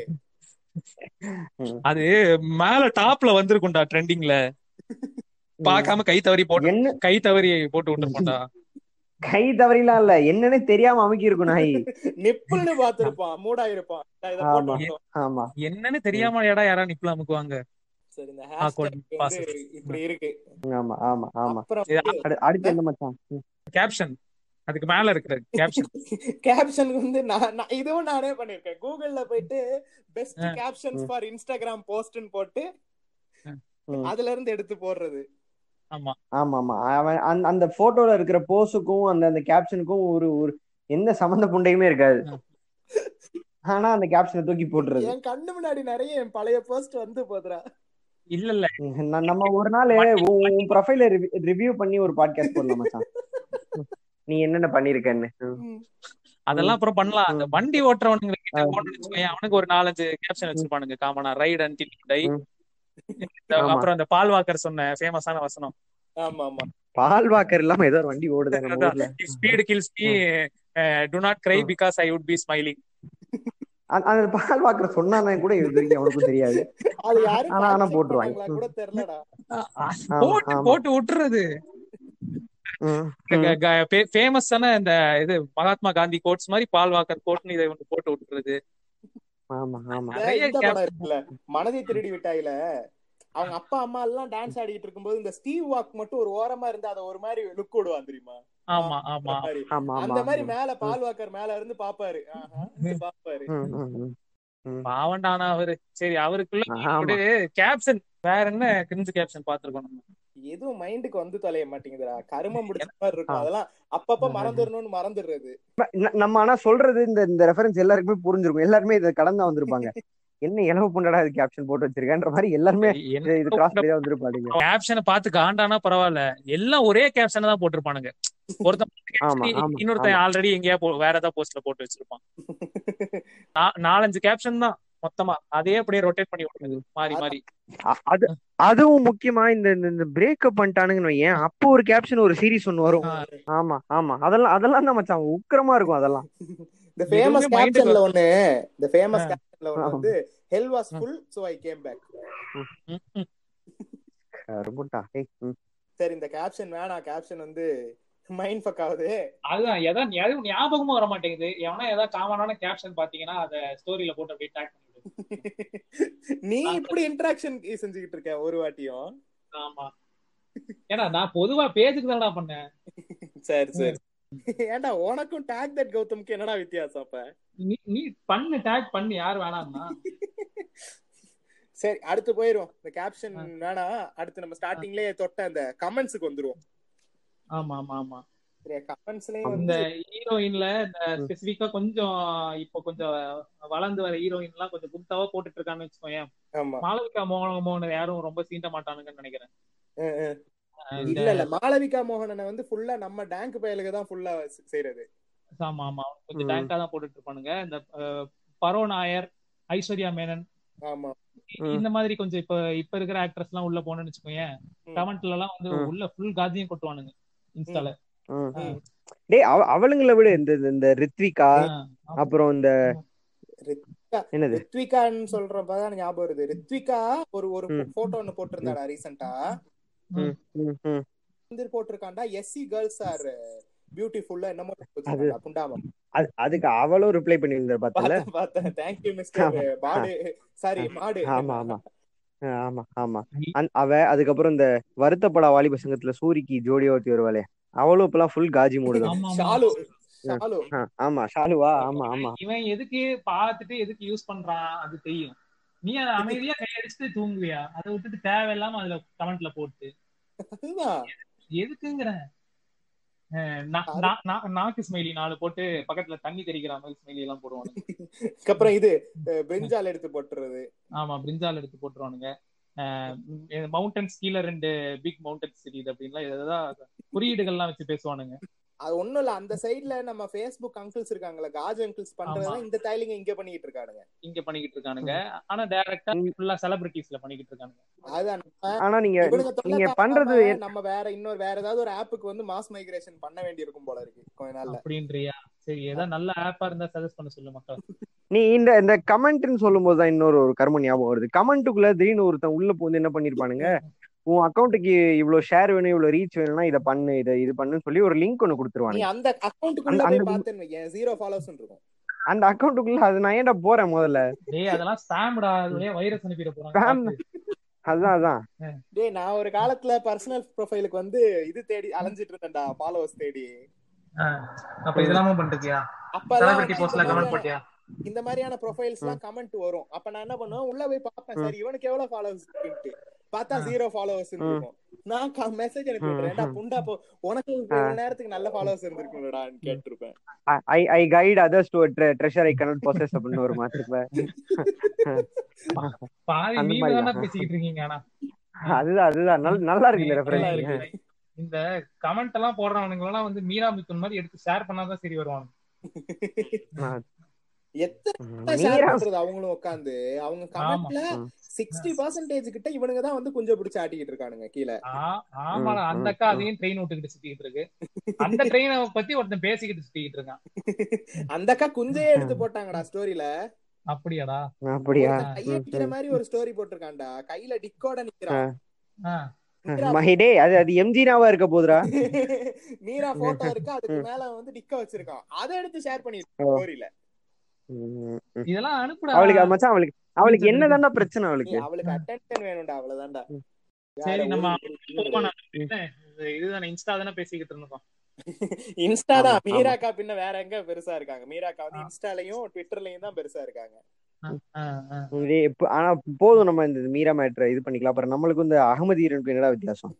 ம். அது மேல டாப்ல வந்திருக்கும்டா ட்ரெண்டிங்ல பார்க்காம கை தவறி போட்டு என்ன கை தவறி போட்டு விட்டுருப்போம்டா கை தவறிலாம் இல்ல என்னன்னு தெரியாம அமுக்கி இருக்கும் நாய் நிப்பிள்னு பாத்திருப்பான் மூடா இருப்பான் இத ஆமா. போட்டு விட்டோம். ஆமா என்னன்னு தெரியாம ஏடா யாரா நிப்பல அமுக்குவாங்க சரி இந்த Awkward ஹேஷ்டேக் pass. வந்து இப்படி இருக்கு ஆமா ஆமா ஆமா அப்புறம் இது அடு- அடுத்து என்ன மச்சான் ம். கேப்ஷன் அதுக்கு மேல இருக்கிற கேப்ஷன் கேப்ஷனுக்கு வந்து நான் நான் இதுவும் நானே பண்ணிருக்கேன் கூகுள்ல போயிட்டு பெஸ்ட் ஆ. கேப்ஷன்ஸ் ஃபார் இன்ஸ்டாகிராம் போஸ்ட்னு போட்டு ம். அதுல இருந்து எடுத்து போடுறது ஆமா ஆமா ஆமா அவன் அந்த அந்த போட்டோல இருக்கிற போஸுக்கும் அந்த அந்த கேப்ஷனுக்கும் ஒரு ஒரு எந்த சம்மந்த புண்டையுமே இருக்காது ஆ. ஆனா அந்த கேப்ஷனை தூக்கி போட்டுறது என் கண்ணு முன்னாடி நிறைய என் பழைய போஸ்ட் வந்து போதுரா இல்ல இல்ல ந- நம்ம ஒரு நாள் உன் ப்ரொஃபைல ரிவ்யூ பண்ணி ஒரு பாட்காஸ்ட் போடலாம் மச்சான் நீ என்னென்ன பண்ணிருக்கன்னு ம். அதெல்லாம் அப்புறம் பண்ணலாம் அந்த வண்டி ஓட்டுறவனுங்க கிட்ட போட்டு வச்சுக்கோயேன் அவனுக்கு ஒரு நாலஞ்சு கேப்ஷன் வச்சிருப்பானுங்க காமனா ரைட் அன்டில் டை ம். ஆமா. அப்புறம் அந்த பால் வாக்கர் சொன்ன ஃபேமஸான வசனம் ஆமா ஆமா பால் வாக்கர் இல்லாம ஏதோ ஒரு வண்டி ஓடுது நம்ம ஊர்ல speed kills me to not cry because I would be smiling அந்த- அந்த பால் வாக்கர் சொன்னானே கூட இது வரைக்கும் அவனுக்கும் தெரியாது அது யாரும் ஆனா- ஆனா fact check போட்டுருவாங்க. பண்ணாங்களா கூட தெரியலடா போட்டு ஆமா. போட்டு விட்டுறது ம், ம். ஃபேமஸான இந்த இது மகாத்மா காந்தி கோட்ஸ் மாதிரி பால் வாக்கர் கோட்னு இதை ஒண்ணு போட்டு விட்டுறது ஆமா ஆமா இந்த நிறைய இந்த cap- படம் இருக்குல்ல மனதை திருடி விட்டாயில அவங்க அப்பா அம்மா எல்லாம் டான்ஸ் ஆடிட்டு இருக்கும்போது இந்த ஸ்டீவ் வாக் மட்டும் ஒரு ஓரமா இருந்து அத ஒரு மாதிரி லுக் விடுவான் தெரியுமா ஆமா ஆமா அந்த மாதிரி. ஆமா ஆமா அந்த மாதிரி மேல பால் வாக்கர் மேல இருந்து பாப்பாரு ஆஹா, இருந்து பாப்பாரு ம், ம், ம். ம். பாவண்டானா அவரு சரி அவருக்குள்ள ஆமா. கேப்ஷன் வேற என்ன கிரிஞ்சு கேப்ஷன் பாத்துருக்கோம் நம்ம எதுவும் மைண்டுக்கு வந்து தொலைய மாட்டேங்குதுடா கருமம் முடிச்ச மாதிரி இருக்கும் அதெல்லாம் அப்பப்ப மறந்துடணும்னு மறந்துடுறது ந- நம்ம ஆனா சொல்றது இந்த இந்த ரெஃபரன்ஸ் எல்லாருக்குமே புரிஞ்சிருக்கும் எல்லாருமே இதை கடந்து வந்திருப்பாங்க என்ன இளவு பொண்ணடா இது கேப்ஷன் போட்டு வச்சிருக்கேன்ற மாதிரி எல்லாருமே இது இது கிராஸ் பண்ணி தான் வந்திருப்பாங்க கேப்ஷனை பார்த்து காண்டானா பரவாயில்ல எல்லாம் ஒரே கேப்ஷனை தான் போட்டிருப்பானுங்க ஒருத்தன் ஆமா, caption ஆமா, இன்னொருத்தன் ஆல்ரெடி எங்கேயா போ- வேற ஏதாவது போஸ்ட்ல போட்டு வச்சிருப்பான் நா- நாலஞ்சு கேப்ஷன் தான் மொத்தமா அதே அப்படியே ரொட்டேட் பண்ணி விட்டுருது மாறி மாறி அ- அது அதுவும் முக்கியமா இந்த இந்த- இந்த பிரேக்கப் பண்ணிட்டானுங்கன்னு வையேன் அப்போ ஒரு கேப்ஷன் ஒரு சீரிஸ் ஒன்னு வரும் ஆ. ஆமா ஆமா அதெல்லாம் அதெல்லாம் தான் மச்சான் உக்கிரமா இருக்கும் அதெல்லாம் இந்த ஃபேமஸ் எதுவுமே mind க்கு கேப்ஷன்ல ஒண்ணு இந்த ஃபேமஸ் ஆ. கேப்ஷன்ல ஒண்ணு வந்து hell was full so I came back ம், ம். கரும்புட்டா ஏய், ம். சரி இந்த கேப்ஷன் வேணாம் கேப்ஷன் வந்து மைண்ட் ஃபக் ஆகுது அதுதான் எதாவது எதுவும் ஞாபகமும் வர மாட்டேங்குது எவனா ஏதாவது காமனான கேப்ஷன் பாத்தீங்கன்னா அத ஸ்டோரியில போட்டு அப்படியே டேக் பண்ணிவிடு நீ இப்படி இன்டராக்ஷன் செஞ்சுக்கிட்டு இருக்க ஒரு வாட்டியும் ஆமா ஏன்னா நான் பொதுவா பேஜுக்கு தானடா பண்ணேன் சரி சரி ஏன்டா உனக்கும் டாக் தட் கௌதம்க்கு என்னடா வித்தியாசம் அப்ப நீ நீ பண்ணு டேக் பண்ணு யார் வேணாம்னா சரி அடுத்து போயிருவோம் இந்த கேப்ஷன் வேணாம் அடுத்து நம்ம ஸ்டார்டிங்லயே தொட்ட அந்த கமெண்ட்ஸுக்கு வந்துருவோம் ஆமா ஆமா ஆமா சரியா கமெண்ட்ஸ்லயும் இந்த வந்து ஹீரோயின்ல இந்த ஸ்பெசிபிக்கா கொஞ்சம் இப்போ கொஞ்சம் வளர்ந்து வர ஹீரோயின் எல்லாம் கொஞ்சம் குப்தாவா போட்டுட்டு இருக்கான்னு வச்சுக்கோங்க ஆமா மாளவிகா மோகன மோகன் யாரும் ரொம்ப சீண்ட மாட்டானுங்கன்னு நினைக்கிறேன் அஹ் அஹ். இந்த- இல்ல இல்ல மாளவிகா மோகனனை வந்து ஃபுல்லா நம்ம டேங்க் பயலுக்கு தான் ஃபுல்லா செய்யறது ஆமா ஆமா கொஞ்சம் ம். டேங்கா தான் போட்டுட்டு இருப்பானுங்க இந்த அஹ், பரோ நாயர் ஐஸ்வர்யா மேனன் ஆமா ம். இந்த மாதிரி கொஞ்சம் இப்ப இப்ப இருக்கிற ஆக்ட்ரஸ் எல்லாம் உள்ள போனேன்னு வச்சுக்கோங்க ம். கமெண்ட்ல எல்லாம் வந்து ம். உள்ள ஃபுல் காஜியும் கொட்டுவானுங்க இன்ஸ்டால ம். ம். டேய் அவ- அவளுங்கள விட இந்த இந்த- இந்த ரித்விகா ஆ, அப்புறம் இந்த ரித்விகா என்னது ரித்விகான்னு சொல்றப்பதான் ஞாபகம் வருது ரித்விகா ஒரு ஒரு ம். போட்டோ ஒண்ணு போட்டிருந்தாடா ரீசெண்டா ம், ம், ம். வந்து போட்டிருக்காண்டா எஸ்சி கேர்ள்ஸ் ஆர் பியூட்டிஃபுல்லா என்னமோ வச்சிருக்காண்டா புண்டாம அது- அதுக்கு அவளும் ரிப்ளை பண்ணியிருந்தார் பார்த்தல பார்த்தேன் பார்த்தேன் தேங்க்யூ மிஸ்டர் பாடு சாரி மாடு ஆமா ஆமா ஆ, ஆமா ஆமா அந்- அவ அதுக்கப்புறம் இந்த வருத்தப்பட வாலிப சங்கத்துல சூரிக்கு ஜோடியா ஒருத்தி வருவாளே அவளும் இப்பெல்லாம் ஃபுல் காஜி மூடு தான் ஆமா, ஆமா. ஷாலு ஷாலு ஆ, ஆமா ஷாலுவா ஆமா ஆமா இவன் எதுக்கு பார்த்துட்டு எதுக்கு யூஸ் பண்றான் அது தெரியும் நீ அதை அமைதியா கையடிச்சுட்டு தூங்குவியா அதை விட்டுட்டு தேவையில்லாம அதுல கமெண்ட்ல போட்டு அதுதான் எதுக்குங்கிற அஹ் நா- நா- நா- நாக்கு ஸ்மைலி நாலு போட்டு பக்கத்துல தண்ணி தெளிக்கிற மாதிரி ஸ்மைலி எல்லாம் போடுவானுங்க அதுக்கப்புறம் இது அஹ், பெஞ்சால் எடுத்து போட்டுறது ஆமா பிரிஞ்சால் எடுத்து போட்டுருவானுங்க மவுண்டன்ஸ் கீழே ரெண்டு பிக் மவுண்டன்ஸ் தெரியுது அப்படின்லாம் ஏதாவது குறியீடுகள்லாம் வச்சு பேசுவானுங்க அது ஒண்ணும் இல்ல அந்த சைடுல நம்ம ஃபேஸ்புக் அங்கிள்ஸ் இருக்காங்கல்ல காஜ் அங்கிள்ஸ் பண்றதுதான் இந்த டைலிங்க இங்க பண்ணிட்டு இருக்கானுங்க இங்க பண்ணிக்கிட்டு இருக்கானுங்க ஆனா டைரக்டா ஃபுல்லா செலிபிரிட்டிஸ்ல பண்ணிக்கிட்டு இருக்கானுங்க அதுதான் நம்ம ஆனா நீங்க இவனுங்க தொல்லை நீங்க தாங்காம பண்றது நம்ம வேற இன்னொரு வேற ஏதாவது ஒரு ஆப்புக்கு வந்து மாஸ் மைக்ரேஷன் பண்ண வேண்டியிருக்கும் போல இருக்கு கொஞ்ச நாள்ல அப்படின்றியா சரி ஏதாவது நல்ல ஆப்பா இருந்தா சஜஸ்ட் பண்ண சொல்லு மக்கள் நீ இந்த இந்த கமெண்ட்னு சொல்லும் போதுதான் இன்னொரு ஒரு கர்ம ஞாபகம் வருது கமெண்ட்டுக்குள்ள திடீர்னு ஒருத்தன் உள்ள போந்து என்ன பண்ணிருப்பானுங்க உன் அக்கௌண்ட்டுக்கு இவ்வளவு ஷேர் வேணும் இவ்வளவு ரீச் வேணும்னா இதை பண்ணு இதை இது பண்ணுன்னு சொல்லி ஒரு லிங்க் ஒண்ணு நீ கொடுத்துருவானுங்க அந்த அக்கௌண்ட்டுக்குள்ள அந்த- போய் அந்த- பார்த்தேன்னு வையேன் ஜீரோ ஃபாலோவர்ஸ் இருக்கும் அந்த அக்கௌண்ட்டுக்குள்ள அது நான் ஏன்டா போறேன் முதல்ல டேய் அதெல்லாம் ஸ்பாம்டா அதுலயே வைரஸ் அனுப்பிட Spam. போறாங்க அதுதான் அதான் டேய் நான் ஒரு காலத்துல பர்சனல் ப்ரொஃபைலுக்கு வந்து இது தேடி அலைஞ்சிட்டு இருந்தேன்டா ஃபாலோவர்ஸ் தேடி அப்ப இதெல்லாமும் பண்ணிட்டியா அப்பெல்லாம் செலிபிரிட்டி வந்து போஸ்ட்ல இந்த கமெண்ட் மாதிரியான- போட்டியா இந்த மாதிரியான ப்ரொஃபைல்ஸ் எல்லாம் கமெண்ட் வரும் அப்ப நான் என்ன பண்ணுவேன் உள்ள போய் பார்ப்பேன் சரி இவனுக்கு எவ்வளவு ஃபாலோவர்ஸ் இருக்குன்ட்டு பார்த்தா ஜீரோ ஃபாலோவர்ஸ் இருக்கும் நான் மெசேஜ் அனுப்பி விடுறேன் "ஏன்டா புண்டா போ உனக்கு இவ்வளவு நேரத்துக்கு நல்ல ஃபாலோவர்ஸ் இருந்திருக்கும்லடான்னு கேட்டிருப்பேன் I I guide others to treasure I cannot possess அப்படின்னு ஒரு மாதிரி இருப்பேன் பாதி அந்த நீங்க மாதிரி தானே தான். பேசிக்கிட்டு இருக்கீங்க ஆனா அதுதான் அதுதான் நல்ல நல்லா இருக்கு இந்த நல்லா ரெஃபரன்ஸ் இருக்கு. இந்த கமெண்ட் எல்லாம் போடுறவனுங்க எல்லாம் வந்து மீரா மித்துன் மாதிரி எடுத்து ஷேர் பண்ணாதான் சரி வருவாங்க எத்தனை ஷேர் மீரா பண்றது அவங்களும் உட்காந்து அவங்க கமெண்ட்ல சிக்ஸ்டி பர்சன்டேஜ் கிட்ட இவனுங்க தான் வந்து குஞ்ச பிடிச்சு ஆட்டிக்கிட்டு இருக்கானுங்க கீழே ஆ- ஆமாடா ம், அந்த ம், அக்கா அதையும் ட்ரெயின் விட்டுக்கிட்டு சுத்திக்கிட்டு இருக்கு அந்த ட்ரெயினை பத்தி ஒருத்தன் பேசிக்கிட்டு சுத்திக்கிட்டு இருக்கான் அந்த அக்கா குஞ்சையே எடுத்து போட்டாங்கடா ஸ்டோரியில அப்படியாடா அப்படியா கையை நிக்கிற மாதிரி ஒரு ஸ்டோரி போட்டிருக்கான்டா கையில டிக்கோட நிக்கிறான் ஆ. நிக்கிறா. மஹிடே அது அது எம்ஜினாவா இருக்க போதுரா மீரா போட்டோ இருக்கு அதுக்கு மேல வந்து டிக்க வச்சிருக்கான் அதை எடுத்து ஷேர் பண்ணிருக்கான் ஓ. ஸ்டோரியில ம், ம். இதெல்லாம் அனுப்புடா அவளுக்கு மச்சான் அவளுக்கு அவளுக்கு என்னதான்டா பிரச்சனை நீ அவளுக்கு அவளுக்கு அட்டென்ஷன் வேணும்டா அவ்வளவுதான்டா சரி வேற நம்ம ஒரு- போன இது- இதுதானே இன்ஸ்டா தானே பேசிக்கிட்டு இருந்தோம் இன்ஸ்டா தான் ஆமா, ஆமா. மீராக்கா பின்ன வேற எங்க பெருசா இருக்காங்க மீராக்கா வந்து இன்ஸ்டாலயும் ட்விட்டர்லயும் தான் பெருசா இருக்காங்க ஆ, ஆ. இதே இப்ப- ஆனா போதும் நம்ம இந்த மீரா மேட்ரை இது பண்ணிக்கலாம் அப்புறம் நம்மளுக்கு இந்த அகமதி ஈரனுக்கு என்னடா வித்தியாசம்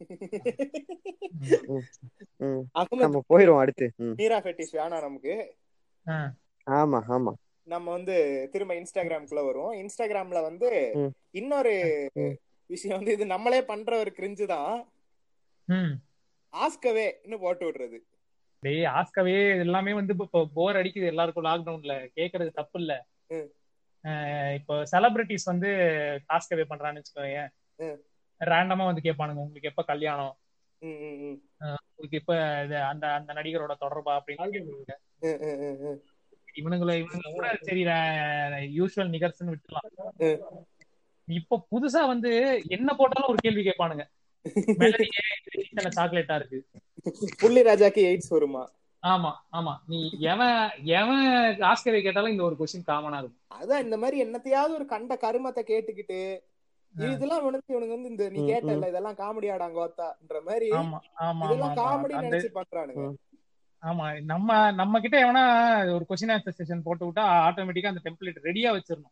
ம், அகமது நம்ம போயிரும் அடுத்து ம். மீரா ஃபெட்டிஸ் வேணாம் நமக்கு ஆ. ஆமா ஆமா நம்ம வந்து திரும்ப இன்ஸ்டாகிராம்குள்ள வருவோம் இன்ஸ்டாகிராம்ல வந்து ம். இன்னொரு ம். விஷயம் வந்து இது நம்மளே பண்ற ஒரு கிரிஞ்சு தான் ம். ஆஸ்கவே இன்னும் போட்டு விடுறது டேய் ஆஸ்கவே எல்லாமே வந்து இப்போ போர் அடிக்குது எல்லாருக்கும் லாக்டவுன்ல கேக்குறது தப்பு இல்ல ம். அஹ் இப்போ செலிபிரிட்டிஸ் வந்து ஆஸ்கவே பண்றான்னு வச்சுக்கோங்க ம். ரேண்டமா வந்து கேட்பானுங்க உங்களுக்கு எப்ப கல்யாணம் ம், ம், ம். உங்களுக்கு இப்ப இது அந்த அந்த நடிகரோட தொடர்பா அப்படின்னு கேட்பாங்க. ம், ம், ம், ம். இவனுங்களை இவனுங்க கூட சரி யூஸ்வல் நிகர்ஸ்னு விட்டுலாம் ம். இப்ப புதுசா வந்து என்ன போட்டாலும் ஒரு கேள்வி கேட்பானுங்க மெலடி இத்தனை சாக்லேட்டா இருக்கு புள்ளி ராஜாக்கு எய்ட்ஸ் வருமா ஆமா ஆமா நீ எவன் எவன் ஆஸ்கரை கேட்டாலும் இந்த ஒரு கொஸ்டின் காமனா இருக்கும் அதான் இந்த மாதிரி என்னத்தையாவது ஒரு கண்ட கருமத்தை கேட்டுக்கிட்டு இதெல்லாம் இவனுக்கு இவனுக்கு வந்து இந்த நீ ம், கேட்டல இதெல்லாம் காமெடி ஆடாங்கோத்தான்ற மாதிரி ஆமா ஆமா ஆமா இதெல்லாம் ஆமா காமெடி அந்த நினைச்சு பண்றானுங்க ஆமா நம்ம நம்ம கிட்ட எவனா ஒரு கொஸ்டின் ஆன்சர் செஷன் போட்டு விட்டா ஆட்டோமேட்டிக்கா அந்த டெம்ப்ளேட் ரெடியா வச்சிரணும்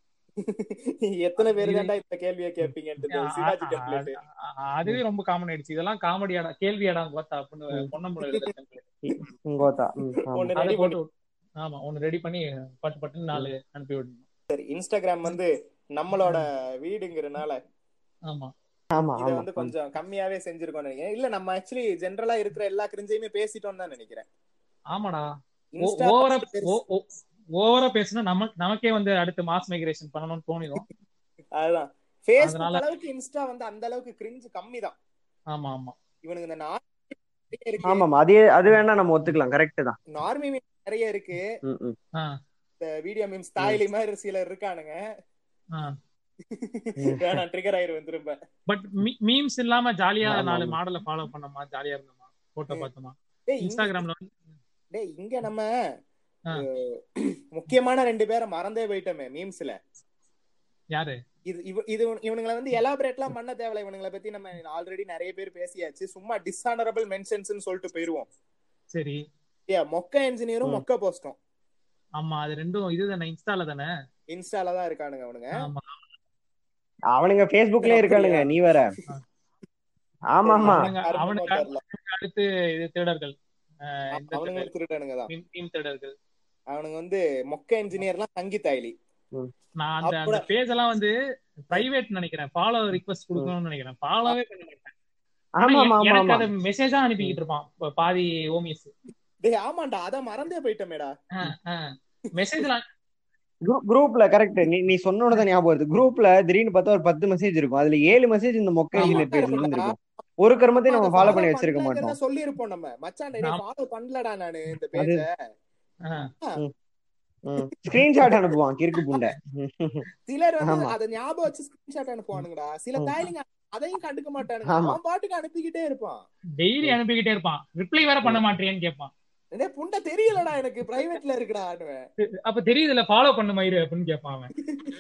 எத்தனை பேர் இது- தான்டா இந்த கேள்வியை கேட்பீங்கன்ட்டு இந்த சிவாஜி டெம்ப்ளேட் அ- அ- அதுவே ரொம்ப காமன் ஆயிடுச்சு இதெல்லாம் காமெடியாடா கேள்வியாடா கோத்தா அப்படின்னு பொண்ண முடியல கோத்தா ம், ஆமா. ஒண்ணு அதை ரெடி போட்டு விட்டு- ஆமா ஒன்னு ரெடி பண்ணி பட்டு பட்டுன்னு நாலு அனுப்பி விடணும் சரி இன்ஸ்டாகிராம் வந்து நம்மளோட வீடுங்கிறனால ஆமா ஆமா இத ஆமா வந்து கொஞ்சம் கம்மியாவே செஞ்சிருக்கோம்னு நினைக்கிறேன் இல்ல நம்ம ஆக்சுவலி ஜென்ரலா இருக்கிற எல்லா கிரிஞ்சையுமே பேசிட்டோம்னு தான் நினைக்கிறேன் ஆமாடா Insta ஓவரா பெருசு. ஓவரா பேசினா நம்ம நமக்கே வந்து அடுத்து மாஸ் மைக்ரேஷன் பண்ணணும்னு தோணிடும் அதுதான் Facebook அதனால- அளவுக்கு இன்ஸ்டா வந்து அந்த அளவுக்கு கிரிஞ்சு கம்மி தான் ஆமா ஆமா இவனுக்கு இந்த நார்மி இருக்கு ஆமா ஆமா அதே அது வேணா நம்ம ஒத்துக்கலாம் கரெக்ட் தான் நார்மி memes நிறைய இருக்கு ம், ம். ஆ, இந்த வீடியோ மீம்ஸ் தாய்லி மாதிரி சிலர் இருக்கானுங்க ஆ. வேணாம் ட்ரிகர் ஆயிருவேன் திரும்ப பட் மீம்ஸ் இல்லாம ஜாலியா ஆமா, நாலு ஆமா. மாடலை ஃபாலோ பண்ணோமா ஜாலியா இருந்தோமா போட்டோ ம். பார்த்தோமா டேய் இங்க- இன்ஸ்டாகிராம்ல வந்து டேய் இங்க நம்ம ஆ. அஹ், முக்கியமான ரெண்டு பேரை மறந்தே போயிட்டோமே மீம்ஸ்ல யாரு இது இவ- இது இவனுங்களை வந்து எலாபரேட்லாம் பண்ண தேவையில்ல இவனுங்களை பத்தி நம்ம ஆல்ரெடி நிறைய பேர் பேசியாச்சு சும்மா டிஸ்ஆனரபிள் மென்ஷன்ஸ் சொல்லிட்டு போயிருவோம் சரி ஏ மொக்க என்ஜினியரும் ம். மொக்க போஸ்டும் ஆமா அது ரெண்டும் இதுதானே இன்ஸ்டால தானே இன்ஸ்டால தான் இருக்கானுங்க அவனுங்க ஆமா அவனுங்க Facebookலயே இருக்கானுங்க நீ வேற ஆமா ஆமா அவனுங்க யாருக்குமே அவனுக்கு தெரியல. அடுத்து இது திருடர்கள் அஹ் இந்த அவனுங்க திருடர்கள், திருடனுங்க தான் மீம் மீம் திருடர்கள் அவனுங்க வந்து மொக்க இன்ஜினியர்லாம் தங்கி தாய்லி நான் அந்த அந்த அப்பட- பேஜ் எல்லாம் வந்து பிரைவேட் நினைக்கிறேன் ஃபாலோ ரிக்வெஸ்ட் கொடுக்கணும்னு நினைக்கிறேன் ஃபாலோவே பண்ண மாட்டேன் ஆனா ஆமா ஆமா எ- ஆமா எனக்கு ஆமா அதை மெசேஜா அனுப்பிக்கிட்டு இருப்பான் இப்ப பாதி ஓமியஸ் டேய் ஆமாண்டா அத மறந்தே போயிட்டமேடா மெசேஜ்ல குரூப்ல கரெக்ட் நீ நீ சொன்னோட ஞாபகம் வருது குரூப்ல திடீர்னு பார்த்தா ஒரு பத்து மெசேஜ் இருக்கும் அதுல ஏழு மெசேஜ் இந்த மொக்க ஆமா. இன்ஜினியர் பேஜ்ல இருந்து இருக்கும் ஒரு கர்மத்தையும் நம்ம ஃபாலோ பண்ணி வச்சிருக்க மாட்டோம் சொல்லி இருப்போம் நம்ம மச்சான் டேய் ஆமா. ஃபாலோ பண்ணலடா நானு இந்த அது- பேஜ ஸ்கிரீன்ஷாட் அனுப்புவான் கிறுக்கு புண்டை சிலர் வந்து ஆமா. அத ஞாபகம் வச்சு ஸ்கிரீன்ஷாட் அனுப்புவானுங்கடா சில ம். தாய்லிங்க அதையும் கண்டுக்க மாட்டானுங்க ஆமா. அவன் பாட்டுக்கு அனுப்பிக்கிட்டே இருப்பான் டெய்லி அனுப்பிக்கிட்டே இருப்பான் ரிப்ளை வேற பண்ண மாட்டேன்னு கேட்பான் டேய் புண்டை தெரியலடா எனக்கு பிரைவேட்ல இருக்குடா அப்ப தெரியுதுல ஃபாலோ பண்ண மயிறு அப்படின்னு கேட்பான் அவன்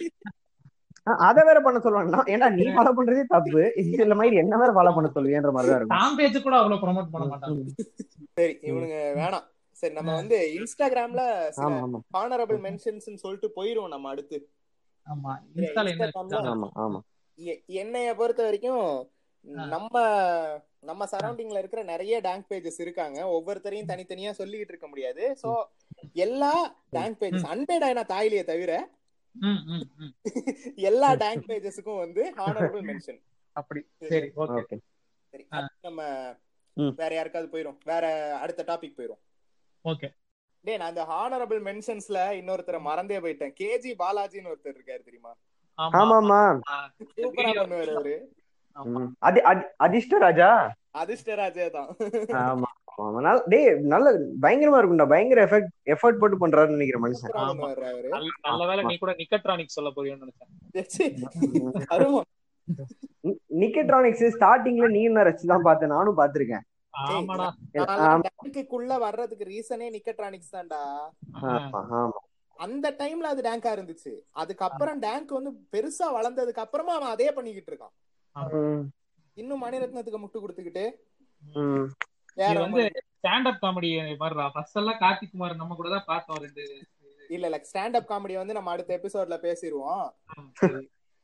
அத வேற பண்ண சொல்லுவாங்க ஏன்னா நீ ஃபாலோ பண்றதே தப்பு இதுல மாதிரி என்ன வேற ஃபாலோ பண்ண சொல்லுவேன்ற மாதிரி தான் இருக்கும் தாம் பேஜ் கூட அவ்வளவு ப்ரோமோட் பண்ண மாட்டான் சரி இவனுங்க வேணாம் சரி நம்ம வந்து இன்ஸ்டாகிராம்ல சில ஆமா ஆமா ஹானரபிள் மென்ஷன்ஸ் சொல்லிட்டு போயிருவோம் நம்ம அடுத்து ஆமா இன்ஸ்டால என்ன இன்ஸ்டாகிராம்ல ஆமா ஆமா எ- என்னைய பொறுத்த வரைக்கும் ஆ. நம்ம நம்ம சரௌண்டிங்ல இருக்கிற நிறைய டேங்க் பேஜஸ் இருக்காங்க ஒவ்வொருத்தரையும் தனித்தனியா சொல்லிட்டு இருக்க முடியாது சோ எல்லா டேங்க் பேஜஸ் அன்பேடாயினா தாயிலிய தவிர ம், ம், ம். எல்லா டேங்க் பேஜஸுக்கும் வந்து ஹானரபிள் மென்ஷன் அப்படி சரி ஓகே ஓகே சரி ஆ. அடுத்து நம்ம ம். வேற யாருக்காவது போயிரும் வேற அடுத்த டாபிக் போயிரும் ஓகே டேய் நான் அந்த ஹானரபிள் மென்ஷன்ஸ்ல இன்னொருத்தரை மறந்தே போயிட்டேன் கேஜி பாலாஜின்னு ஒருத்தர் இருக்காரு தெரியுமா ஆமா ஆமா சூப்பரா பண்ணுவாரு அவரு ம். அதி அதி- அதிர்ஷ்ட ராஜா அதிர்ஷ்டராஜே தான் ஆமா ஆமா நல்ல டேய் நல்ல பயங்கரமா இருக்கும்டா பயங்கர எஃபெக்ட் எஃபர்ட் போட்டு பண்றாருன்னு நினைக்கிறேன் மனுஷன் சூப்பரா ஆமா. பண்ணுவாரு அவரு நல்ல நல்ல வேளை நீ கூட நிக்கட்ரானிக் சொல்ல போறியோன்னு நினைச்சேன் ச்சீ, அருமம் நிக்கட்ரானிக்ஸ் ஸ்டார்டிங்ல நீ என்ன ரசிச்சு தான் பார்த்தேன் நானும் பாத்திருக்கேன் ஆமாடா நான் டேங்க்குள்ள வர்றதுக்கு ரீசனே நிக்கட்ரானிக்ஸ் தான்டா ஆமா ஆமா அந்த டைம்ல அது டேங்கா இருந்துச்சு அதுக்கப்புறம் டேங்க் வந்து பெருசா வளர்ந்ததுக்கு அப்புறமா அவன் அதே பண்ணிக்கிட்டு இருக்கான் ம், இன்னும் மணிரத்னத்துக்கு முட்டு கொடுத்துக்கிட்டு ம். வேற இது வந்து மாதிரி. ஸ்டாண்ட் அப் காமெடி மாதிரிடா ஃபர்ஸ்ட் எல்லாம் கார்த்திக் குமார் நம்ம கூட தான் பார்த்தோம் ரெண்டு இல்ல இல்ல ஸ்டாண்ட் அப் காமெடி வந்து நம்ம அடுத்த எபிசோட்ல பேசிடுவோம் ம், சரி.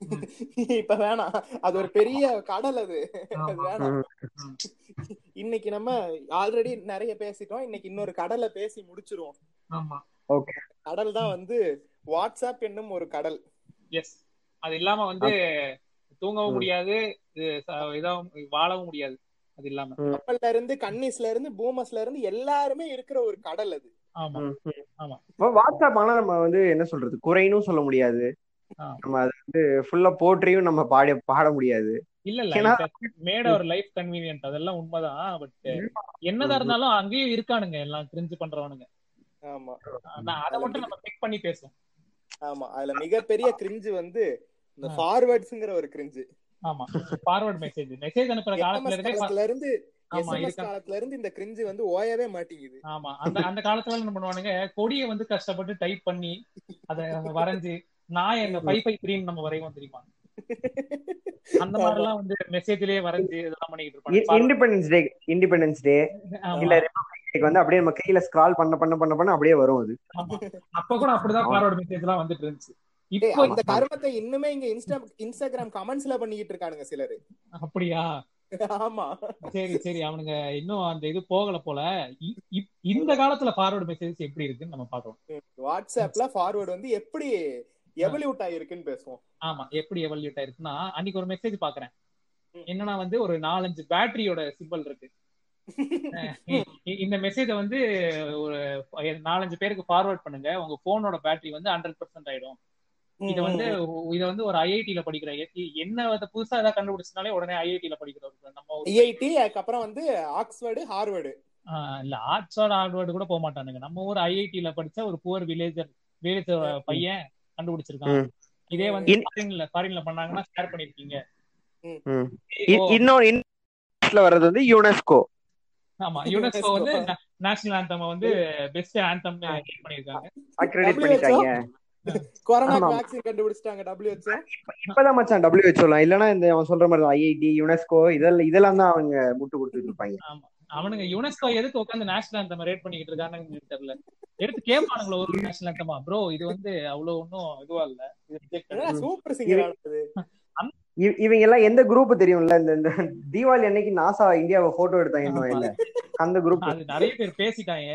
இப்ப வேணாம் அது ஒரு பெரிய கடல் அது அது ஆமா. வேணாம் ம். இன்னைக்கு நம்ம ஆல்ரெடி நிறைய பேசிட்டோம் இன்னைக்கு இன்னொரு கடலை பேசி முடிச்சிருவோம் ஆமா கடல் தான் வந்து வாட்ஸ்அப் என்னும் ஒரு கடல் எஸ் அது இல்லாம வந்து தூங்கவும் ம். முடியாது இது ச- இதாவும் வாழவும் முடியாது அது இல்லாம கப்பல்ல இருந்து கன்னிஸ்ல இருந்து பூமஸ்ல இருந்து எல்லாருமே இருக்கிற ஒரு கடல் அது ஆமா ம், ம். ஆமா. இப்ப வாட்ஸ்அப் ஆனா நம்ம வந்து என்ன சொல்றது குறைனும் சொல்ல முடியாது ஆ. நம்ம அதை வந்து ஃபுல்லா போற்றியும் நம்ம பாட பாட முடியாது இல்ல ஏன்னா- இல்ல மேட ஒரு லைஃப் கன்வீனியன்ட் அதெல்லாம் உண்மைதான் பட் என்னதான் இருந்தாலும் அங்கேயும் இருக்கானுங்க எல்லாம் கிரிஞ்சு பண்றவனுங்க ஆமா ஆனா அதை மட்டும் நம்ம பிக் பண்ணி பேசுவோம் ஆமா அதுல மிகப்பெரிய கிரிஞ்சு வந்து இந்த ஆ. ஃபார்வர்ட்ஸ்ங்கிற ஒரு கிரிஞ்சு ஆமா ஃபார்வர்ட் மெசேஜ் மெசேஜ் அனுப்புற காலத்துல இருந்தே காலத்துல இருந்து ஆமா SMS இருக்கா காலத்துல இருந்து இந்த கிரிஞ்சு வந்து ஓயவே மாட்டேங்குது ஆமா அந்த அந்த காலத்துல என்ன பண்ணுவானுங்க கொடியை வந்து கஷ்டப்பட்டு டைப் பண்ணி அத வரைஞ்சு நான் எங்க ஃபைவ் ஃபைவ் த்ரீன்னு நம்ம வரைவோம் தெரியுமா அந்த மாதிரி எல்லாம் வந்து மெசேஜ்லயே வரைஞ்சு இதெல்லாம் பண்ணிட்டு இருப்பாங்க இண்டிபெண்டன்ஸ் டே இண்டிபெண்டன்ஸ் டே ஆமா. இல்ல ரிபப்ளிக் டேக்கு வந்து அப்படியே நம்ம கையில ஸ்க்ரால் பண்ண பண்ண பண்ண பண்ண அப்படியே வரும் அது ஆமா. அப்ப கூட அப்படிதான் ஃபார்வர்ட் மெசேஜ் எல்லாம் வந்துட்டு இருந்துச்சு டேய், இப்போ அந்த கருமத்தை இன்னுமே இங்க இன்ஸ்டா இன்ஸ்டாகிராம் கமெண்ட்ஸ்ல பண்ணிக்கிட்டு இருக்கானுங்க சிலரு அப்படியா ஆமா சரி சரி அவனுங்க இன்னும் அந்த இது போகல போல இ- இப்- இந்த காலத்துல ஃபார்வர்ட் மெசேஜ் எப்படி இருக்குன்னு நம்ம பாக்குறோம் வாட்ஸ்அப்ல ஃபார்வர்ட் வந்து எப்படி எவல்யூட் ஆயிருக்குன்னு பேசுவோம் ஆமா எப்படி எவல்யூட் ஆயிருக்குன்னா அன்னைக்கு ஒரு மெசேஜ் பாக்குறேன் ம். என்னன்னா வந்து ஒரு நாலஞ்சு பேட்டரியோட சிம்பல் இருக்கு இ- இ- இந்த மெசேஜ வந்து ஒரு நாலஞ்சு பேருக்கு ஃபார்வர்ட் பண்ணுங்க உங்க போனோட பேட்டரி வந்து ஹண்ட்ரட் பர்சன்ட் ஆயிடும் இது வந்து இத வந்து ஒரு ஐஐடில படிக்கிற எ- என்ன அதை புதுசா ஏதாவது கண்டுபிடிச்சனாலே உடனே ஐஐடில படிக்கிறவங்க நம்ம ஒரு- ஐஐடி அதுக்கப்புறம் வந்து ஆக்ஸ்போர்டு ஹார்வர்டு ஆஹ் இல்ல ஆர்ட்ஸோட ஹார்ட்வேர்டு கூட போக மாட்டானுங்க நம்ம ஊர் ஐஐடில படிச்ச ஒரு புவர் வில்லேஜர் வில்லேஜ் பையன் கண்டுபிடிச்சிருக்கான் ம். இதே வந்து இன்- ஃபாரின்ல ஃபாரின்ல பண்ணாங்கன்னா ஷேர் பண்ணிருக்கீங்க ம். இ- இன்னொரு இன்னொரு வர்றது வந்து யுனெஸ்கோ ஆமா யுனெஸ்கோ வந்து நேஷனல் ஆந்தம் வந்து பெஸ்ட் ஆந்தம் பண்ணிருக்காங்க அக்ரெடிட் WHO? பண்ணிட்டாங்க கொரோனா ஆமா. வேக்சின் கண்டுபிடிச்சிட்டாங்க டபிள்யூஹெச்ஓ இப்பதான் மச்சான் டபிள்யூ சொல்லலாம் இல்லன்னா இந்த அவன் சொல்ற மாதிரி தான் ஐஐடி யுனெஸ்கோ இதெல்லாம் இதெல்லாம் தான் அவங்க முட்டு கொடுத்துட்டு இருப்பாங்க ஆமா அவனுங்க யுனெஸ்கோ எதுக்கு உட்காந்து நேஷனல் ஆந்தம் ரேட் பண்ணிக்கிட்டு இருக்காங்கன்னு எனக்கு தெரியல எடுத்து கேட்பானுங்களோ ஒரு நேஷனல் ஆந்தமா ப்ரோ இது வந்து அவ்வளவு ஒன்றும் இதுவா இல்ல இது rejected. சூப்பர் சிங்கர் ஆனது இ- இவங்க எல்லாம் எந்த குரூப் தெரியும்ல இந்த இந்த தீபாவளி அன்னைக்கு நாசா இந்தியாவை போட்டோ எடுத்தாங்க இன்னும் இல்ல அந்த குரூப் அது நிறைய பேர் பேசிட்டாங்க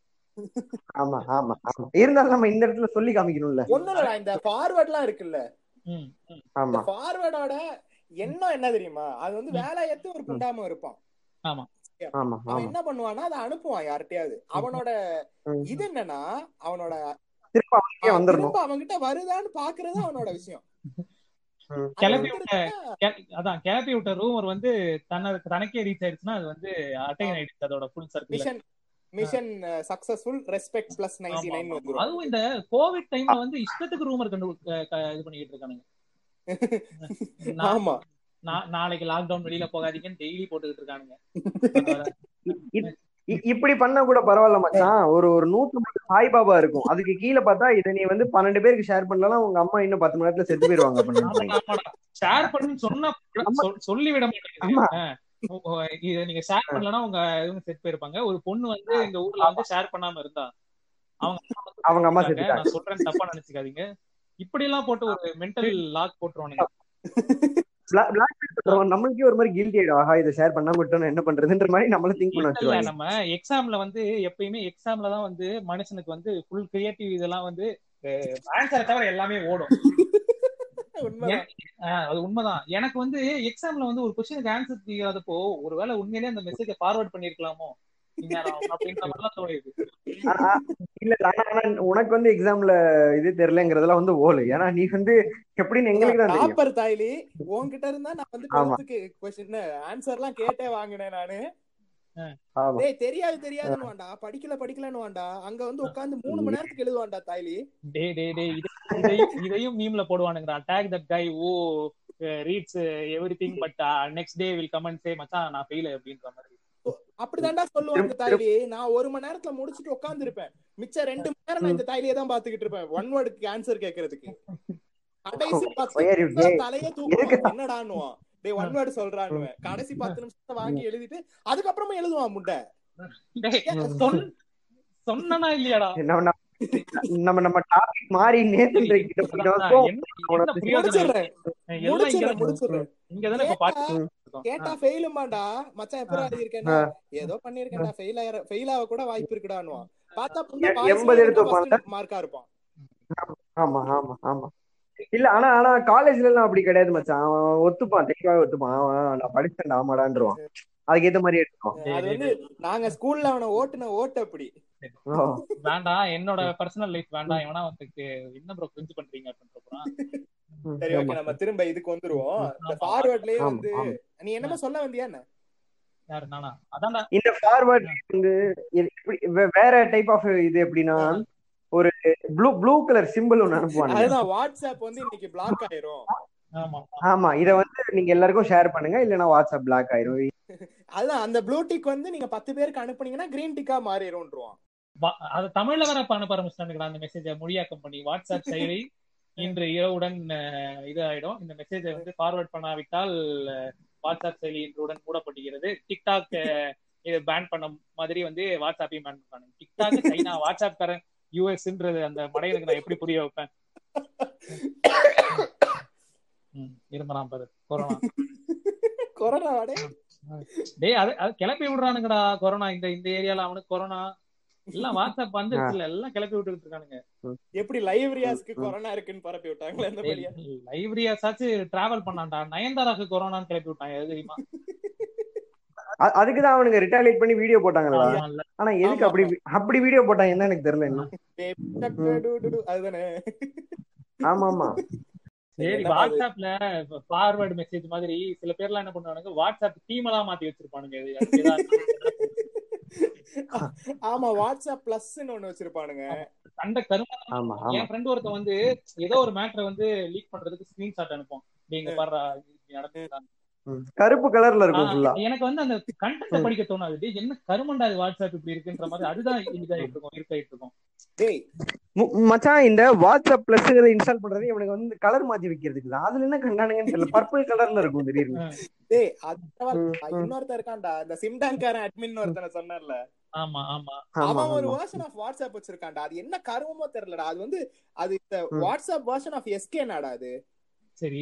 ஆமா ஆமா ஆமா இருந்தாலும் நம்ம இந்த இடத்துல சொல்லி காமிக்கணும்ல ஒண்ணும் இல்லடா இந்த ஃபார்வர்ட்லாம் இருக்குல்ல ம், ம். இந்த ஆமா ஃபார்வர்டோட எண்ணம் என்ன தெரியுமா அது வந்து வேலை ஏத்து ஒரு குண்டாம இருப்பான் ஆமா அவன் ஆமா என்ன பண்ணுவான்னா அதை அனுப்புவான் யார்கிட்டயாவது அவனோட ம். இது என்னன்னா அவனோட திரும்ப அவனுக்கே வந்துடணும் திரும்ப அவன்கிட்ட வருதான்னு பாக்குறது அவனோட விஷயம் ம். அது கிளப்பி வந்துருச்சுன்னா, கே- அதான் கிளப்பி விட்ட ரூமர் வந்து தனக்கு தனக்கே ரீச் ஆயிடுச்சுன்னா அது வந்து அட்டைன் ஆயிடுச்சு அதோட full circle mission mission successful respect plus ninety nine வந்துரும் அதுவும் இந்த கோவிட் டைம்ல வந்து இஷ்டத்துக்கு ரூமர் கண்டு க- க- இது பண்ணிட்டு இருக்கானுங்க நா- ஆமா நா- நாளைக்கு லாக்டவுன் வெளியில போகாதீங்கன்னு டெய்லி போட்டுக்கிட்டு இருக்கானுங்க இ- இ- இப்படி பண்ணா கூட பரவாயில்ல மச்சான் ஒரு ஒரு நூத்து சாய்பாபா இருக்கும் அதுக்கு கீழே பார்த்தா இதை நீ வந்து பன்னெண்டு பேருக்கு ஷேர் பண்ணலாம் உங்க அம்மா இன்னும் பத்து மணி நேரத்துல செத்து போயிருவாங்க அப்படின்னு ஷேர் பண்ணுன்னு சொன்னா சொல்- சொல்லி விட மாட்டேங்குது ஆமா. ஆ. ஓ- ஓ, இத நீங்க ஷேர் பண்ணலன்னா உங்க இவங்க செட் போயிருப்பாங்க ஒரு பொண்ணு வந்து இந்த ஊர்ல வந்து ஷேர் பண்ணாம இருந்தா அவங்க அம்மா வந்து அவங்க அம்மா சொல்லிட்டாங்க, செத்துட்டாங்க நான் சொல்றேன் தப்பா நினைச்சுக்காதீங்க இப்படி எல்லாம் போட்டு ஒரு மென்டல் லாக் போட்டுருவானுங்க Bla- black mail பண்றவன் நம்மளுக்கே ஒரு மாதிரி கில்டி ஆயிடும் ஆஹா இதை ஷேர் பண்ணாம விட்டோம் என்ன பண்றதுன்ற மாதிரி நம்மள திங்க் பண்ண இல்ல வச்சிருவாங்க நம்ம எக்ஸாம்ல வந்து எப்பயுமே எக்ஸாம்ல தான் வந்து மனுஷனுக்கு வந்து ஃபுல் கிரியேட்டிவ் இதெல்லாம் வந்து ஆன்சரை தவிர எல்லாமே ஓடும் உண்மைதான் ஆஹ் அது உண்மைதான் எனக்கு வந்து எக்ஸாம்ல வந்து ஒரு கொஸ்டினுக்கு ஆன்சர் தெரியாதப்போ ஒருவேளை உண்மையிலேயே அந்த மெசேஜை ஃபார்வர்ட் பண்ணிருக்கலாமோ இந்நேரம் அப்படின்ற மாதிரிலாம் தோணுது ஆ, ஆ, இல்ல ஆனா ஆனா உனக்கு வந்து எக்ஸாம்ல இது தெரியலங்கிறதுலாம் வந்து ஓலு ஏன்னா நீ வந்து எப்படின்னு எங்களுக்கு தான் தெரியும் டாப்பர் தாய்லி உன்கிட்ட இருந்தா நான் வந்து ஆமா. டுவெல்த்துக்கு கொஸ்டின் ஆன்சர் எல்லாம் கேட்டே வாங்கினேன் நானு ஆமா டேய் தெரியாது தெரியாதுன்னு வாண்டா படிக்கல படிக்கலன்னு வாண்டா அங்க வந்து உட்கார்ந்து மூணு மணி நேரத்துக்கு எழுதுவான்டா தாய்லி டே டே டே இது இதையும் இதையும் மீம்ல போடுவானுங்கடா attack that guy who reads everything but next day will come and say மச்சான் நான் ஃபெயில் அப்படின்ற மாதிரி அப்படிதான்டா சொல்லுவாங்க தாய்லி நான் ஒரு மணி நேரத்துல முடிச்சிட்டு உட்கார்ந்து இருப்பேன் மிச்ச ரெண்டு மணி நேரம் நான் இந்த தாய்லியே தான் பாத்துக்கிட்டு இருப்பேன் ஒன் வேர்டுக்கு ஆன்சர் கேக்குறதுக்கு கடைசி பத்து Why are you நிமிஷம் gay? தலையே தூக்குவான் என்னடான்னுவான் டேய் ஒன் வேர்டு சொல்றான்னுவேன் கடைசி பத்து நிமிஷத்தை வாங்கி எழுதிட்டு அதுக்கப்புறமா எழுதுவான் முட்டை டேய், சொன்- சொன்னனா இல்லையாடா நம்ம நம்ம- நம்ம நம்ம டாபிக் மாறி நேத்து கிட்ட போயிட்டு வந்தோம். என்ன என்ன பிரயோஜனம் முடிச்சிடுறேன் எல்லாம் இங்க முடிச்சிடுறேன் முடிச்சிடுறேன் இங்கதானே இப்ப பாட்டு இருக்கோம். கேட்டா ஃபெயிலுமாடா மச்சான் எப்பறம் எழுதிருக்கேன்னா ஏதோ பண்ணிருக்கேன்டா ஃபெயில் ஆயிர ஃபெயில் ஆக கூட வாய்ப்பு இருக்குடான்னுவான் பார்த்தா புள்ள எ- எண்பது எடுத்து வைப்பாங்க. மார்க்கா இருப்பான் ஆமா ஆமா ஆமா இல்ல ஆனா ஆனா காலேஜ்ல எல்லாம் அப்படி கிடையாது மச்சான் அவன் ஒத்துப்பான் தெளிவாவே ஒத்துப்பான் அவன் நான் படிச்சேன் ஆமாடான்றான் அதுக்கு ஏத்த மாதிரி எடுத்துப்பான் அது வந்து நாங்க ஸ்கூல்ல அவனை ஓட்டுன ஓட்டு அப்படி ஓ. வேண்டாம் என்னோட பர்சனல் லைஃப் வேண்டாம் இவனா வந்துட்டு என்ன ப்ரோ கிரிஞ்சு பண்றீங்க அப்படின்னு சொல்றான் சரி ஓகே நம்ம திரும்ப இதுக்கு வந்துருவோம் இந்த ஃபார்வர்ட்லயே ஆமா, வந்து ஆமா. நீ என்னமோ சொல்ல வந்தியா என்ன யாரு நானா அதான்டா இந்த ஃபார்வர்ட் வந்து இது எப்படி வே- வேற டைப் ஆஃப் இது எப்படின்னா ஒரு ப்ளூ ப்ளூ கலர் சிம்பிள் ஒன்னு அனுப்புவானுங்க அதுதான் வாட்ஸ்அப் வந்து இன்னைக்கு பிளாக் ஆயிரும் ஆமா ஆமா இத வந்து நீங்க எல்லாருக்கும் ஷேர் பண்ணுங்க இல்லனா வாட்ஸ்அப் பிளாக் ஆயிரும் அதுதான் அந்த ப்ளூ டிக் வந்து நீங்க பத்து பேருக்கு அனுப்புனீங்கன்னா கிரீன் டிக்கா மாறிடும்ன்றுவான் வா- அது தமிழ்ல வேற இப்ப அனுப்ப ஆரம்பிச்சிட்டானுங்கடா அந்த மெசேஜை மொழியாக்கம் பண்ணி வாட்ஸ்அப் செயலி இன்று இரவுடன் அஹ், இது ஆயிடும் இந்த மெசேஜை வந்து ஃபார்வர்ட் பண்ணாவிட்டால் அஹ், வாட்ஸ்அப் செயலி இன்றுடன் மூடப்படுகிறது டிக்டாக் அஹ், இது பேன் பண்ண மாதிரி வந்து வாட்ஸ்அப்பையும் பேன் பண்ணாங்க டிக்டாக் சைனா வாட்ஸ்அப் காரன் யூஎஸ்ன்றது அந்த மடையனுக்கு நான் எப்படி புரிய வைப்பேன் ம், இருமலாம் பாரு கொரோனா கொரோனா வாடே டேய் அது அது கிளப்பி விடுறானுங்கடா கொரோனா இந்த இந்த ஏரியால அவனுக்கு கொரோனா எல்லாம் வாட்ஸ்அப் வந்துருச்சு இல்ல எல்லாம் கிளப்பி விட்டுட்டு இருக்கானுங்க எப்படி லைவ் ரியாஸ்க்கு கொரோனா இருக்குன்னு பரப்பி விட்டாங்களே அந்த வழியா லைப்ரியாசாச்சு டிராவல் பண்ணான்டா நயன்தாராக்கு கொரோனான்னு கிளப்பி விட்டாங்க எது தெரியுமா அ- அதுக்குதான் அவனுங்க ரிட்டாலியேட் பண்ணி வீடியோ போட்டாங்கல்ல ஆமா, இல்ல. ஆனா எதுக்கு அப்படி அப்படி வீடியோ போட்டாங்க என்ன எனக்கு தெரியல இன்னும் டு, டு, டு, அதுதானே ஆமா ஆமா சரி என்ன அது? வாட்ஸ்அப்ல ஃபார்வர்டு மெசேஜ் மாதிரி சில பேர்லாம் என்ன பண்ணுவானுங்க வாட்ஸ்அப் டீம் எல்லாம் மாத்தி வச்சிருப்பானுங்க இது அதுக்கு ஏதாவது ஆமா வாட்ஸ்அப் பிளஸ்ன்னு ஒண்ணு வச்சிருப்பானுங்க சண்டை கருமா ஆமா ஆமா என் ஃப்ரெண்ட் ஒருத்தன் வந்து ஏதோ ஒரு மேட்டரை வந்து லீக் பண்றதுக்கு ஸ்கிரீன்ஷாட் அனுப்பும் நீங்க பாரு நடந்துதான் ம். கருப்பு கலர்ல இருக்கும் ஆ, ஃபுல்லா எனக்கு வந்து அந்த கண்டென்ட் படிக்க தோணாது டேய், என்ன கருமண்டா இது வாட்ஸ்அப் இப்படி இருக்குன்ற மாதிரி அதுதான் இதாயிட்டு இருக்கும் இருக்காயிட்டு இருக்கும் டேய் மச்சான் இந்த வாட்ஸ்அப் பிளஸ்ங்கிறத இன்ஸ்டால் பண்றது இவனுக்கு வந்து கலர் மாத்தி வைக்கிறதுக்கு தான். அதுல என்ன கண்டானுங்கன்னு தெரியல பர்பிள் கலர்ல இருக்கும் திடீர்னு டேய் அது பரவாயில்ல. ம், ம். இன்னொருத்தன் இருக்கான்டா இந்த சிம்டான்காரன் அட்மின் ஒருத்தனை சொன்னார்ல ஆமா ஆமா ஆமா அவன் ஒரு ஆமா வெர்ஷன் ஆஃப் வாட்ஸ்அப் வச்சிருக்கான்டா அது என்ன கருமமோ தெரியலடா அது வந்து அது இந்த ம். வாட்ஸ்அப் வெர்ஷன் ஆஃப் எஸ்கே நாடா அது சரி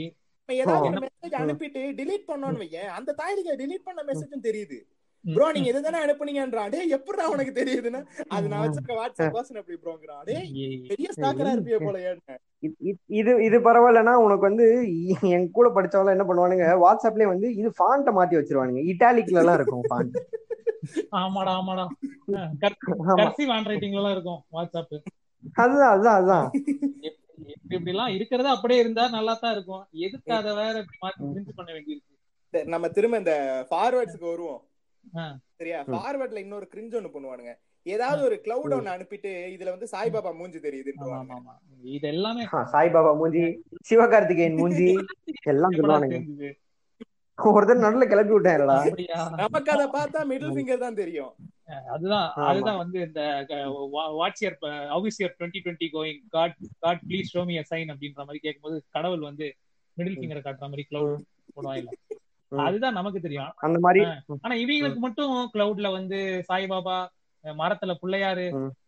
நம்ம ஏதாவது ஆ. ஒரு மெசேஜ் அனுப்பிட்டு delete பண்ணோம்னு வையேன் அந்த தாய்லிக்கு delete பண்ண மெசேஜும் தெரியுது ம். ப்ரோ நீங்க இதுதானே அனுப்புனீங்கன்றான் டேய் எப்படிடா உனக்கு தெரியுதுன்னா அது நான் வச்சிருக்க வாட்ஸ்அப் பர்சன் அப்படி ப்ரோங்கிறான் டேய் ஏய், பெரிய ஸ்டாக்கரா இருப்பிய போல இது- இது- இது இது பரவாயில்லன்னா உனக்கு வந்து இ- என் கூட படிச்சவங்க என்ன பண்ணுவானுங்க வாட்ஸ்அப்லயே வந்து இது ஃபாண்ட்டை மாத்தி வச்சிருவானுங்க இட்டாலிக்ல எல்லாம் இருக்கும் ஃபாண்ட் ஆமாடா ஆமாடா ஆமா கர்சிவ் ஹேண்ட் ரைட்டிங்ல எல்லாம் இருக்கும் வாட்ஸ்அப் அதுதான் அதுதான் அதுதான் இப்படி இப்படி எல்லாம் இருக்கிறது அப்படியே இருந்தா நல்லா தான் இருக்கும் எதுக்கு அதை வேற இப்படி மாத்தி பிரிண்ட் பண்ண வேண்டியிருக்கு சரி, நம்ம திரும்ப இந்த ஃபார்வர்ட்ஸ்க்கு வருவோம் ஆ. சரியா ம். ஃபார்வர்ட்ல இன்னொரு கிரிஞ்ச் ஒண்ணு பண்ணுவானுங்க ஏதாவது ஒரு கிளவுட் ஒண்ணு அனுப்பிட்டு இதுல வந்து சாய்பாபா மூஞ்சி ஆமா தெரியுதுன்னு ஆமா ஆமா இது எல்லாமே ஆ, சாய்பாபா மூஞ்சி சிவகார்த்திகேயன் மூஞ்சி எல்லாம் எப்படா சொல்லுவானுங்க தெரிஞ்சுது? ஒருத்தர் நடுல கிளப்பி விட்டாருடா அப்படியா நமக்கு அதை பார்த்தா மிடில் ஃபிங்கர் தான் தெரியும் அதுதான் ஆமா. அதுதான் வந்து இந்த watch year house year twenty twenty going God God please show me a sign அப்படின்ற மாதிரி கேட்கும்போது கடவுள் வந்து மிடில் ஃபிங்கர் காட்டுற மாதிரி கிளவுட் போடுவாங்க இல்ல ம். அதுதான் நமக்கு தெரியும் அந்த மாதிரி ஆனா இவங்களுக்கு மட்டும் கிளவுட்ல வந்து சாய்பாபா அஹ் மரத்துல பிள்ளையாரு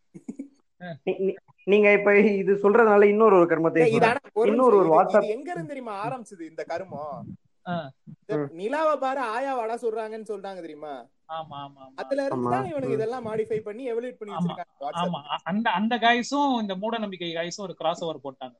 நீ- நீ- நீங்க இப்ப இது சொல்றதுனால இன்னொரு ஒரு கர்மத்தை ஏய், இது சொல்றேன். ஆனா ஒரு இன்னொரு நிமிஷம், ஒரு இது- WhatsApp- இது எங்க இருந்து தெரியுமா ஆரம்பிச்சது இந்த கருமம் ஆ. இந்த நிலாவை பாரு ஆயா வடா சொல்றாங்கன்னு சொல்றாங்க தெரியுமா ஆமா ஆமா ஆமா அதுல இருந்து ஆமா. தான் இவனுக்கு இதெல்லாம் மாடிஃபை பண்ணி எவலுவேட் பண்ணி ஆமா. வச்சிருக்காங்க ஆமா WhatsApp. அ- அந்த அந்த காய்ஸும் இந்த மூட நம்பிக்கை காய்ஸும் ஒரு கிராஸ் ஓவர் போட்டாங்க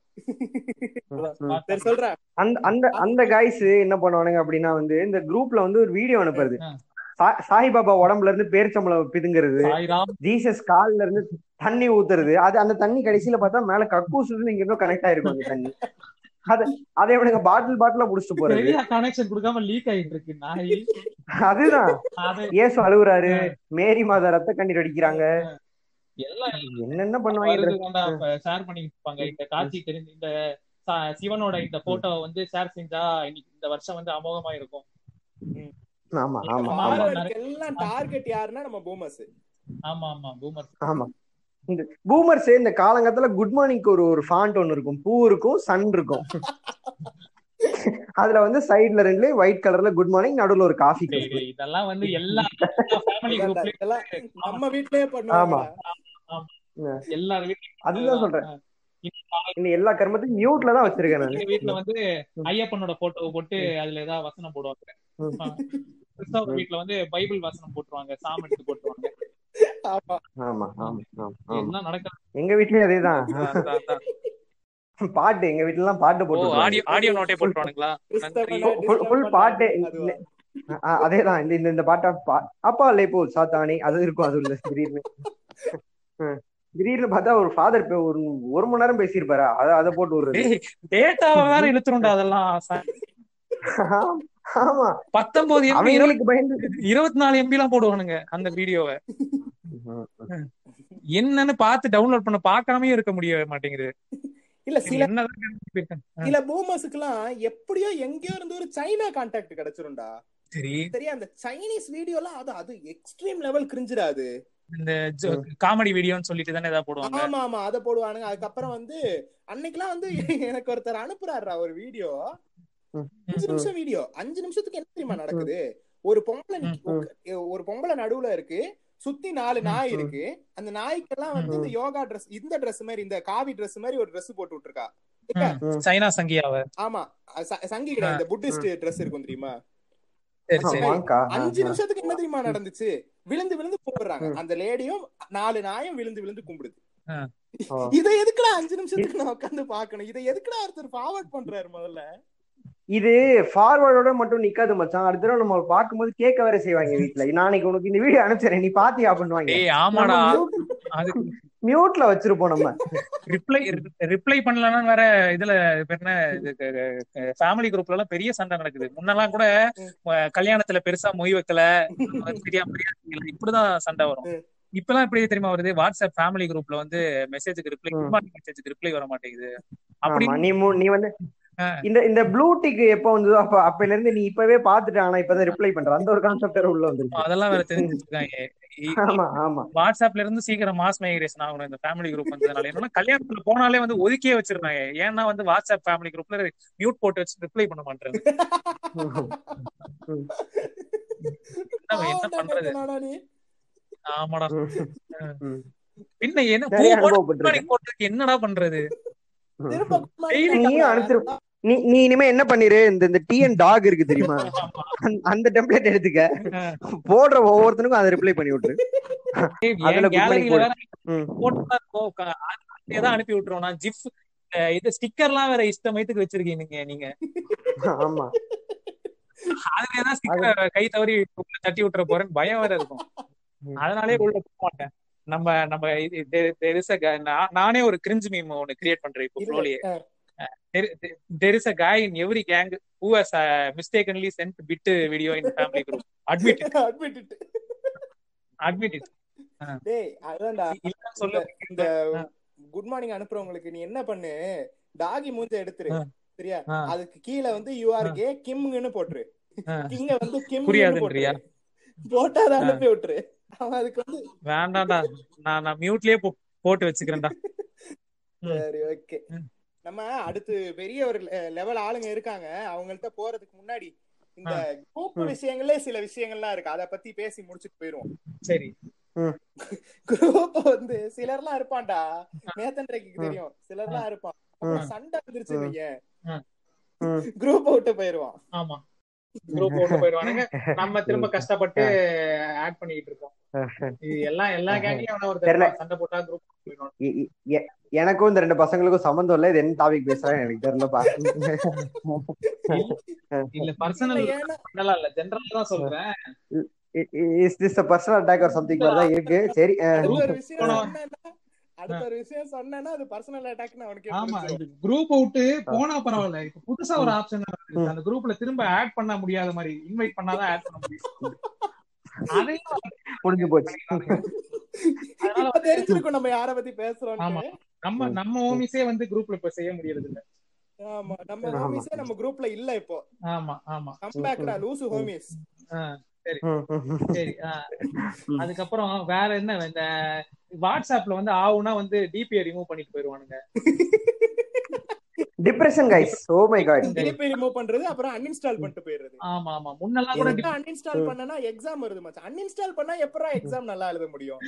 ம். சரி சொல்றேன் அந்த அந்த அந்த காய்ஸ் என்ன பண்ணுவானுங்க அப்படின்னா வந்து இந்த குரூப்ல வந்து ஒரு வீடியோ அனுப்புறது ஆ. சா- சாய்பாபா உடம்புல இருந்து பேரிச்சம்பளம் பிதுங்கிறது சாய்ராம் ஜீசஸ் கால்ல இருந்து தண்ணி ஊத்துறது அது அந்த தண்ணி கடைசியில பார்த்தா மேல கக்கூஸ் இங்க இருந்தும் கனெக்ட் ஆயிருக்கும் அந்த தண்ணி அத அதை இவனுங்க பாட்டில் பாட்டிலா புடிச்சிட்டு போறது சரியா கனெக்ஷன் கொடுக்காம லீக் ஆயிட்டு இருக்கு நாய் அதுதான் அது இயேசு அழுகுறாரு மேரி மாதா ரத்த கண்ணீர் அடிக்கிறாங்க எல்லாம் என்னென்ன பண்ணுவாங்க ஷேர் பண்ணிட்டு இருப்பாங்க இந்த காட்சி தெரிஞ்சு இந்த ச- சிவனோட இந்த போட்டோ வந்து ஷேர் செஞ்சா இன்னைக்கு இந்த வருஷம் வந்து அமோகமா இருக்கும் ஆமா ஆமா ஆமா. ஆமா Forward எல்லாம் டார்கெட் யாருன்னா நம்ம பூமர்ஸ் ஆமா ஆமா பூமர் ஆமா இந்த பூமர்ஸ் இந்த காலங்கத்துல குட் மார்னிங்க்கு ஒரு ஒரு ஃபாண்ட் ஒன்னு இருக்கும் பூ இருக்கும் சன் இருக்கும் அதுல வந்து சைடுல ரெண்டு ஒயிட் கலர்ல குட் மார்னிங் நடுவுல ஒரு காஃபி இதெல்லாம் வந்து எல்லா ஃபேமிலி குரூப்லயும் இதெல்லாம் நம்ம வீட்லயே ஆமா. பண்ணுவாங்க எல்லார் வீட்லயும் அதுதான் சொல்றேன் இன்னைக்கு இந்த எல்லா கர்மத்தையும் மியூட்ல தான் வச்சிருக்கேன் நான் எங்க வீட்ல வந்து ஐயப்பனோட போட்டோ போட்டு அதுல ஏதாவது வசனம் போடுவாங்க ம். ஆ. கிறிஸ்தவ வீட்ல வந்து பைபிள் வசனம் போட்டுருவாங்க சாமி எடுத்து போட்டுருவாங்க ஆமா ஆமா ஆமா ஆமா ஆமா எல்லாம் நடக்குது எங்க வீட்லயும் அதேதான் அதான், அதான். பாட்டு எங்க வீட்ல எல்லாம் பாட்டு ஓ போட்டு ஆடியோ ஆடியோ நோட்டே போட்டுருவானுங்களா நன்றி கிறிஸ்தவனை full- disturb full பண்றாங்க. பாட்டு அதுவா? ஆ, அதேதான் இந்த இந்த இந்த பாட்டா பா- அப்பா லேப்போ சாத்தானி அது இருக்கும் அது உள்ள திடீர்னு ம். திடீர்னு பார்த்தா ஒரு ஃபாதர் ஒரு ஒரு மணி நேரம் பேசியிருப்பாரு அத அதை போட்டு விடுறது டேய் டேட்டாவை வேற இழுத்துருண்டா அதெல்லாம் ச- ஆமா பத்தொன்பது எம்பி அவங்களுக்கு பயந்து இருபத்தி நாலு எம்பி எல்லாம் போடுவானுங்க அந்த வீடியோவை என்னன்னு பார்த்து டவுன்லோட் பண்ண பார்க்காமயே இருக்க முடிய மாட்டேங்குது இல்ல சில என்னதான் கண்டுபிடிப்பேன். ஆ, சில பூமர்ஸுக்குலாம் எப்படியோ எங்கேயோ இருந்து ஒரு சைனா கான்டாக்ட் கிடைச்சிரும்டா சரி சரியா அந்த சைனீஸ் வீடியோலாம் அது அது எக்ஸ்ட்ரீம் லெவல் கிரிஞ்சிடா அது இந்த காமெடி வீடியோன்னு சொல்லிட்டு தானே ஏதாவது போடுவாங்க ஆமா ஆமா அத போடுவானுங்க அதுக்கப்புறம் வந்து அன்னைக்கெல்லாம் வந்து எனக்கு ஒருத்தர் அனுப்புறாருடா ஒரு வீடியோ அஞ்சு நிமிஷம் வீடியோ அஞ்சு நிமிஷத்துக்கு என்ன தெரியுமா நடக்குது ஒரு பொம்பளை நிக்க- ம். உக்க- ஒரு பொம்பளை நடுவுல இருக்கு சுத்தி நாலு நாய் ம். இருக்கு அந்த நாய்க்கெல்லாம் வந்து ம். இந்த யோகா Dress இந்த Dress மாதிரி இந்த காவி Dress மாதிரி ஒரு Dress போட்டு விட்டுருக்கா ம், சைனா சங்கியாவ ஆமா அது ச- சங்கி கிடையாது இந்த புத்திஸ்ட் Dress இருக்கும் தெரியுமா சரி சரி வாங்கக்கா அஞ்சு நிமிஷத்துக்கு என்ன தெரியுமா நடந்துச்சு விழுந்து விழுந்து கும்பிடுறாங்க ம். அந்த லேடியும் நாலு நாயும் விழுந்து விழுந்து கும்பிடுது ஆ. ஓ. இதை எதுக்குடா அஞ்சு நிமிஷத்துக்கு நான் உட்காந்து பாக்கணும் இதை எதுக்குடா ஒருத்தர் ஃபார்வர்ட் பண்றாரு முதல்ல இது ஃபார்வர்டோட மட்டும் நிக்காது மச்சான் அடுத்த தடவை நம்ம பார்க்கும்போது கேட்க வேற செய்வாங்க வீட்ல நாளைக்கு உனக்கு இந்த வீடியோ அனுப்பிச்சிடறேன் நீ பாத்தியா பண்ணுவாங்க டேய் ஆமாடா அது மியூட்ல வச்சிருப்போம் நம்ம ரிப்ளை ரிப்ளை பண்ணலன்னா வேற இதுல இப்ப என்ன ஃபேமிலி குரூப்ல எல்லாம் பெரிய சண்டை நடக்குது முன்னெல்லாம் கூட அஹ், கல்யாணத்துல பெருசா மொய் வைக்கல சரியா மரியாதை செய்யல. இப்படிதான் சண்டை வரும் இப்பெல்லாம் எப்படி தெரியுமா வருது வாட்ஸ்அப் ஃபேமிலி குரூப்ல வந்து மெசேஜுக்கு ரிப்ளை ம். மெசேஜுக்கு ரிப்ளை வர மாட்டேங்குது அப்படி ஆமா நீ மு- நீ வந்து ஆ. இந்த இந்த ப்ளூ டிக் எப்ப வந்ததோ அப்ப அப்பையில இருந்து நீ இப்பவே பாத்துட்ட ஆனா இப்பதான் ரிப்ளை பண்ற அந்த ஒரு கான்செப்ட் உள்ள வந்துருச்சு அதெல்லாம் வேற தெரிஞ்சுட்டு இருக்காங்க இ- ஆமா ஆமா வாட்ஸ்அப்ல இருந்து சீக்கிரம் மாஸ் மைக்ரேஷன் ஆகணும் இந்த ஃபேமிலி குரூப் வந்ததுனால என்னன்னா கல்யாணத்துல போனாலே வந்து ஒதுக்கியே வச்சிருந்தாங்க ஏன்னா வந்து வாட்ஸ்அப் ஃபேமிலி குரூப்ல மியூட் போட்டு வச்சு ரிப்ளை பண்ண மாட்டேன் என்ன என்ன பண்றது என்னடா நீ? ஆமாடா ம். பின்ன என்ன பூ நிறைய போட்டு அனுபவப்பட்டிருக்கேன் போட்டுருக்கு என்னடா பண்றது திரும்ப Daily நீயும் அனுப்பிச்சிரு நீ நீ இனிமே என்ன பண்ணிரு இந்த இந்த டிஎன் டாக் இருக்கு தெரியுமா அந்த- அந்த டெம்ப்ளேட் எடுத்துக்க போடுற ஒவ்வொருத்தனுக்கும் அதை ரிப்ளை பண்ணி விட்டுரு அதுல good morning கேலரியில வேற ம். போட்டுதான் இருக்கும் க- அது அப்படியே தான் அனுப்பி விட்டுருவோம் நான் ஜிப் இது ஸ்டிக்கர்லாம் வேற இஷ்டமயத்துக்கு வச்சிருக்கீங்க நீங்க ஆமா அதுல ஏதாவது ஸ்டிக்கர் கை தவறி உள்ள தட்டி விட்டுற போறேன்னு பயம் வேற இருக்கும் ம். அதனாலே உள்ள போக மாட்டேன் நம்ம நம்ம இது- there- there is a guy- நான்- நானே ஒரு கிரிஞ்சு மீம் ஒன்னு கிரியேட் பண்றேன் இப்போ இல்ல, ஃப்ளோலியே ஆ. there is a guy in every gang who has uh, mistakenly sent bit video in family group admit it Admit it. admit it டேய் அதான்டா இல்லன்னு சொல்ல இந்த ஆ. குட் மார்னிங் அனுப்புறவங்களுக்கு நீ என்ன பண்ணு டாகி மூஞ்ச எடுத்துரு ஆ. சரியா ஆ. அதுக்கு கீழ வந்து யூஆர் கே கிம்னு போட்டுரு ஆ. கிங்க வந்து கிம் புரியாதுன்றியா? போட்டா அதை அனுப்பி விட்டுரு அவன் அதுக்கு வந்து வேண்டாம்டா நான் நான் மியூட்லயே போட்டு வச்சுக்கிறேன்டா ம். சரி ஓகே ம். நம்ம அடுத்து பெரிய ஒரு லெவல் ஆளுங்க இருக்காங்க அவங்கள்ட்ட போறதுக்கு முன்னாடி இந்த குரூப் விஷயங்களே சில விஷயங்கள்லாம் இருக்கு அத பத்தி பேசி முடிச்சுட்டு போயிருவோம் சரி குரூப் வந்து சிலர்லாம் இருப்பான்டா நேத்தன் ரேக்கு தெரியும் சிலர்லாம் இருப்பான் அப்புறம் சண்டை வந்துருச்சு ம். வையேன் ம். குரூப் விட்டு போயிருவான் ஆமா குரூப் ஓட்டு போயிடுவானுங்க நம்ம திரும்ப கஷ்டப்பட்டு ஆட் பண்ணிட்டு இருக்கோம் இது எல்லாம் எல்லா கேங்லயும் அவன ஒரு தெரியல. சண்டை போட்டா குரூப் போயிடுவான் இ- இ- எ- எனக்கும் இந்த ரெண்டு பசங்களுக்கும் சம்மந்தம் இல்ல இது என்ன டாபிக் பேசுறாங்க எனக்கு தெரியலப்பா இல்ல பர்சனல் இல்ல, ஏன்னா இல்ல ஜெனரலா தான் சொல்றேன் is this personal attack or something மாதிரி தான் இருக்கு சரி அஹ், அடுத்த ஒரு விஷயம் போன- சொன்னேன்னா அடுத்த ஒரு விஷயம் சொன்னேன்னா அது பர்சனல் அட்டாக்னு அவனுக்கே ஆமா புரிஞ்சிடும். குரூப் விட்டு போனா பரவாயில்ல இப்ப புதுசா ஒரு ஆப்ஷன் அந்த குரூப்ல திரும்ப ஆட் பண்ண முடியாத மாதிரி இன்வைட் பண்ணாதான் ஆட் பண்ண முடியும் அதையும் முடிஞ்சு போச்சு அதனால இப்ப தெரிஞ்சிருக்கும் நம்ம யார பத்தி ஆமா. பேசுறோம் நம்ம நம்ம ஹோமிஸே வந்து குரூப்ல இப்ப செய்ய முடியறது இல்ல ஆமா நம்ம ஆமா. ஹோமிஸே நம்ம குரூப்ல இல்ல இப்போ ஆமா ஆமா கம் பேக்டா லூசு ஹோமிஸ் ஆ, ம், ம், ம். சரி ஆ. அதுக்கப்புறம் வேற என்ன இந்த வாட்ஸ்அப்ல வந்து ஆவுனா வந்து டிபிஐ ரிமூவ் பண்ணிட்டு போயிருவானுங்க depression guys oh my god திருப்பி ரிமூவ் பண்றது அப்புறம் அன்இன்ஸ்டால் பண்ணிட்டு போயிடுறது ஆமா ஆமா முன்னெல்லாம் கூட எனக்கு அன்இன்ஸ்டால் பண்ணனா எக்ஸாம் வருது மச்சான் அன்இன்ஸ்டால் பண்ணா எப்பறா எக்ஸாம் நல்லா எழுத முடியும்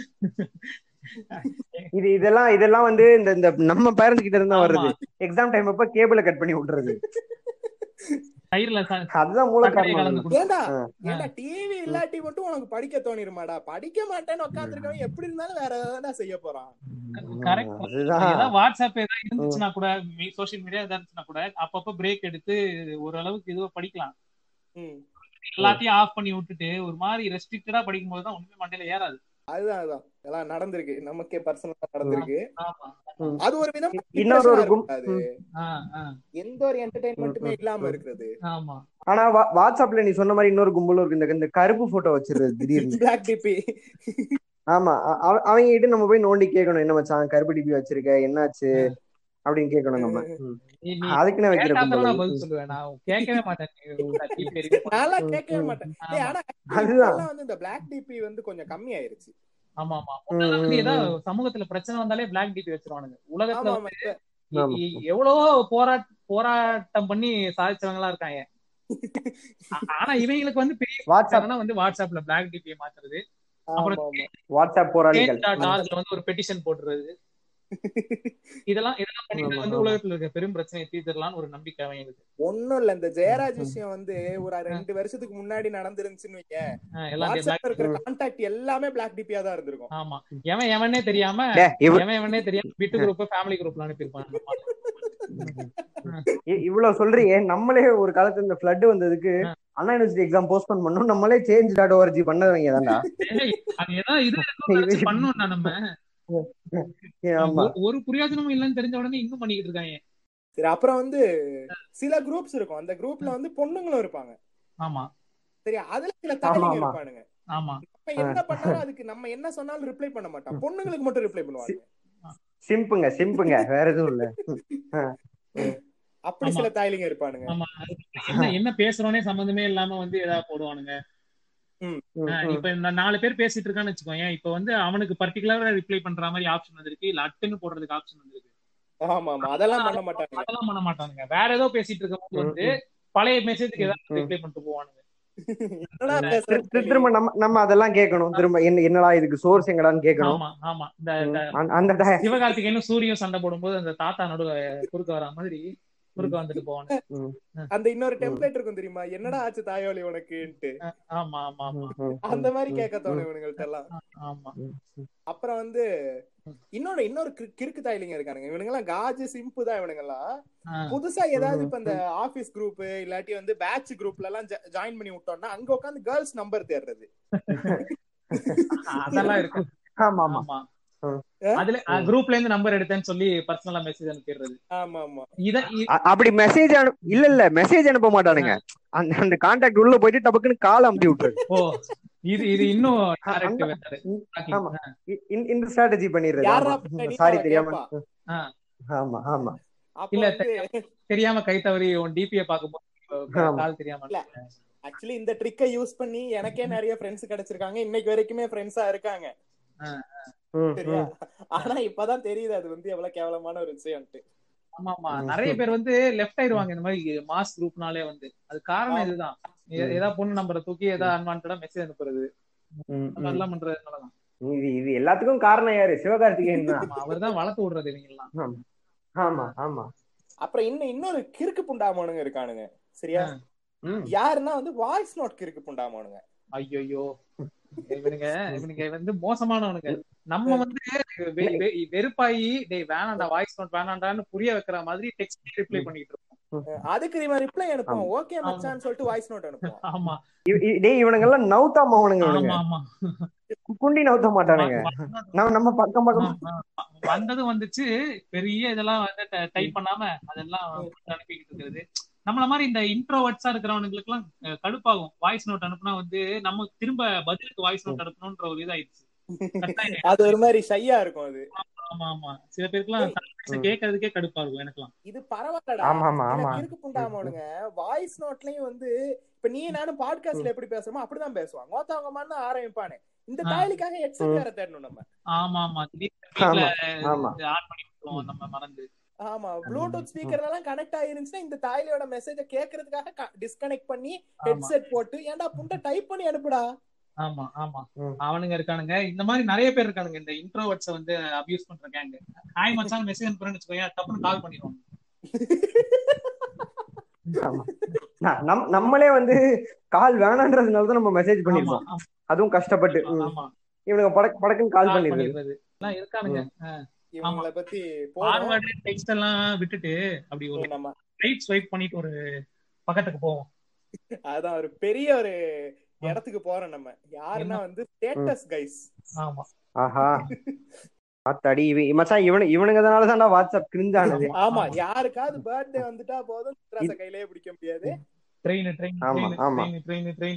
இது இதெல்லாம் இதெல்லாம் வந்து இந்த இந்த நம்ம பேரண்ட்ஸ் கிட்ட இருந்தா ஆமா. வருது எக்ஸாம் டைம் அப்ப கேபிள கட் பண்ணி விட்டுறது தயிர்ல ச- அதுதான் மூல சர்க்கரையை காரணம் கலந்து குடி ஏண்டா ஆ. ஏண்டா டிவி இல்லாட்டி மட்டும் உனக்கு படிக்க தோணிருமாடா படிக்க மாட்டேன்னு உட்காந்துருக்கவன் எப்படி இருந்தாலும் வேற ஏதாவது செய்ய போறான் கரெக்ட் அதுதான் ஏதாவது வாட்ஸ்அப் ஏதாவது இருந்துச்சுன்னா கூட சோசியல் மீடியா ஏதாவது இருந்துச்சுன்னா கூட அப்பப்ப பிரேக் எடுத்து ஓரளவுக்கு இதுவா படிக்கலாம் ம். எல்லாத்தையும் ஆஃப் பண்ணி விட்டுட்டு ஒரு மாதிரி ரெஸ்ட்ரிக்டடா படிக்கும் போது தான் ஒண்ணுமே மண்டையில ஏறாது அதுதான் அதுதான் எல்லாம் நடந்திருக்கு நமக்கே பர்சனலா நடந்திருக்கு ஆமா அது ஒரு விதம் இன்னொரு ஒரு கும்- அது ஆ, ஆ, எந்த ஒரு என்டர்டைன்மெண்ட்டுமே இல்லாம இருக்கிறது ஆமா ஆனா வா- வாட்ஸ்அப்ல நீ சொன்ன மாதிரி இன்னொரு கும்பலும் இருக்கு இந்த இந்த கருப்பு போட்டோ வச்சிருது திடீர்னு பிளாக் டிபி ஆமா அ- அவ- அவங்க கிட்ட நம்ம போய் நோண்டி கேட்கணும் என்ன மச்சான் கருப்பு டிபி வச்சிருக்க என்னாச்சு அப்படின்னு கேட்கணும் நம்ம ம். நீ நீ அதுக்குன்னு வைக்கிற கேட்டா தானே நான் கும்பல் பதில் சொல்லுவேன் நான் கேட்கவே மாட்டேன் நீ உங்க DP remove பண்ணு. நான்லாம் கேட்கவே மாட்டேன் டேய், ஆனா அதுதான். இப்பெல்லாம் வந்து இந்த பிளாக் டிபி வந்து கொஞ்சம் கம்மி ஆயிருச்சு ஆமா ஆமா முன்னெல்லாம் வந்து ஏதாவது சமூகத்துல பிரச்சனை வந்தாலே பிளாக் டிபி வச்சிருவானுங்க உலகத்துல ஆமா வந்து ஆமா இப்ப இ- இ- எவ்வளவோ போராட் போராட்டம் பண்ணி சாதிச்சவங்களா இருக்காங்க ஆ- ஆனா இவங்களுக்கு வந்து பெரிய வாட்ஸ்அப் பிரச்சனைனா வந்து வாட்ஸ்அப்ல பிளாக் டிபியை மாத்துறது அப்புறம் ஆமா, ஆமா. வாட்ஸ்அப் போராளிகள் டாட் வந்து ஒரு பெட்டிஷன் போட்டுறது இதெல்லாம் இதெல்லாம் பண்ணிட்டு வந்து ஆமா. உலகத்துல இருக்க பெரும் பிரச்சனையை தீர்த்திடலாம்னு ஒரு நம்பிக்கை அவங்களுக்கு ஒண்ணும் இல்ல இந்த ஜெயராஜ் விஷயம் வந்து ஒரு ரெண்டு வருஷத்துக்கு முன்னாடி நடந்துருந்துச்சுன்னு வைங்க ஆ, எல்லாம் black- வாட்ஸ்அப்ல இருக்கிற கான்டாக்ட் எல்லாமே பிளாக் டிபியா தான் இருந்திருக்கும் ஆமா எவன் எவனே தெரியாம டேய், இவ- எவன் எவனே தெரியாம பிட்டு குரூப் ஃபேமிலி குரூப்ல அனுப்பியிருப்பான் இ- இவ்வளவு சொல்றியே நம்மளே ஒரு காலத்துல இந்த ஃபிளட் வந்ததுக்கு அண்ணா யூனிவர்சிட்டி எக்ஸாம் போஸ்ட்போன் பண்ணோம் நம்மளே சேஞ்ச் டாட் ஓஆர்ஜி பண்ணவங்க தான்டா ஏய், அது ஏதாவது இது ஏதோ வச்சு பண்ணோம்டா நம்ம ஆமா ஒரு- ஒரு பிரயோஜனமும் இல்லைன்னு தெரிஞ்ச உடனே இன்னும் பண்ணிக்கிட்டு இருக்காங்க சரி அப்புறம் வந்து சில குரூப்ஸ் இருக்கும் அந்த குரூப்ல வந்து பொண்ணுங்களும் இருப்பாங்க ஆமா சரி அதுல சில தாலிங்க ஆமா. இருப்பானுங்க ஆமா நம்ம என்ன பண்ணாலும் அதுக்கு நம்ம என்ன சொன்னாலும் ரிப்ளை பண்ண மாட்டோம் பொண்ணுங்களுக்கு மட்டும் ரிப்ளை பண்ணுவாங்க சிம்புங்க சிம்புங்க வேற எதுவும் இல்ல அப்படி ஆமா. சில தாய்லிங்க இருப்பானுங்க ஆமா என்ன என்ன பேசுறோனே சம்பந்தமே இல்லாம வந்து ஏதாவது போடுவானுங்க ம், ஆ, ம். இப்ப இந்த நாலு பேர் பேசிட்டு இருக்கான்னு வச்சுக்கோங்க இப்ப வந்து அவனுக்கு பர்டிகுலரா ரிப்ளை பண்ற மாதிரி ஆப்ஷன் வந்திருக்கு இல்ல அட்டுன்னு போடுறதுக்கு ஆப்ஷன் வந்திருக்கு ஆமா ஆமா அதெல்லாம் பண்ண மாட்டாங்க அதெல்லாம் பண்ண மாட்டானுங்க வேற ஏதோ பேசிட்டு இருக்கும்போது வந்து பழைய மெசேஜ்க்கு ஏதாவது ரிப்ளை பண்ணிட்டு போவானுங்க என்னடா பேசுற திரு- திரு- திரும்ப நம்ம நம்ம அதெல்லாம் கேட்கணும் திரும்ப என்ன என்னடா இதுக்கு சோர்ஸ் எங்கடான்னு கேட்கணும் ஆமா ஆமா இந்த இந்த அந்த- அந்த டை- சிவகார்த்திகேயனும் சூரியும் சண்டை போடும்போது அந்த தாத்தா நடுவ குறுக்க வர மாதிரி குறுக்க வந்துட்டு போவானு அந்த இன்னொரு டெம்ப்ளேட் இருக்கும் தெரியுமா என்னடா ஆச்சு தாயோலி உனக்குன்ட்டு ஆமா ஆமா ஆமா அந்த மாதிரி கேட்க தோணும் இவனுங்கள்ட்ட எல்லாம் ஆமா அப்புறம் வந்து இன்னொன்னு இன்னொரு கிறு- கிறுக்கு தாயிலிங்க இருக்கானுங்க இவனுங்க எல்லாம் காஜு சிம்பு தான் இவனுங்க எல்லாம் ஆ. புதுசா ஏதாவது இப்ப இந்த ஆபீஸ் குரூப் இல்லாட்டி வந்து பேட்ச் குரூப்ல எல்லாம் ஜாயின் பண்ணி விட்டோம்னா அங்க உட்காந்து கேர்ள்ஸ் நம்பர் தேடுறது அதெல்லாம் இருக்கும் ஆமா ஆமா ஆமா ம். அதுல குரூப்ல இருந்து நம்பர் எடுத்தேன்னு சொல்லி பர்சனலா மெசேஜ் அனுப்பிடுறது ஆமா ஆமா இத இ- அ- அப்படி மெசேஜ் அனு இல்ல இல்ல மெசேஜ் அனுப்ப மாட்டானுங்க அந்த அந்த கான்டாக்ட் உள்ள போயிட்டு டபக்குன்னு கால் அமுத்தி விட்டுறது ஓ இது இது இன்னும் direct அந்த- method. ஆமா. இ- இந்த- இந்த ஸ்ட்ராட்டஜி பண்ணிடுறது யாரா ஆமா. பின்னாடி சாரி அவ தெரியாம கேப்பா. ஆ. ஆமா ஆமா அப்ப இல்ல, வந்து தெரியாம கை தவறி உன் டிபிய பாக்கும்போது ஆமா. கால் தெரியாம இல்ல. ஆக்சுவலி இந்த ட்ரிக்கை யூஸ் பண்ணி எனக்கே நிறைய ஃப்ரெண்ட்ஸ் கிடைச்சிருக்காங்க இன்னைக்கு வரைக்குமே ஃப்ரெண்ட்ஸா இருக்காங்க ம், சரியா ம். ஆனா இப்பதான் தெரியுது அது வந்து எவ்வளவு கேவலமான ஒரு விஷயம்ட்டு ஆமா ஆமா ம். நிறைய பேர் வந்து லெஃப்ட் ஆயிருவாங்க இந்த மாதிரி மாஸ் குரூப்னாலே வந்து அது காரணம் ஆமா. இதுதான் ஏ- ஏதாவது பொண்ணு நம்பரை தூக்கி ஏதாவது அன்வான்டா மெசேஜ் அனுப்புறது ம், ம். அதெல்லாம் பண்றதுனாலதான் இது இது எல்லாத்துக்கும் காரணம் யாரு சிவகார்த்திகேயன் தான் ஆமா அவர் தான் வளர்த்து விடுறது இவங்க எல்லாம் ஆமா ஆமா அப்புறம் இன்னும் இன்னொரு கிறுக்கு புண்டாமனுங்க இருக்கானுங்க சரியா ம். யாருன்னா வந்து வாய்ஸ் நோட் கிறுக்கு புண்டாமனுங்க ஐயோ இவனுங்க இவனுங்க வந்து மோசமானவனுங்க நம்ம வந்து வெ- வெ- வெறுப்பாயி டேய் வேணாண்டா வாய்ஸ் நோட் வேணாண்டான்னு புரிய வைக்கிற மாதிரி டெக்ஸ்ட் ரிப்ளை பண்ணிட்டு இருக்கோம் அதுக்கு இவன் ரிப்ளை அனுப்புவோம் ஓகே மச்சான்னு சொல்லிட்டு வாய்ஸ் நோட் அனுப்புவோம் ஆமா இ- இ- டேய் இவனுங்க எல்லாம் நவுத்தாம அவனுங்க இவனுங்க ஆமா ஆமா குண்டி நவுத்த மாட்டானுங்க நம்ம நம்ம பக்கம் பக்கம் ஆமா. வந்ததும் வந்துச்சு பெரிய இதெல்லாம் வந்து டைப் பண்ணாம அதெல்லாம் போட்டு அனுப்பிக்கிட்டு இருக்கிறது நம்மள மாதிரி இந்த இன்ட்ரோவர்ட்ஸா இருக்கிறவனுங்களுக்கு எல்லாம் அஹ், கடுப்பாகும் வாய்ஸ் நோட் அனுப்புனா வந்து நம்ம திரும்ப பதிலுக்கு வாய்ஸ் நோட் அனுப்பணும்ன்ற ஒரு இதாயிடுச்சு கட்டாயம். அது ஒரு மாதிரி ஷையா இருக்கும் அது ஆமா ஆமா சில பேருக்குலாம் கேட்கறதுக்கே கடுப்பா இருக்கும் எனக்குலாம் இது பரவாயில்லடா ஆமா, ஆமா, ஆமா. சில கிறுக்கு புண்டாமனுங்க வாய்ஸ் நோட்லயும் வந்து இப்ப நீ நானும் பாட்காஸ்ட்ல எப்படி பேசுறோமோ அப்படிதான் பேசுவான் மொத்தவங்க மாதிரி ஆரம்பிப்பானே இந்த ஆ. தாயலிக்காக ஹெட்செட் வேற தேடணும் நம்ம ஆமா ஆமா திடீர்னு வீட்ல ஆமா. ஆன் பண்ணி விட்டுருவோம் நம்ம மறந்து ஆமா ப்ளூடூத் ஸ்பீக்கர் எல்லாம் கனெக்ட் ஆயிருந்துச்சுன்னா இந்த தாயலியோட மெசேஜ கேக்குறதுக்காக டிஸ்கனெக்ட் பண்ணி ஆமா ஹெட்செட் போட்டு ஏன்டா புண்டை டைப் பண்ணி அனுப்புடா ஆமா ஆமா ம். அவனுங்க இருக்கானுங்க இந்த மாதிரி நிறைய பேர் இருக்கானுங்க இந்த இன்ட்ரோவர்ட்ஸ வந்து அபியூஸ் பண்ற கேங்க ஹாய் மச்சான் மெசேஜ் அனுப்புறேன்னு வச்சுக்கோங்க டப்புன்னு கால் பண்ணிடுவாங்க ஆமா. ந- நம் நம்மளே வந்து கால் வேணான்றதுனால தான் நம்ம மெசேஜ் ஆமா பண்ணிருப்போம் ஆமா, அதுவும் கஷ்டப்பட்டு ம். ஆமா இவனுங்க படக் படக்குன்னு கால் கால் பண்ணிடுறது பண்ணிடுறது எல்லாம் இருக்கானுங்க இவங்கள பத்தி போதும் ஃபார்வர்டு டெக்ஸ்ட் எல்லாம் விட்டுட்டு அப்படி ஒரு நம்ம ரைட் ஸ்வைப் பண்ணிட்டு ஒரு பக்கத்துக்கு போவோம் அதான் ஒரு பெரிய ஒரு இடத்துக்கு போறோம் நம்ம யாருன்னா வந்து ஸ்டேட்டஸ் கைஸ் ஆமா ஆஹா ஆத்தாடி இவ மச்சான் இவனு இவனுங்கனால தான்டா வாட்ஸ்அப் கிரிஞ்ச் ஆனது ஆமா யாருக்காவது பர்த்டே வந்துட்டா போதும் ட்ரெஸ் கையிலேயே பிடிக்க முடியாது ட்ரெயின் ட்ரெயின் ஆமா, ட்ரெயின் ஆமா. ட்ரெயின் ட்ரெயின் ட்ரெயின்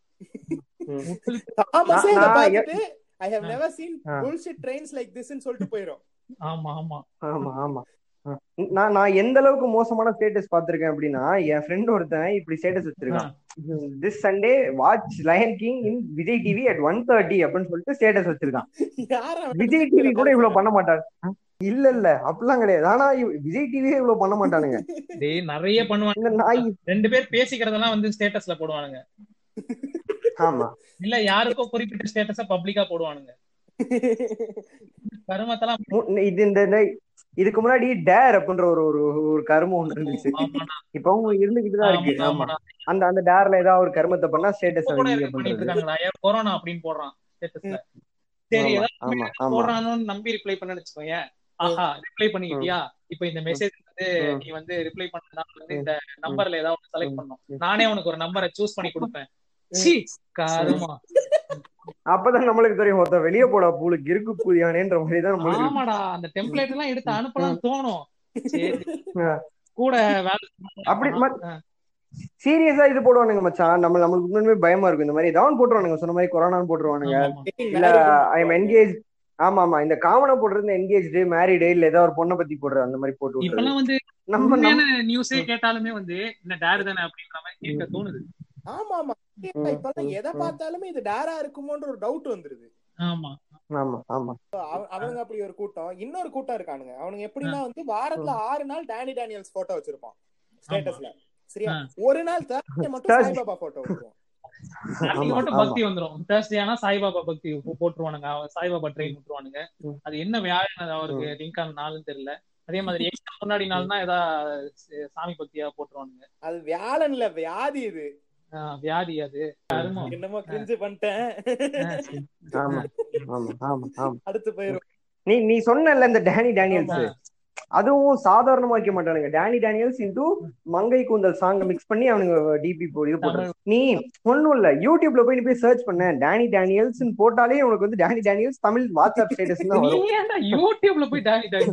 ம். தாமஸே நான்- இத நான் பார்த்துட்டு I have ah. Never seen ah. bullshit trains like thisன்னு சொல்லிட்டு போயிரும் ஆமா ஆமா ஆமா ஆமா ஆ. நான் நான் எந்த அளவுக்கு மோசமான ஸ்டேட்டஸ் பார்த்திருக்கேன் அப்படின்னா என் ஃப்ரெண்ட் ஒருத்தன் இப்படி ஸ்டேட்டஸ் வச்சிருக்கான் this Sunday watch Lion King in Vijay TV at one thirty அப்படின்னு சொல்லிட்டு ஸ்டேட்டஸ் வச்சிருக்கான் யார் அவன் விஜய் டிவி கூட இவ்வளவு பண்ண மாட்டான் இல்ல இல்ல அப்படிலாம் கிடையாது ஆனா இவ்- விஜய் டிவியே இவ்வளவு பண்ண மாட்டானுங்க டேய் நிறைய பண்ணுவாங்க இந்த நாய் ரெண்டு பேர் பேசிக்கிறதெல்லாம் வந்து ஸ்டேட்டஸ்ல போடுவானுங்க ஆமா இல்ல யாருக்கோ குறிப்பிட்ட ஸ்டேட்டஸ பப்ளிக்கா போடுவானுங்க கருமத்தெல்லாம் மு- இது இந்த இந்த- இதுக்கு முன்னாடி டேர் அப்படின்ற ஒரு ஒரு ஒரு கருமம் ஒண்ணு இருந்துச்சு ஆமாடா, இப்பவும் இருந்துகிட்டு தான் இருக்கு ஆமாடா, ஆமா ஆமாடா. அந்த அந்த டேர்ல ஏதாவது ஒரு கருமத்தை பண்ணா ஸ்டேட்டஸ் இப்ப கூட பண்ணிட்டு பண்றது இருக்காங்களா ஏன் கொரோனா அப்படின்னு போடுறான் ஸ்டேட்டஸ்ல சரி ஆமா, ஏதாவது ஆமா ஆமா போடுறானு நம்பி ரிப்ளை பண்ண வச்சுக்கோங்க ஆஹா ரிப்ளை பண்ணிக்கிட்டியா இப்ப இந்த மெசேஜ் வந்து ம். நீ வந்து ரிப்ளை பண்ணா வந்து இந்த நம்பர்ல ஏதாவது செலக்ட் பண்ணும் நானே உனக்கு ஒரு நம்பரை சூஸ் பண்ணி கொடுப்பேன் சீ கருமா அப்பதான் நம்மளுக்கு தெரியும் ஒருத்த வெளியே போடா பூலுக்கு இருக்கு கூதியானேன்ற மாதிரி தான் நம்மளுக்கு இருக்கு. ஆமாடா அந்த டெம்ப்ளேட் எல்லாம் எடுத்து அனுப்பலாம் தோணும் சரி ஆ. கூட வேலை அப்படி ம- ஆ. சீரியஸா இது போடுவானுங்க மச்சான் நம்ம நம்மளுக்கு உண்மையுமே பயமா இருக்கும் இந்த மாதிரி டவுன் போட்டுருவானுங்க சொன்ன மாதிரி கொரோனான்னு போட்டுருவானுங்க ஆமா, ஆமா. இல்ல ஐ எம் என்கேஜ் ஆமா ஆமா இந்த காமனா போடுறது என்கேஜ்டு மேரிடு இல்ல ஏதாவது ஒரு பொண்ணை பத்தி போடுறது அந்த மாதிரி போட்டு விட்டுறது இப்பெல்லாம் வந்து நம்ம நம்ம உண்மையான நியூஸே கேட்டாலுமே வந்து இந்த டேர் தானே அப்படின்ற மாதிரி கேட்க தோணுது ஆமா ஆமா ம், இப்பெல்லாம் ம், எதை ம். பார்த்தாலுமே இது டேரா இருக்குமோன்ற ஒரு டவுட் வந்துருது ஆமா ஆமா ஆமா அவ- அவனுங்க அப்படி ஒரு கூட்டம் இன்னொரு கூட்டம் இருக்கானுங்க அவனுங்க எப்படின்னா வந்து வாரத்துல ஆறு நாள் டேனி டேனியல்ஸ் போட்டோ வச்சிருப்பான் ஸ்டேட்டஸ்ல சரியா ஆ. ஒரு நாள் தேர்ஸ்டே மட்டும் Thursday. சாய்பாபா போட்டோ விட்டுருவான் அன்னைக்கு ஆமா மட்டும் ஆமா பக்தி வந்துரும் தேர்ஸ்டே ஆனா சாய்பாபா பக்தி போ- போட்டுருவானுங்க அவன் சாய்பாபா ட்ரெயின் விட்டுருவானுங்க ம். அது என்ன வியாழன் அது அவருக்கு லிங்க் ஆன நாளுன்னு தெரியல அதே மாதிரி எக்ஸாம் முன்னாடி நாள்னா ஏதாவது சாமி பக்தியா போட்டுருவானுங்க அது வியாழன்ல வியாதி இது ஆஹ் வியாதி அது கருமம் என்னமோ கிரிஞ்சு பண்ணிட்டேன் ஆஹ் சரி. ஆமா ஆமா ஆமா ஆமா அடுத்து போயிரும் நீ நீ சொன்னல இந்த டேனி டேனியல்ஸ் அதுவும் சாதாரணமா வைக்க மாட்டானுங்க டேனி டேனியல்ஸ் இன்டு மங்கை கூந்தல் சாங்க மிக்ஸ் பண்ணி அவனுங்க டிபி போ இது போட்டு நீ ஒண்ணும் இல்ல யூடியூப்ல போய் நீ போய் சர்ச் பண்ண டேனி டேனியல்ஸ் போட்டாலே உனக்கு வந்து Danny Daniels Tamil WhatsApp status தான் நீ வரும் ஏன்டா யூடியூப்ல போய் டானி டானி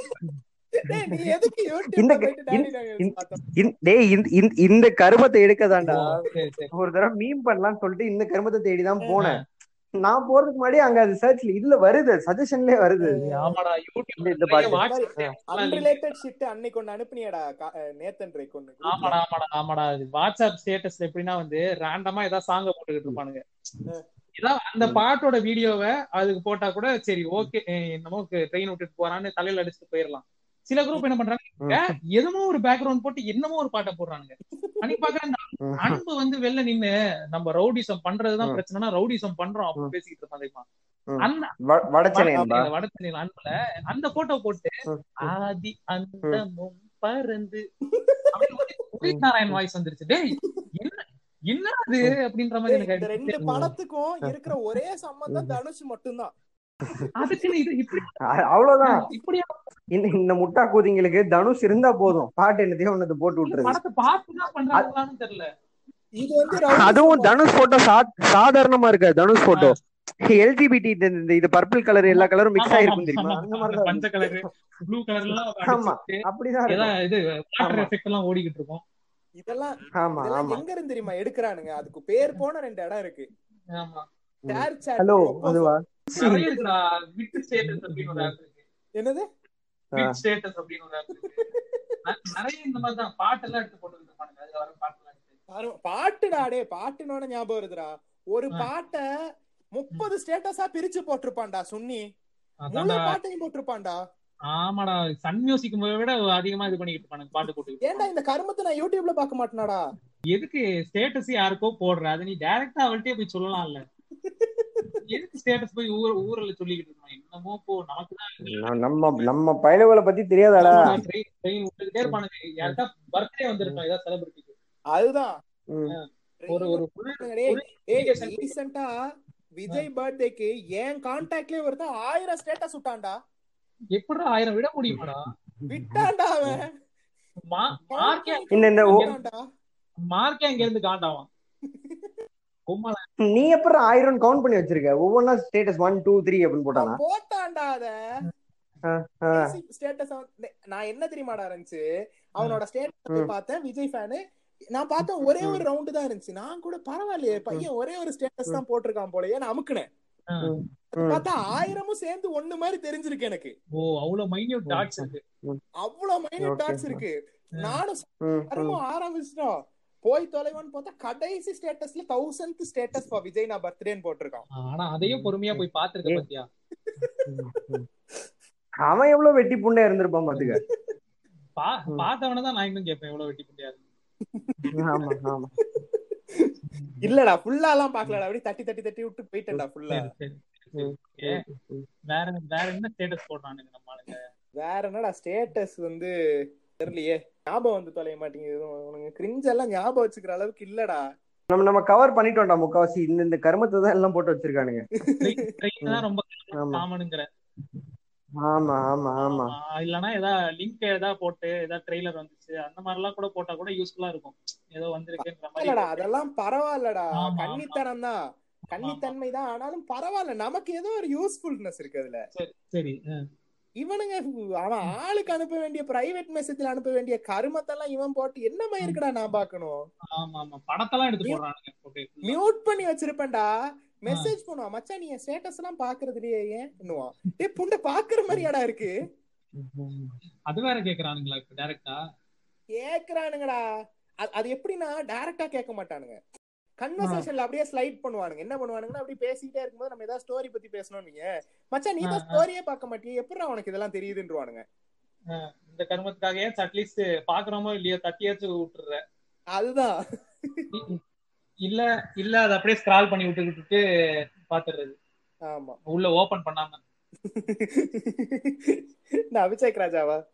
டேய், நீ எதுக்கு யூடியூப்ல இந்த- போயிட்டு டானி இந்த- டானியல்ஸ் பார்த்த? இந்த- டேய் இந்த- இந்த- இந்த கருமத்தை எடுக்கதாண்டா சரி சரி ஒரு தடவை மீம் பண்ணலாம்னு சொல்லிட்டு இந்த கருமத்தை தேடி தான் போனேன் நான் போறதுக்கு முன்னாடி அங்க அது சர்ச்ல இதுல வருது சஜஷன்லயே வருது ஆமாடா இந்த- இந்த யூடியூப்ல பாட்டு. வாட்ஸ்அப் அன்ரிலேட்டட் ஷிட் அன்னைக்கு ஒன்னு அனுப்புனியடா கா- அஹ் நேத்தன் ரேக் ஒன்னு ஆமாடா ஆமாடா ஆமாடா அது வாட்ஸ்அப் ஸ்டேட்டஸ்ல எப்படின்னா வந்து ரேண்டமா ஏதாவது சாங்க போட்டுக்கிட்டு இருப்பானுங்க ஏதாவது அந்த பாட்டோட வீடியோவை அதுக்கு போட்டா கூட சரி ஓகே என்னமோ ட்ரெயின் விட்டுட்டு போறான்னு தலையில அடிச்சுட்டு போயிடலாம் சில குரூப் என்ன பண்றாங்க எதுமோ ஒரு பேக்ரவுண்ட் போட்டு என்னமோ ஒரு பாட்டை போடுறானுங்க அன்னைக்கு பாக்குறேன் இந்த ம். அன்பு வந்து வெளில நின்னு நம்ம ரவுடிசம் பண்றதுதான் ம். பிரச்சனைனா ரவுடிசம் பண்றோம் அப்படி ம். பேசிக்கிட்டு இருப்பான் தெரியுமா ம். அந்த வ- வடச்சென்னையன்பா வடச்சென்னையில அன்புல அந்த போட்டோ போட்டு ம். ஆதி அந்தமும் பறந்து அப்படின்னு ஒரு உதித் நாராயண் வாய்ஸ் வந்துருச்சு டேய் என்ன என்ன அது அப்படின்ற மாதிரி எனக்கு இந்த ரெண்டு ஆயிடுச்சு. படத்துக்கும் இருக்கிற ஒரே சம்பந்தம் தனுஷ் மட்டும்தான் அதுக்குன்னு இது இப்படி அ- அவ்வளவுதான் இப்படியா இந்த இந்த முட்டா கூதிங்களுக்கு தனுஷ் இருந்தா போதும் பாட்டு என்னத்தையும் ஒன்னது போட்டு விட்டுறது படத்தை பார்த்துதான் பண்றாங்களான்னு தெரியல இது வந்து ரவுடி அதுவும் சம்பவம். தனுஷ் போட்டோ சாதாரணமா இருக்காது தனுஷ் போட்டோ எல்ஜிபிடி இந்த இது பர்பிள் கலர் எல்லா கலரும் மிக்ஸ் ஆமா, ஆயிருக்கும் ஆமா, தெரியுமா ஆமா. அந்த மாதிரி தான் பஞ்ச கலர் ப்ளூ கலர் எல்லாம் ஆமா. அடிச்சுட்டு அப்படிதான் இருக்கும் ஏதாவது இது வாட்டர் ஆமா. எஃபெக்ட் எல்லாம் ஓடிக்கிட்டு இருக்கும் இதெல்லாம் ஆமா இதெல்லாம் ஆமா எங்க இருந்து தெரியுமா எடுக்கிறானுங்க அதுக்கு பேர் போன ரெண்டு இடம் இருக்கு ஆமா ஷேர் சாட் ஹலோ அதுவா நிறைய இருக்குடா விட் ஸ்டேட்டஸ் அப்படின்னு ஒரு ஆப் இருக்கு என்னது விட் ஸ்டேட்டஸ் அப்படின்னு ஒரு ஆப் இருக்கு ந- நிறைய இந்த மாதிரி தான் பாட்டெல்லாம் எடுத்து போட்டு இருப்பானுங்க அதுல வர பாட்டெல்லாம் எடுத்து பாரு- பாட்டுடா டே பாட்டுனோட ஞாபகம் வருதுடா ஒரு ஆ. பாட்ட முப்பது ஸ்டேட்டஸா பிரிச்சு போட்டிருப்பான்டா சுன்னி முழு அதான்டா பாட்டையும் போட்டிருப்பான்டா ஆமாடா சன் மியூசிக் விட அதிகமா இது பண்ணிக்கிட்டு இருப்பானுங்க பாட்டு போட்டு ஏன்டா இந்த கருமத்தை நான் யூடியூப்ல பார்க்க மாட்டேனாடா எதுக்கு ஸ்டேட்டஸ் யாருக்கோ போடுற அது நீ டைரக்டா அவள்கிட்டயே போய் சொல்லலாம்ல எதுக்கு ஸ்டேட்டஸ் போய் ஊர் ஊர்ல சொல்லிக்கிட்டு இருக்கணும் என்னமோ போ நமக்கு ந- நம்ம நம்ம பயலுகளை பத்தி தெரியாதாடா தான் ட்ரெயின் விட்டுக்கிட்டே இருப்பானுங்க யாருக்கா பர்த்டே வந்திருக்கும் ஏதாவது செலிபிரிட்டிக்கு அதுதான் ம். ஒரு ஒரு full- டேய், full ஏய் application ரீசெண்டா விஜய் பர்த்டேக்கு என் கான்டாக்ட்லயே ஒருத்தன் ஆயிரம் ஸ்டேட்டஸ் விட்டான்டா எப்படிடா ஆயிரம் விட முடியுமாடா விட்டான்டா அவன் மா- மார்க்கே இந்த இந்த ஓ- விட்டான்டா. மார்க்கே அங்க இருந்து காண்டாவான் கும்மால நீ எப்படி ஆயிரம் கவுண்ட் பண்ணி வச்சிருக்க ஒவ்வொன்னா ஸ்டேட்டஸ் ஒன் டூ த்ரீ அப்படின்னு போட்டானா அவன் போட்டான்டா அத ஆ. ஸ்டேட்டஸ் நான் என்ன தெரியுமாடா இருந்துச்சு அவனோட ஸ்டேட்டஸ் பார்த்தேன் விஜய் ஃபேனு நான் பார்த்தேன் ஒரே ஒரு ரவுண்டு தான் இருந்துச்சு நான் கூட பரவாயில்லையே பையன் ஒரே ஒரு ஸ்டேட்டஸ் தான் போட்டிருக்கான் போலயே நான் அமுக்குனேன் ம். பார்த்தா ஆயிரமும் சேர்ந்து ஒண்ணு மாதிரி தெரிஞ்சிருக்கு எனக்கு ஓ அவ்வளவு மைன்யூட் டாட்ஸ் இருக்கு அவ்வளவு மைனூட் Okay. டாட்ஸ் இருக்கு நானும் ம், ம். கருமம் ஆரம்பிச்சிட்டோம் போய் தொலைவான்னு பார்த்தா கடைசி ஸ்டேட்டஸ்ல தௌசண்ட் ஸ்டேட்டஸ் ஃபார் விஜய் நான் பர்த்டேன்னு போட்டிருக்கான் ஆனா அதையும் பொறுமையா போய் பாத்துருக்க பாத்தியா அவன் எவ்வளவு வெட்டி புண்டையா இருந்திருப்பான் பாத்துக்க பா பார்த்தவனதான் நான் இன்னும் கேட்பேன் எவ்வளவு வெட்டி முடியாது ஆமா ஆமா இல்லடா ஃபுல்லா எல்லாம் பாக்கலடா அப்படியே தட்டி தட்டி தட்டி விட்டு போயிட்டேன்டா ஃபுல்லா சரி சரி Okay. வேற வேற என்ன ஸ்டேட்டஸ் போடுறானுங்க நம்ம ஆளுங்க வேற என்னடா ஸ்டேட்டஸ் வந்து தெரியலையே ஞாபகம் வந்து தொலைய மாட்டேங்குது உனக்கு கிரிஞ்ச் எல்லாம் ஞாபகம் வச்சுக்கிற அளவுக்கு இல்லடா நம்ம நம்ம கவர் பண்ணிட்டோம்டா முக்காவாசி இந்த இந்த கருமத்தை தான் எல்லாம் போட்டு வச்சிருக்கானுங்க ட்ரெயின் தான் ரொம்ப ஆமா காமனுங்கிற ஆமா ஆமா ஆமா இல்லனா ஏதாவது லிங்க் ஏதாவது போட்டு ஏதாவது ட்ரெய்லர் வந்துச்சு அந்த மாதிரி எல்லாம் கூட போட்டா கூட யூஸ்ஃபுல்லா இருக்கும் ஏதோ வந்திருக்குன்ற இல்லடா மாதிரி அதெல்லாம் பரவாயில்லடா ஆமா, ஆமா. கன்னித்தனம் தான் கன்னித்தன்மை தான் ஆனாலும் பரவாயில்ல நமக்கு ஏதோ ஒரு யூஸ்ஃபுல்னஸ் இருக்கு அதுல சரி சரி ஆ. இவனுங்க அவன் ஆளுக்கு அனுப்ப வேண்டிய பிரைவேட் மெசேஜ்ல அனுப்ப வேண்டிய கருமத்தெல்லாம் இவன் போட்டு என்ன மயிருக்குடா நான் பாக்கணும் ஆமா ஆமா படத்தெல்லாம் எடுத்து போடுறானுங்க போட்டு மியூட் பண்ணி வச்சிருப்பேன்டா மெசேஜ் பண்ணுவான் மச்சான் நீ என் ஸ்டேட்டஸ் எல்லாம் பாக்குறது இல்லையே ஏன் என்னுவான் டேய் புண்டை பாக்குற மாதிரியாடா இருக்கு அது வேற கேக்குறானுங்களா இப்ப டைரக்டா கேக்குறானுங்கடா அது- அது எப்படின்னா டைரக்டா கேட்க மாட்டானுங்க கன்வர்சேஷன்ல அப்படியே ஸ்லைட் பண்ணுவானுங்க என்ன பண்ணுவானுங்கன்னா அப்படியே பேசிக்கிட்டே இருக்கும்போது நம்ம ஏதாவது ஸ்டோரி பத்தி பேசணும் நீங்க மச்சான் நீ தான் ஆ, ஆ. ஸ்டோரியே பார்க்க மாட்டியே எப்படி உனக்கு இதெல்லாம் தெரியுதுன்றவானுங்க இந்த கருமத்துக்காக அட்லீஸ்ட் பாக்குறோமோ இல்லையோ தட்டியாச்சும் விட்டுற அதுதான் இல்ல இல்ல அதை அப்படியே ஸ்க்ரால் பண்ணி விட்டு விட்டுட்டு பாத்துறது ஆமா உள்ள ஓபன் பண்ணாம நான் அபிஷேக் ராஜாவா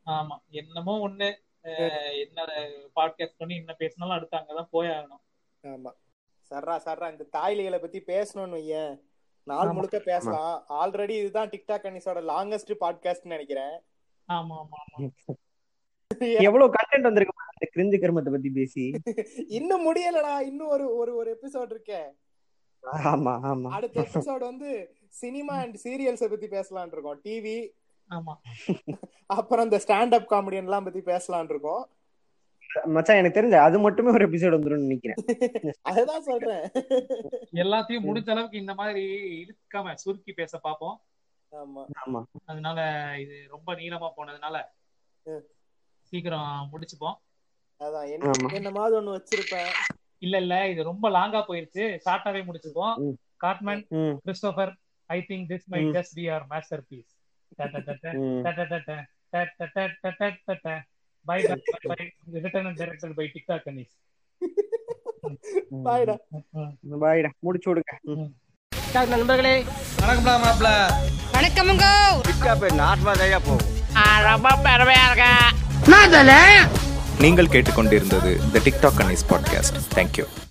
ஆமா என்னமோ ஒண்ணு அஹ், என்ன பாட்காஸ்ட் பண்ணி என்ன பேசினாலும் அடுத்து அங்கதான் போய் ஆகணும் ஆமா சர்ரா சர்ரா இந்த தாய்லிகளை பத்தி பேசணும்னு வையேன் நாள் ஆமா. முழுக்க பேசலாம் ஆல்ரெடி இதுதான் டிக்டாக் அனிஸோட லாங்கஸ்ட் பாட்காஸ்ட் நினைக்கிறேன் ஆமா ஆமா ஆமா எவ்வளவு கண்டென்ட் வந்திருக்கு இந்த கிரிஞ்சு கருமத்தை பத்தி பேசி இன்னும் முடியலடா இன்னும் ஒரு ஒரு ஒரு எபிசோட் இருக்கே ஆமா ஆமா அடுத்த எபிசோட் வந்து சினிமா அண்ட் சீரியல்ஸ பத்தி பேசலாம்னு இருக்கோம் டிவி ஆமா அப்புறம் இந்த ஸ்டாண்ட் அப் காமெடியன் எல்லாம் பத்தி பேசலாம்னு இருக்கோம் மச்சான் எனக்கு தெரிஞ்ச அது மட்டுமே ஒரு எபிசோட் வந்துரும்னு நினைக்கிறேன் அதுதான் சொல்றேன் எல்லாத்தையும் முடிஞ்ச அளவுக்கு இந்த மாதிரி இழுக்காம சுருக்கி பேச பார்ப்போம் ஆமா ஆமா அதனால இது ரொம்ப நீளமா போனதுனால ம். சீக்கிரம் முடிச்சுப்போம் அதான் என்ன ஆமா. என்ன மாதிரி ஒண்ணு வச்சிருப்பேன் இல்ல இல்ல இது ரொம்ப லாங்கா போயிருச்சு ஷார்ட்டாவே முடிச்சுப்போம் ம். காட்மன் ம், Christopher I think this my hmm. Just be our masterpiece hmm. By by written and directed by TikTok Anis பாய்டா பாய்டா முடிச்சு விடுங்க ம். நண்பர்களே வணக்கமுங்க நீங்கள் கேட்டுக்கொண்டிருந்தது த டிக்டாக் அன்னிஸ் பாட்காஸ்ட் தேங்க்யூ